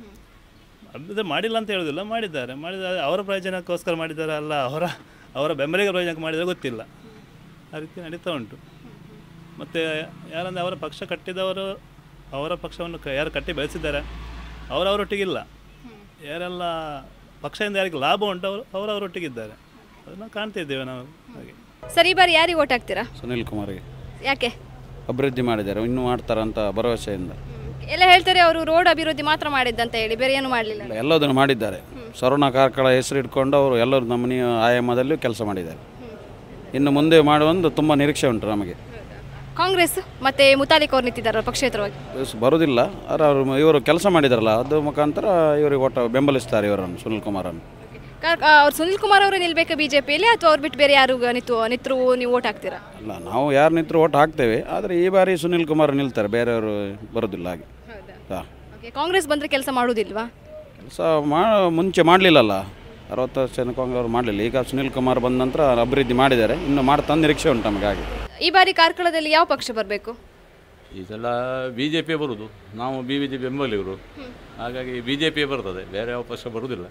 Speaker 1: ಅದು ಮಾಡಿಲ್ಲ ಅಂತ ಹೇಳೋದಿಲ್ಲ ಮಾಡಿದ್ದಾರೆ ಮಾಡಿದ್ದಾರೆ ಅವರ ಪ್ರಯೋಜನಕ್ಕೋಸ್ಕರ ಮಾಡಿದ್ದಾರೆ ಅಲ್ಲ ಅವರ ಅವರ ಬೆಂಬಲಿಗ ಪ್ರಯೋಜನಕ್ಕೆ ಮಾಡಿದರೆ ಗೊತ್ತಿಲ್ಲ ಆ ರೀತಿ ನಡೀತಾ ಉಂಟು ಮತ್ತು ಯಾರಂದರೆ ಅವರ ಪಕ್ಷ ಕಟ್ಟಿದವರು ಅವರ ಪಕ್ಷವನ್ನು ಕ- ಯಾರು ಕಟ್ಟಿ ಬೆಳೆಸಿದ್ದಾರೆ ಅವರವರೊಟ್ಟಿಗಿಲ್ಲ ಯಾರೆಲ್ಲ ಪಕ್ಷದಿಂದ ಯಾರಿಗೆ ಲಾಭ ಉಂಟು ಅವರು ಅವರವರೊಟ್ಟಿಗಿದ್ದಾರೆ ಅದನ್ನು ಕಾಣ್ತಿದ್ದೇವೆ ನಾವು ಹಾಗೆ
Speaker 2: ಸರ್ ಈ ಬಾರಿ ಯಾರಿಗೆ ಓಟ್ ಹಾಕ್ತೀರಾ
Speaker 3: ಸುನಿಲ್ ಕುಮಾರ್ಗೆ
Speaker 2: ಯಾಕೆ
Speaker 3: ಅಭಿವೃದ್ಧಿ ಮಾಡಿದ್ದಾರೆ ಇನ್ನೂ ಮಾಡ್ತಾರಂತ ಭರವಸೆಯಿಂದ
Speaker 2: ಎಲ್ಲ ಹೇಳ್ತಾರೆ ಅವರು ರೋಡ್ ಅಭಿವೃದ್ಧಿ ಮಾತ್ರ ಮಾಡಿದ್ದಂತ ಹೇಳಿ ಬೇರೆ ಏನು ಮಾಡಲಿಲ್ಲ
Speaker 3: ಇಲ್ಲ, ಎಲ್ಲದನ್ನು ಮಾಡಿದ್ದಾರೆ ಸರೋಣ ಕಾರ್ಕಳ ಹೆಸರು ಇಟ್ಕೊಂಡು ಅವರು ಎಲ್ಲರೂ ನಮ್ಮನಿ ಆಯಾಮದಲ್ಲೂ ಕೆಲಸ ಮಾಡಿದ್ದಾರೆ ಇನ್ನು ಮುಂದೆ ಮಾಡುವಂದು ತುಂಬ ನಿರೀಕ್ಷೆ ಉಂಟು ನಮಗೆ
Speaker 2: ಕಾಂಗ್ರೆಸ್ ಮತ್ತೆ ಮುತಾಲಿಕ್ ಅವ್ರು ನಿಂತಿದ್ದಾರೆ ಪಕ್ಷೇತರವಾಗಿ
Speaker 3: ಎಸ್ ಬರೋದಿಲ್ಲ ಆದರೆ ಅವರು ಇವರು ಕೆಲಸ ಮಾಡಿದಾರಲ್ಲ ಅದು ಮುಖಾಂತರ ಇವರಿಗೆ ಒಟ್ಟು ಬೆಂಬಲಿಸ್ತಾರೆ ಇವರನ್ನು ಸುನಿಲ್ ಕುಮಾರನ್ನು
Speaker 2: ಕಾರ್- ಆ, ಅವ್ರು ಸುನಿಲ್ ಕುಮಾರ್ ಅವರು ನಿಲ್ಬೇಕಾ ಬಿಜೆಪಿಯಲ್ಲಿ ಅಥವಾ ಅವ್ರು ಬಿಟ್ಟು ಬೇರೆ ಯಾರು ನಿಂತು ನಿತ್ರು ನೀವು ಓಟ್ ಹಾಕ್ತೀರಾ
Speaker 3: ಅಲ್ಲ ನಾವು ಯಾರು ನಿಂತರೂ ಓಟ್ ಹಾಕ್ತೇವೆ ಆದರೆ ಈ ಬಾರಿ ಸುನಿಲ್ ಕುಮಾರ್ ನಿಲ್ತಾರೆ ಬೇರೆಯವರು ಬರೋದಿಲ್ಲ ಹಾಗೆ ಹಾಂ
Speaker 2: ಓಕೆ ಕಾಂಗ್ರೆಸ್ ಬಂದ್ರೆ ಕೆಲಸ ಮಾಡುವುದಿಲ್ವಾ
Speaker 3: ಕೆಲಸ ಮಾ ಮುಂಚೆ ಮಾಡಲಿಲ್ಲಲ್ಲ ಅರವತ್ತು ವರ್ಷ ಕಾಂಗ್ರೆಸ್ ಅವರು ಮಾಡಲಿಲ್ಲ ಈಗ ಸುನಿಲ್ ಕುಮಾರ್ ಬಂದ ನಂತರ ಅಭಿವೃದ್ಧಿ ಮಾಡಿದ್ದಾರೆ ಇನ್ನು ಮಾಡ್ತಾ ನಿರೀಕ್ಷೆ ಉಂಟು ನಮಗೆ ಹಾಗೆ
Speaker 2: ಈ ಬಾರಿ ಕಾರ್ಕಳದಲ್ಲಿ ಯಾವ ಪಕ್ಷ ಬರಬೇಕು
Speaker 4: ಈ ಸಲ ಬಿ ಜೆ ಪಿ ಬರುವುದು ನಾವು ಬಿ ಬಿ ಜೆ ಪಿ ಬೆಂಬಲಿಗರು ಹಾಗಾಗಿ ಬಿ ಜೆ ಪಿ ಬರ್ತದೆ ಬೇರೆ ಯಾವ ಪಕ್ಷ ಬರುವುದಿಲ್ಲ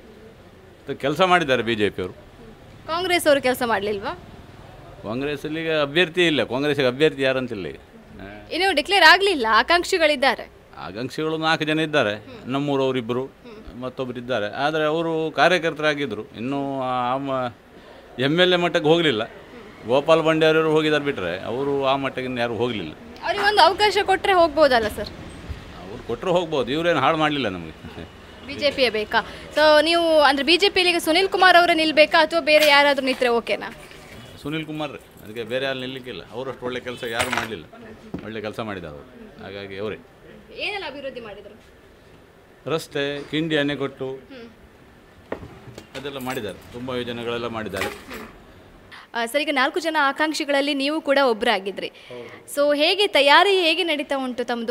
Speaker 4: ಕೆಲಸ ಮಾಡಿದ್ದಾರೆ ಬಿ ಜೆ ಪಿಯವರು
Speaker 2: ಕಾಂಗ್ರೆಸ್ ಅವರು ಕೆಲಸ ಮಾಡಲಿಲ್ವಾ
Speaker 4: ಕಾಂಗ್ರೆಸ್ಸಲ್ಲಿ ಈಗ ಅಭ್ಯರ್ಥಿ ಇಲ್ಲ ಕಾಂಗ್ರೆಸ್ಸಿಗೆ ಅಭ್ಯರ್ಥಿ ಯಾರಂತಿಲ್ಲ ಈಗ ಆ,
Speaker 2: ಇನ್ನು ಡಿಕ್ಲೇರ್ ಆಗಲಿಲ್ಲ ಆಕಾಂಕ್ಷಿಗಳಿದ್ದಾರೆ
Speaker 4: ಆಕಾಂಕ್ಷಿಗಳು ನಾಲ್ಕು ಜನ ಇದ್ದಾರೆ ನಮ್ಮೂರವರಿಬ್ಬರು ಮತ್ತೊಬ್ಬರು ಇದ್ದಾರೆ ಆದರೆ ಅವರು ಕಾರ್ಯಕರ್ತರಾಗಿದ್ದರು ಇನ್ನೂ ಎಮ್ ಎಲ್ ಎ ಮಟ್ಟಕ್ಕೆ ಹೋಗಲಿಲ್ಲ ಗೋಪಾಲ್ ಬಂಡೇರವರು ಹೋಗಿದ್ದಾರೆ ಬಿಟ್ಟರೆ ಅವರು ಆ ಮಟ್ಟಕ್ಕೆ ಯಾರು ಹೋಗಲಿಲ್ಲ
Speaker 2: ಅವ್ರಿಗೆ ಒಂದು ಅವಕಾಶ ಕೊಟ್ಟರೆ ಹೋಗ್ಬೋದಲ್ಲ ಸರ್
Speaker 4: ಅವ್ರು ಕೊಟ್ಟರು ಹೋಗ್ಬೋದು ಇವರೇನು ಹಾಳು ಮಾಡಲಿಲ್ಲ ನಮಗೆ
Speaker 2: ಬಿಜೆಪಿಯೇ ಬೇಕಾ ಸೊ ನೀವು ಅಂದ್ರೆ ಬಿಜೆಪಿಯಲ್ಲಿ ಈಗ ಸುನಿಲ್ ಕುಮಾರ್ ಅವರೇ ನಿಲ್ಬೇಕಾ ಅಥವಾ ಬೇರೆ ಯಾರಾದರೂ ನಿಂತ್ರೆ ಓಕೆನಾ
Speaker 4: ಸುನಿಲ್ ಕುಮಾರ್ ರೀ ಅದಕ್ಕೆ ಬೇರೆ ಯಾರು ನಿಲ್ಲಕ್ಕಿಲ್ಲ ಅವರಷ್ಟು ಒಳ್ಳೆ ಕೆಲಸ ಯಾರು ಮಾಡಲಿಲ್ಲ ಒಳ್ಳೆ ಕೆಲಸ ಮಾಡಿದ್ದಾರೆ ಅವರು ಹಾಗಾಗಿ ಅವರೇ
Speaker 2: ಏನೆಲ್ಲ ಅಭಿವೃದ್ಧಿ ಮಾಡಿದರು
Speaker 4: ರಸ್ತೆ ಕಿಂಡಿ ಅಣೆಕಟ್ಟು ಅದೆಲ್ಲ ಮಾಡಿದ್ದಾರೆ ತುಂಬ ಯೋಜನೆಗಳೆಲ್ಲ ಮಾಡಿದ್ದಾರೆ
Speaker 2: ಸರ್ ಈಗ ನಾಲ್ಕು ಜನ ಆಕಾಂಕ್ಷಿಗಳಲ್ಲಿ ನೀವು ಕೂಡ ಒಬ್ಬರಾಗಿದ್ರಿ ಸೊ ಹೇಗೆ ತಯಾರಿ ಹೇಗೆ ನಡೀತಾ ಉಂಟು ತಮ್ಮದು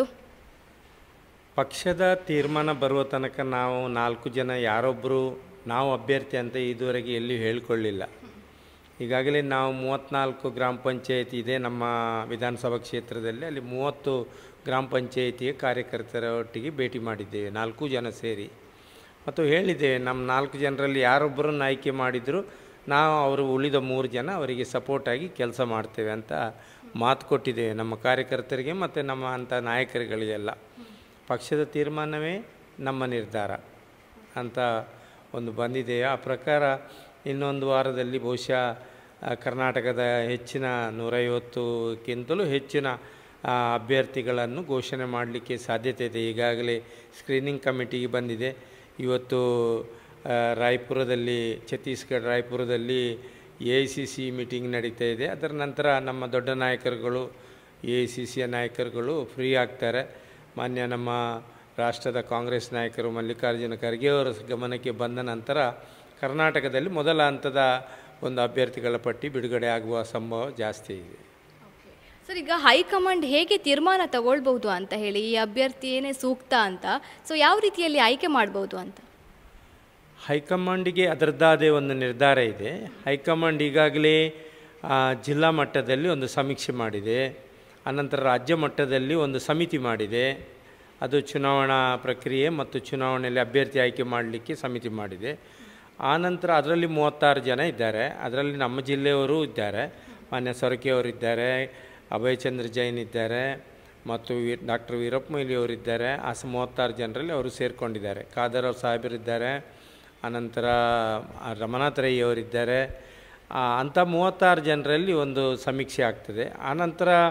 Speaker 23: ಪಕ್ಷದ ತೀರ್ಮಾನ ಬರುವ ತನಕ ನಾವು ನಾಲ್ಕು ಜನ ಯಾರೊಬ್ಬರು ನಾವು ಅಭ್ಯರ್ಥಿ ಅಂತ ಇದುವರೆಗೆ ಎಲ್ಲಿಯೂ ಹೇಳ್ಕೊಳ್ಳಿಲ್ಲ ಈಗಾಗಲೇ ನಾವು ಮೂವತ್ತ್ನಾಲ್ಕು ಗ್ರಾಮ ಪಂಚಾಯತಿ ಇದೆ ನಮ್ಮ ವಿಧಾನಸಭಾ ಕ್ಷೇತ್ರದಲ್ಲಿ ಅಲ್ಲಿ ಮೂವತ್ತು ಗ್ರಾಮ ಪಂಚಾಯತಿಯ ಕಾರ್ಯಕರ್ತರ ಒಟ್ಟಿಗೆ ಭೇಟಿ ಮಾಡಿದ್ದೇವೆ ನಾಲ್ಕು ಜನ ಸೇರಿ ಮತ್ತು ಹೇಳಿದ್ದೇವೆ ನಮ್ಮ ನಾಲ್ಕು ಜನರಲ್ಲಿ ಯಾರೊಬ್ಬರನ್ನು ಆಯ್ಕೆ ಮಾಡಿದರೂ ನಾವು ಅವರು ಉಳಿದ ಮೂರು ಜನ ಅವರಿಗೆ ಸಪೋರ್ಟಾಗಿ ಕೆಲಸ ಮಾಡ್ತೇವೆ ಅಂತ ಮಾತು ಕೊಟ್ಟಿದ್ದೇವೆ ನಮ್ಮ ಕಾರ್ಯಕರ್ತರಿಗೆ ಮತ್ತು ನಮ್ಮ ಅಂಥ ನಾಯಕರುಗಳಿಗೆಲ್ಲ ಪಕ್ಷದ ತೀರ್ಮಾನವೇ ನಮ್ಮ ನಿರ್ಧಾರ ಅಂತ ಒಂದು ಬಂದಿದೆ ಆ ಪ್ರಕಾರ ಇನ್ನೊಂದು ವಾರದಲ್ಲಿ ಬಹುಶಃ ಆ, ಕರ್ನಾಟಕದ ಹೆಚ್ಚಿನ ನೂರೈವತ್ತಕ್ಕಿಂತಲೂ ಹೆಚ್ಚಿನ ಆ, ಅಭ್ಯರ್ಥಿಗಳನ್ನು ಘೋಷಣೆ ಮಾಡಲಿಕ್ಕೆ ಸಾಧ್ಯತೆ ಇದೆ ಈಗಾಗಲೇ ಸ್ಕ್ರೀನಿಂಗ್ ಕಮಿಟಿಗೆ ಬಂದಿದೆ ಇವತ್ತು ಆ, ರಾಯ್ಪುರದಲ್ಲಿ ಛತ್ತೀಸ್ಗಢ ರಾಯ್ಪುರದಲ್ಲಿ A I C C meeting ನಡೀತಾ ಇದೆ ಅದರ ನಂತರ ನಮ್ಮ ದೊಡ್ಡ ನಾಯಕರುಗಳು ಎ ಐ ಸಿ ಸಿಯ ನಾಯಕರುಗಳು ಫ್ರೀ ಆಗ್ತಾರೆ ಮಾನ್ಯ ನಮ್ಮ ರಾಷ್ಟ್ರದ ಕಾಂಗ್ರೆಸ್ ನಾಯಕರು ಮಲ್ಲಿಕಾರ್ಜುನ ಖರ್ಗೆ ಅವರ ಗಮನಕ್ಕೆ ಬಂದ ನಂತರ ಕರ್ನಾಟಕದಲ್ಲಿ ಮೊದಲ ಹಂತದ ಒಂದು ಅಭ್ಯರ್ಥಿಗಳ ಪಟ್ಟಿ ಬಿಡುಗಡೆ ಆಗುವ ಸಂಭವ ಜಾಸ್ತಿ ಇದೆ
Speaker 2: ಸರ್ ಈಗ ಹೈಕಮಾಂಡ್ ಹೇಗೆ ತೀರ್ಮಾನ ತಗೊಳ್ಬಹುದು ಅಂತ ಹೇಳಿ ಈ ಅಭ್ಯರ್ಥಿ ಏನೇ ಸೂಕ್ತ ಅಂತ ಸೊ ಯಾವ ರೀತಿಯಲ್ಲಿ ಆಯ್ಕೆ ಮಾಡ್ಬೋದು ಅಂತ
Speaker 23: ಹೈಕಮಾಂಡಿಗೆ ಅದರದ್ದಾದೇ ಒಂದು ನಿರ್ಧಾರ ಇದೆ ಹೈಕಮಾಂಡ್ ಈಗಾಗಲೇ ಆ, ಜಿಲ್ಲಾ ಮಟ್ಟದಲ್ಲಿ ಒಂದು ಸಮೀಕ್ಷೆ ಮಾಡಿದೆ ಅನಂತರ ರಾಜ್ಯ ಮಟ್ಟದಲ್ಲಿ ಒಂದು ಸಮಿತಿ ಮಾಡಿದೆ ಅದು ಚುನಾವಣಾ ಪ್ರಕ್ರಿಯೆ ಮತ್ತು ಚುನಾವಣೆಯಲ್ಲಿ ಅಭ್ಯರ್ಥಿ ಆಯ್ಕೆ ಮಾಡಲಿಕ್ಕೆ ಸಮಿತಿ ಮಾಡಿದೆ ಆನಂತರ ಅದರಲ್ಲಿ ಮೂವತ್ತಾರು ಜನ ಇದ್ದಾರೆ ಅದರಲ್ಲಿ ನಮ್ಮ ಜಿಲ್ಲೆಯವರು ಇದ್ದಾರೆ ಮಾನ್ಯ ಸೊರಕೆ ಅವರಿದ್ದಾರೆ ಅಭಯಚಂದ್ರ ಜೈನ್ ಇದ್ದಾರೆ ಮತ್ತು ವಿ ಡಾಕ್ಟರ್ ವೀರಪ್ಪ ಮೊಯ್ಲಿ ಅವರಿದ್ದಾರೆ ಆ ಸ ಮೂವತ್ತಾರು ಜನರಲ್ಲಿ ಅವರು ಸೇರಿಕೊಂಡಿದ್ದಾರೆ ಖಾದರ್ ಅವ್ರ ಸಾಹೇಬರಿದ್ದಾರೆ ಅನಂತರ ಆ ರಮನಾಥ್ ರೈ ಅವರಿದ್ದಾರೆ ಆ, ಅಂಥ ಮೂವತ್ತಾರು ಜನರಲ್ಲಿ ಒಂದು ಸಮೀಕ್ಷೆ ಆಗ್ತದೆ ಆನಂತರ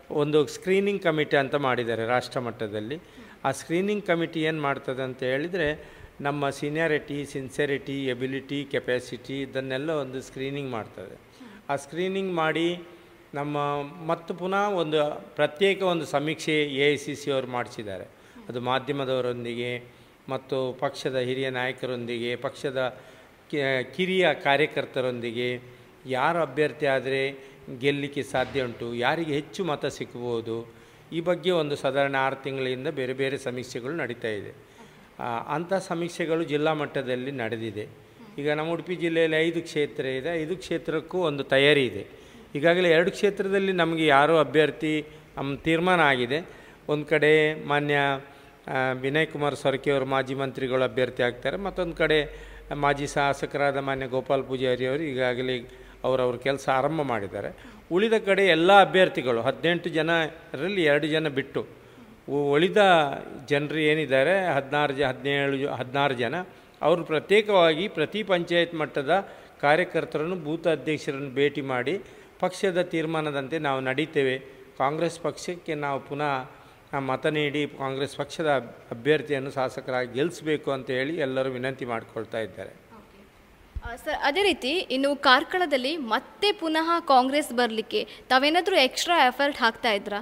Speaker 23: ಒಂದು ಸ್ಕ್ರೀನಿಂಗ್ ಕಮಿಟಿ ಅಂತ ಮಾಡಿದ್ದಾರೆ ರಾಷ್ಟ್ರ ಮಟ್ಟದಲ್ಲಿ ಆ ಸ್ಕ್ರೀನಿಂಗ್ ಕಮಿಟಿ ಏನು ಮಾಡ್ತದೆ ಅಂತ ಹೇಳಿದರೆ ನಮ್ಮ ಸೀನಿಯಾರಿಟಿ ಸಿನ್ಸಿಯರಿಟಿ ಎಬಿಲಿಟಿ ಕೆಪಾಸಿಟಿ ಇದನ್ನೆಲ್ಲ ಒಂದು ಸ್ಕ್ರೀನಿಂಗ್ ಮಾಡ್ತದೆ ಆ ಸ್ಕ್ರೀನಿಂಗ್ ಮಾಡಿ ನಮ್ಮ ಮತ್ತು ಪುನಃ ಒಂದು ಪ್ರತ್ಯೇಕ ಒಂದು ಸಮೀಕ್ಷೆ ಎ ಐ ಸಿ ಸಿ ಅವರು ಮಾಡಿಸಿದ್ದಾರೆ ಅದು ಮಾಧ್ಯಮದವರೊಂದಿಗೆ ಮತ್ತು ಪಕ್ಷದ ಹಿರಿಯ ನಾಯಕರೊಂದಿಗೆ ಪಕ್ಷದ ಕಿ- ಕಿರಿಯ ಕಾರ್ಯಕರ್ತರೊಂದಿಗೆ ಯಾರು ಅಭ್ಯರ್ಥಿ ಆದರೆ ಗೆಲ್ಲಲಿಕ್ಕೆ ಸಾಧ್ಯ ಉಂಟು ಯಾರಿಗೆ ಹೆಚ್ಚು ಮತ ಸಿಗ್ಬೋದು ಈ ಬಗ್ಗೆ ಒಂದು ಸಾಧಾರಣ ಆರು ತಿಂಗಳಿಂದ ಬೇರೆ ಬೇರೆ ಸಮೀಕ್ಷೆಗಳು ನಡೀತಾ ಇದೆ ಆ, ಅಂಥ ಸಮೀಕ್ಷೆಗಳು ಜಿಲ್ಲಾ ಮಟ್ಟದಲ್ಲಿ ನಡೆದಿದೆ ಈಗ ನಮ್ಮ ಉಡುಪಿ ಜಿಲ್ಲೆಯಲ್ಲಿ ಐದು ಕ್ಷೇತ್ರ ಇದೆ ಐದು ಕ್ಷೇತ್ರಕ್ಕೂ ಒಂದು ತಯಾರಿ ಇದೆ ಈಗಾಗಲೇ ಎರಡು ಕ್ಷೇತ್ರದಲ್ಲಿ ನಮಗೆ ಯಾರೋ ಅಭ್ಯರ್ಥಿ ನಮ್ಮ ತೀರ್ಮಾನ ಆಗಿದೆ ಒಂದು ಕಡೆ ಮಾನ್ಯ ಆ, ವಿನಯ್ ಕುಮಾರ್ ಸೊರಕೆ ಅವರು ಮಾಜಿ ಮಂತ್ರಿಗಳು ಅಭ್ಯರ್ಥಿ ಆಗ್ತಾರೆ ಮತ್ತೊಂದು ಕಡೆ ಮಾಜಿ ಶಾಸಕರಾದ ಮಾನ್ಯ ಗೋಪಾಲ್ ಪೂಜಾರಿ ಅವರು ಈಗಾಗಲೇ ಅವರವ್ರ ಕೆಲಸ ಆರಂಭ ಮಾಡಿದ್ದಾರೆ ಉಳಿದ ಕಡೆ ಎಲ್ಲ ಅಭ್ಯರ್ಥಿಗಳು ಹದಿನೆಂಟು ಜನರಲ್ಲಿ ಎರಡು ಜನ ಬಿಟ್ಟು ಉ- ಉಳಿದ ಜನರು ಏನಿದ್ದಾರೆ ಹದಿನಾರು ಜ ಹದಿನೇಳು ಜ ಹದಿನಾರು ಜನ ಅವರು ಪ್ರತ್ಯೇಕವಾಗಿ ಪ್ರತಿ ಪಂಚಾಯತ್ ಮಟ್ಟದ ಕಾರ್ಯಕರ್ತರನ್ನು ಬೂತ್ ಅಧ್ಯಕ್ಷರನ್ನು ಭೇಟಿ ಮಾಡಿ ಪಕ್ಷದ ತೀರ್ಮಾನದಂತೆ ನಾವು ನಡೀತೇವೆ ಕಾಂಗ್ರೆಸ್ ಪಕ್ಷಕ್ಕೆ ನಾವು ಪುನಃ ಆ ಮತ ನೀಡಿ ಕಾಂಗ್ರೆಸ್ ಪಕ್ಷದ ಅಭ್ಯರ್ಥಿಯನ್ನು ಶಾಸಕರಾಗಿ ಗೆಲ್ಲಿಸಬೇಕು ಅಂತ ಹೇಳಿ ಎಲ್ಲರೂ ವಿನಂತಿ ಮಾಡಿಕೊಳ್ತಾ ಇದ್ದಾರೆ
Speaker 2: ಆ, ಸರ್ ಅದೇ ರೀತಿ ಇನ್ನು ಕಾರ್ಕಳದಲ್ಲಿ ಮತ್ತೆ ಪುನಃ ಕಾಂಗ್ರೆಸ್ ಬರಲಿಕ್ಕೆ ತಾವೇನಾದರೂ ಎಕ್ಸ್ಟ್ರಾ ಎಫರ್ಟ್ ಹಾಕ್ತಾ ಇದ್ರಾ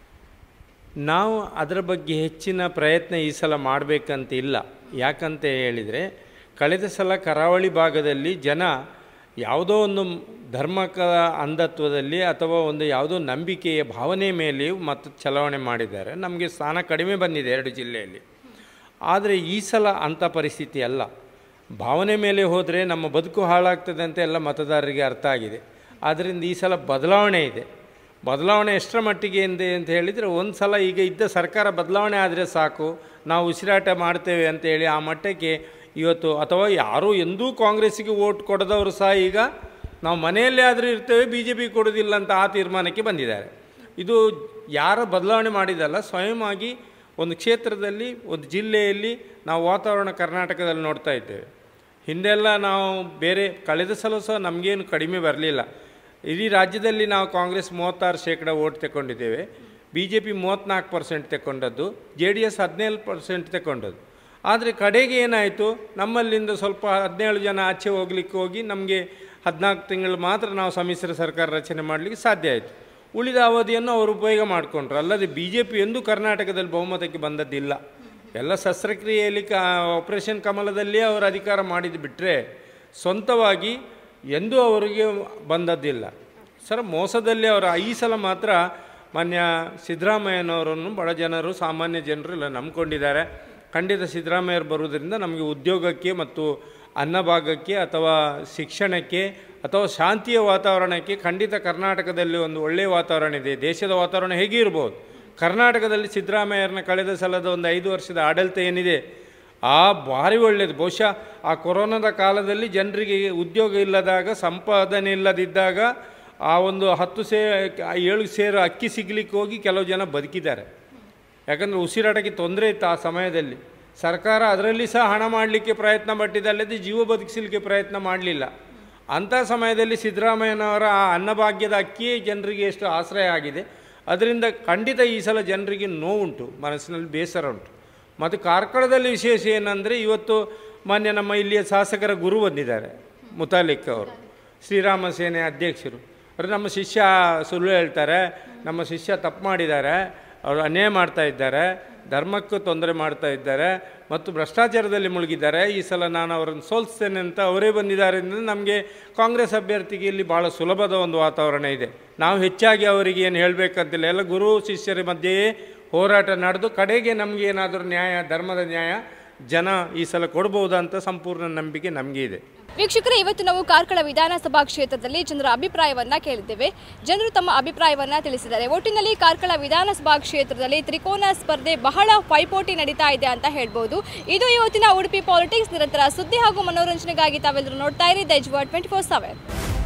Speaker 23: ನಾವು ಅದರ ಬಗ್ಗೆ ಹೆಚ್ಚಿನ ಪ್ರಯತ್ನ ಈ ಸಲ ಮಾಡಬೇಕಂತ ಇಲ್ಲ ಯಾಕಂತ ಹೇಳಿದರೆ ಕಳೆದ ಸಲ ಕರಾವಳಿ ಭಾಗದಲ್ಲಿ ಜನ ಯಾವುದೋ ಒಂದು ಧರ್ಮಕ ಅಂಧತ್ವದಲ್ಲಿ ಅಥವಾ ಒಂದು ಯಾವುದೋ ನಂಬಿಕೆಯ ಭಾವನೆ ಮೇಲೆಯೂ ಮತ್ತು ಚಲಾವಣೆ ಮಾಡಿದ್ದಾರೆ ನಮಗೆ ಸ್ಥಾನ ಕಡಿಮೆ ಬಂದಿದೆ ಎರಡು ಜಿಲ್ಲೆಯಲ್ಲಿ ಆದರೆ ಈ ಸಲ ಅಂಥ ಪರಿಸ್ಥಿತಿ ಅಲ್ಲ ಭಾವನೆ ಮೇಲೆ ಹೋದರೆ ನಮ್ಮ ಬದುಕು ಹಾಳಾಗ್ತದೆ ಅಂತ ಎಲ್ಲ ಮತದಾರರಿಗೆ ಅರ್ಥ ಆಗಿದೆ ಆದ್ದರಿಂದ ಈ ಸಲ ಬದಲಾವಣೆ ಇದೆ ಬದಲಾವಣೆ ಎಷ್ಟರ ಮಟ್ಟಿಗೆ ಇದೆ ಅಂತ ಹೇಳಿದರೆ ಒಂದು ಸಲ ಈಗ ಇದ್ದ ಸರ್ಕಾರ ಬದಲಾವಣೆ ಆದರೆ ಸಾಕು ನಾವು ಉಸಿರಾಟ ಮಾಡ್ತೇವೆ ಅಂತೇಳಿ ಆ ಮಟ್ಟಕ್ಕೆ ಇವತ್ತು ಅಥವಾ ಯಾರೂ ಎಂದೂ ಕಾಂಗ್ರೆಸ್ಸಿಗೆ ಓಟ್ ಕೊಡದವರು ಸಹ ಈಗ ನಾವು ಮನೆಯಲ್ಲೇ ಆದರೂ ಇರ್ತೇವೆ ಬಿ ಜೆ ಪಿ ಕೊಡೋದಿಲ್ಲ ಅಂತ ಆ ತೀರ್ಮಾನಕ್ಕೆ ಬಂದಿದ್ದಾರೆ ಇದು ಯಾರ ಬದಲಾವಣೆ ಮಾಡಿದಲ್ಲ ಸ್ವಯಂವಾಗಿ ಒಂದು ಕ್ಷೇತ್ರದಲ್ಲಿ ಒಂದು ಜಿಲ್ಲೆಯಲ್ಲಿ ನಾವು ವಾತಾವರಣ ಕರ್ನಾಟಕದಲ್ಲಿ ನೋಡ್ತಾ ಇದ್ದೇವೆ ಹಿಂದೆಲ್ಲ ನಾವು ಬೇರೆ ಕಳೆದ ಸಲ ಸಹ ನಮಗೇನು ಕಡಿಮೆ ಬರಲಿಲ್ಲ ಇಡೀ ರಾಜ್ಯದಲ್ಲಿ ನಾವು ಕಾಂಗ್ರೆಸ್ ಮೂವತ್ತಾರು ಶೇಕಡ ಓಟ್ ತಗೊಂಡಿದ್ದೇವೆ ಬಿ ಜೆ ಪಿ ಮೂವತ್ತ್ನಾಲ್ಕು ಪರ್ಸೆಂಟ್ ತಗೊಂಡದ್ದು ಜೆ ಡಿ ಎಸ್ ಹದಿನೇಳು ಪರ್ಸೆಂಟ್ ತಗೊಂಡದ್ದು ಆದರೆ ಕಡೆಗೆ ಏನಾಯಿತು ನಮ್ಮಲ್ಲಿಂದ ಸ್ವಲ್ಪ ಹದಿನೇಳು ಜನ ಆಚೆ ಹೋಗ್ಲಿಕ್ಕೆ ಹೋಗಿ ನಮಗೆ ಹದಿನಾಲ್ಕು ತಿಂಗಳು ಮಾತ್ರ ನಾವು ಸಮ್ಮಿಶ್ರ ಸರ್ಕಾರ ರಚನೆ ಮಾಡಲಿಕ್ಕೆ ಸಾಧ್ಯ ಆಯಿತು ಉಳಿದ ಅವಧಿಯನ್ನು ಅವರು ಉಪಯೋಗ ಮಾಡಿಕೊಂಡ್ರು ಅಲ್ಲದೆ ಬಿ ಜೆ ಪಿ ಎಂದೂ ಕರ್ನಾಟಕದಲ್ಲಿ ಬಹುಮತಕ್ಕೆ ಬಂದದ್ದಿಲ್ಲ ಎಲ್ಲ ಶಸ್ತ್ರಕ್ರಿಯೆಯಲ್ಲಿ ಕ ಆಪರೇಷನ್ ಕಮಲದಲ್ಲಿ ಅವರು ಅಧಿಕಾರ ಮಾಡಿದ್ದು ಬಿಟ್ಟರೆ ಸ್ವಂತವಾಗಿ ಎಂದೂ ಅವರಿಗೆ ಬಂದದ್ದಿಲ್ಲ ಸರ್ ಮೋಸದಲ್ಲಿ ಅವರ ಈ ಸಲ ಮಾತ್ರ ಮಾನ್ಯ ಸಿದ್ದರಾಮಯ್ಯನವರನ್ನು ಬಡ ಜನರು ಸಾಮಾನ್ಯ ಜನರು ಎಲ್ಲ ನಂಬ್ಕೊಂಡಿದ್ದಾರೆ ಖಂಡಿತ ಸಿದ್ದರಾಮಯ್ಯರು ಬರುವುದರಿಂದ ನಮಗೆ ಉದ್ಯೋಗಕ್ಕೆ ಮತ್ತು ಅನ್ನಭಾಗಕ್ಕೆ ಅಥವಾ ಶಿಕ್ಷಣಕ್ಕೆ ಅಥವಾ ಶಾಂತಿಯ ವಾತಾವರಣಕ್ಕೆ ಖಂಡಿತ ಕರ್ನಾಟಕದಲ್ಲಿ ಒಂದು ಒಳ್ಳೆಯ ವಾತಾವರಣ ಇದೆ ದೇಶದ ವಾತಾವರಣ ಹೇಗೆ ಇರ್ಬೋದು ಕರ್ನಾಟಕದಲ್ಲಿ ಸಿದ್ದರಾಮಯ್ಯರನ್ನ ಕಳೆದ ಸಲದ ಒಂದು ಐದು ವರ್ಷದ ಆಡಳಿತ ಏನಿದೆ ಆ ಭಾರಿ ಒಳ್ಳೆಯದು ಬಹುಶಃ ಆ ಕೊರೋನಾದ ಕಾಲದಲ್ಲಿ ಜನರಿಗೆ ಉದ್ಯೋಗ ಇಲ್ಲದಾಗ ಸಂಪಾದನೆ ಇಲ್ಲದಿದ್ದಾಗ ಆ ಒಂದು ಹತ್ತು ಸೇ ಆ ಏಳು ಸೇರು ಅಕ್ಕಿ ಸಿಗಲಿಕ್ಕೆ ಹೋಗಿ ಕೆಲವು ಜನ ಬದುಕಿದ್ದಾರೆ ಯಾಕಂದರೆ ಉಸಿರಾಟಕ್ಕೆ ತೊಂದರೆ ಇತ್ತು ಆ ಸಮಯದಲ್ಲಿ ಸರ್ಕಾರ ಅದರಲ್ಲಿ ಸಹ ಹಣ ಮಾಡಲಿಕ್ಕೆ ಪ್ರಯತ್ನ ಪಟ್ಟಿದ್ದಲ್ಲದೆ ಜೀವ ಬದುಕಿಸಲಿಕ್ಕೆ ಪ್ರಯತ್ನ ಮಾಡಲಿಲ್ಲ ಅಂಥ ಸಮಯದಲ್ಲಿ ಸಿದ್ದರಾಮಯ್ಯನವರ ಆ ಅನ್ನಭಾಗ್ಯದ ಅಕ್ಕಿಯೇ ಜನರಿಗೆ ಎಷ್ಟು ಆಶ್ರಯ ಆಗಿದೆ ಅದರಿಂದ ಖಂಡಿತ ಈ ಸಲ ಜನರಿಗೆ ನೋವುಂಟು ಮನಸ್ಸಿನಲ್ಲಿ ಬೇಸರ ಉಂಟು ಮತ್ತು ಕಾರ್ಕಳದಲ್ಲಿ ವಿಶೇಷ ಏನಂದರೆ ಇವತ್ತು ಮಾನ್ಯ ನಮ್ಮ ಇಲ್ಲಿಯ ಶಾಸಕರ ಗುರು ಬಂದಿದ್ದಾರೆ ಮುತಾಲಿಕ್ ಅವರು ಶ್ರೀರಾಮ ಸೇನೆ ಅಧ್ಯಕ್ಷರು ಅವರು ನಮ್ಮ ಶಿಷ್ಯ ಸುಳ್ಳು ಹೇಳ್ತಾರೆ ನಮ್ಮ ಶಿಷ್ಯ ತಪ್ಪು ಮಾಡಿದ್ದಾರೆ ಅವರು ಅನ್ಯಾಯ ಮಾಡ್ತಾ ಇದ್ದಾರೆ ಧರ್ಮಕ್ಕೂ ತೊಂದರೆ ಮಾಡ್ತಾ ಇದ್ದಾರೆ ಮತ್ತು ಭ್ರಷ್ಟಾಚಾರದಲ್ಲಿ ಮುಳುಗಿದ್ದಾರೆ ಈ ಸಲ ನಾನು ಅವರನ್ನು ಸೋಲಿಸ್ತೇನೆ ಅಂತ ಅವರೇ ಬಂದಿದ್ದಾರೆ ಅಂದರೆ ನಮಗೆ ಕಾಂಗ್ರೆಸ್ ಅಭ್ಯರ್ಥಿಗೆ ಇಲ್ಲಿ ಭಾಳ ಸುಲಭದ ಒಂದು ವಾತಾವರಣ ಇದೆ ನಾವು ಹೆಚ್ಚಾಗಿ ಅವರಿಗೆ ಏನು ಹೇಳಬೇಕಂತಿಲ್ಲ ಎಲ್ಲ ಗುರು ಶಿಷ್ಯರ ಮಧ್ಯೆಯೇ ಹೋರಾಟ ನಡೆದು ಕಡೆಗೆ ನಮಗೆ ಏನಾದರೂ ನ್ಯಾಯ ಧರ್ಮದ ನ್ಯಾಯ ಜನ ಈ ಸಲ ಕೊಡ್ಬೋದಂತ ಸಂಪೂರ್ಣ ನಂಬಿಕೆ ನಮಗೆ ಇದೆ
Speaker 2: ವೀಕ್ಷಕರೇ ಇವತ್ತು ನಾವು ಕಾರ್ಕಳ ವಿಧಾನಸಭಾ ಕ್ಷೇತ್ರದಲ್ಲಿ ಜನರ ಅಭಿಪ್ರಾಯವನ್ನ ಕೇಳಿದ್ದೇವೆ ಜನರು ತಮ್ಮ ಅಭಿಪ್ರಾಯವನ್ನ ತಿಳಿಸಿದ್ದಾರೆ ಒಟ್ಟಿನಲ್ಲಿ ಕಾರ್ಕಳ ವಿಧಾನಸಭಾ ಕ್ಷೇತ್ರದಲ್ಲಿ ತ್ರಿಕೋನ ಸ್ಪರ್ಧೆ ಬಹಳ ಪೈಪೋಟಿ ನಡೀತಾ ಇದೆ ಅಂತ ಹೇಳ್ಬೋದು ಇದು ಇವತ್ತಿನ ಉಡುಪಿ ಪಾಲಿಟಿಕ್ಸ್ ನಿರಂತರ ಸುದ್ದಿ ಹಾಗೂ ಮನೋರಂಜನೆಗಾಗಿ ತಾವೆಲ್ಲರೂ ನೋಡ್ತಾ ಇರಿ ದೈಜ್ವಾ ಟ್ವೆಂಟಿ ಫೋರ್ ಸೆವೆನ್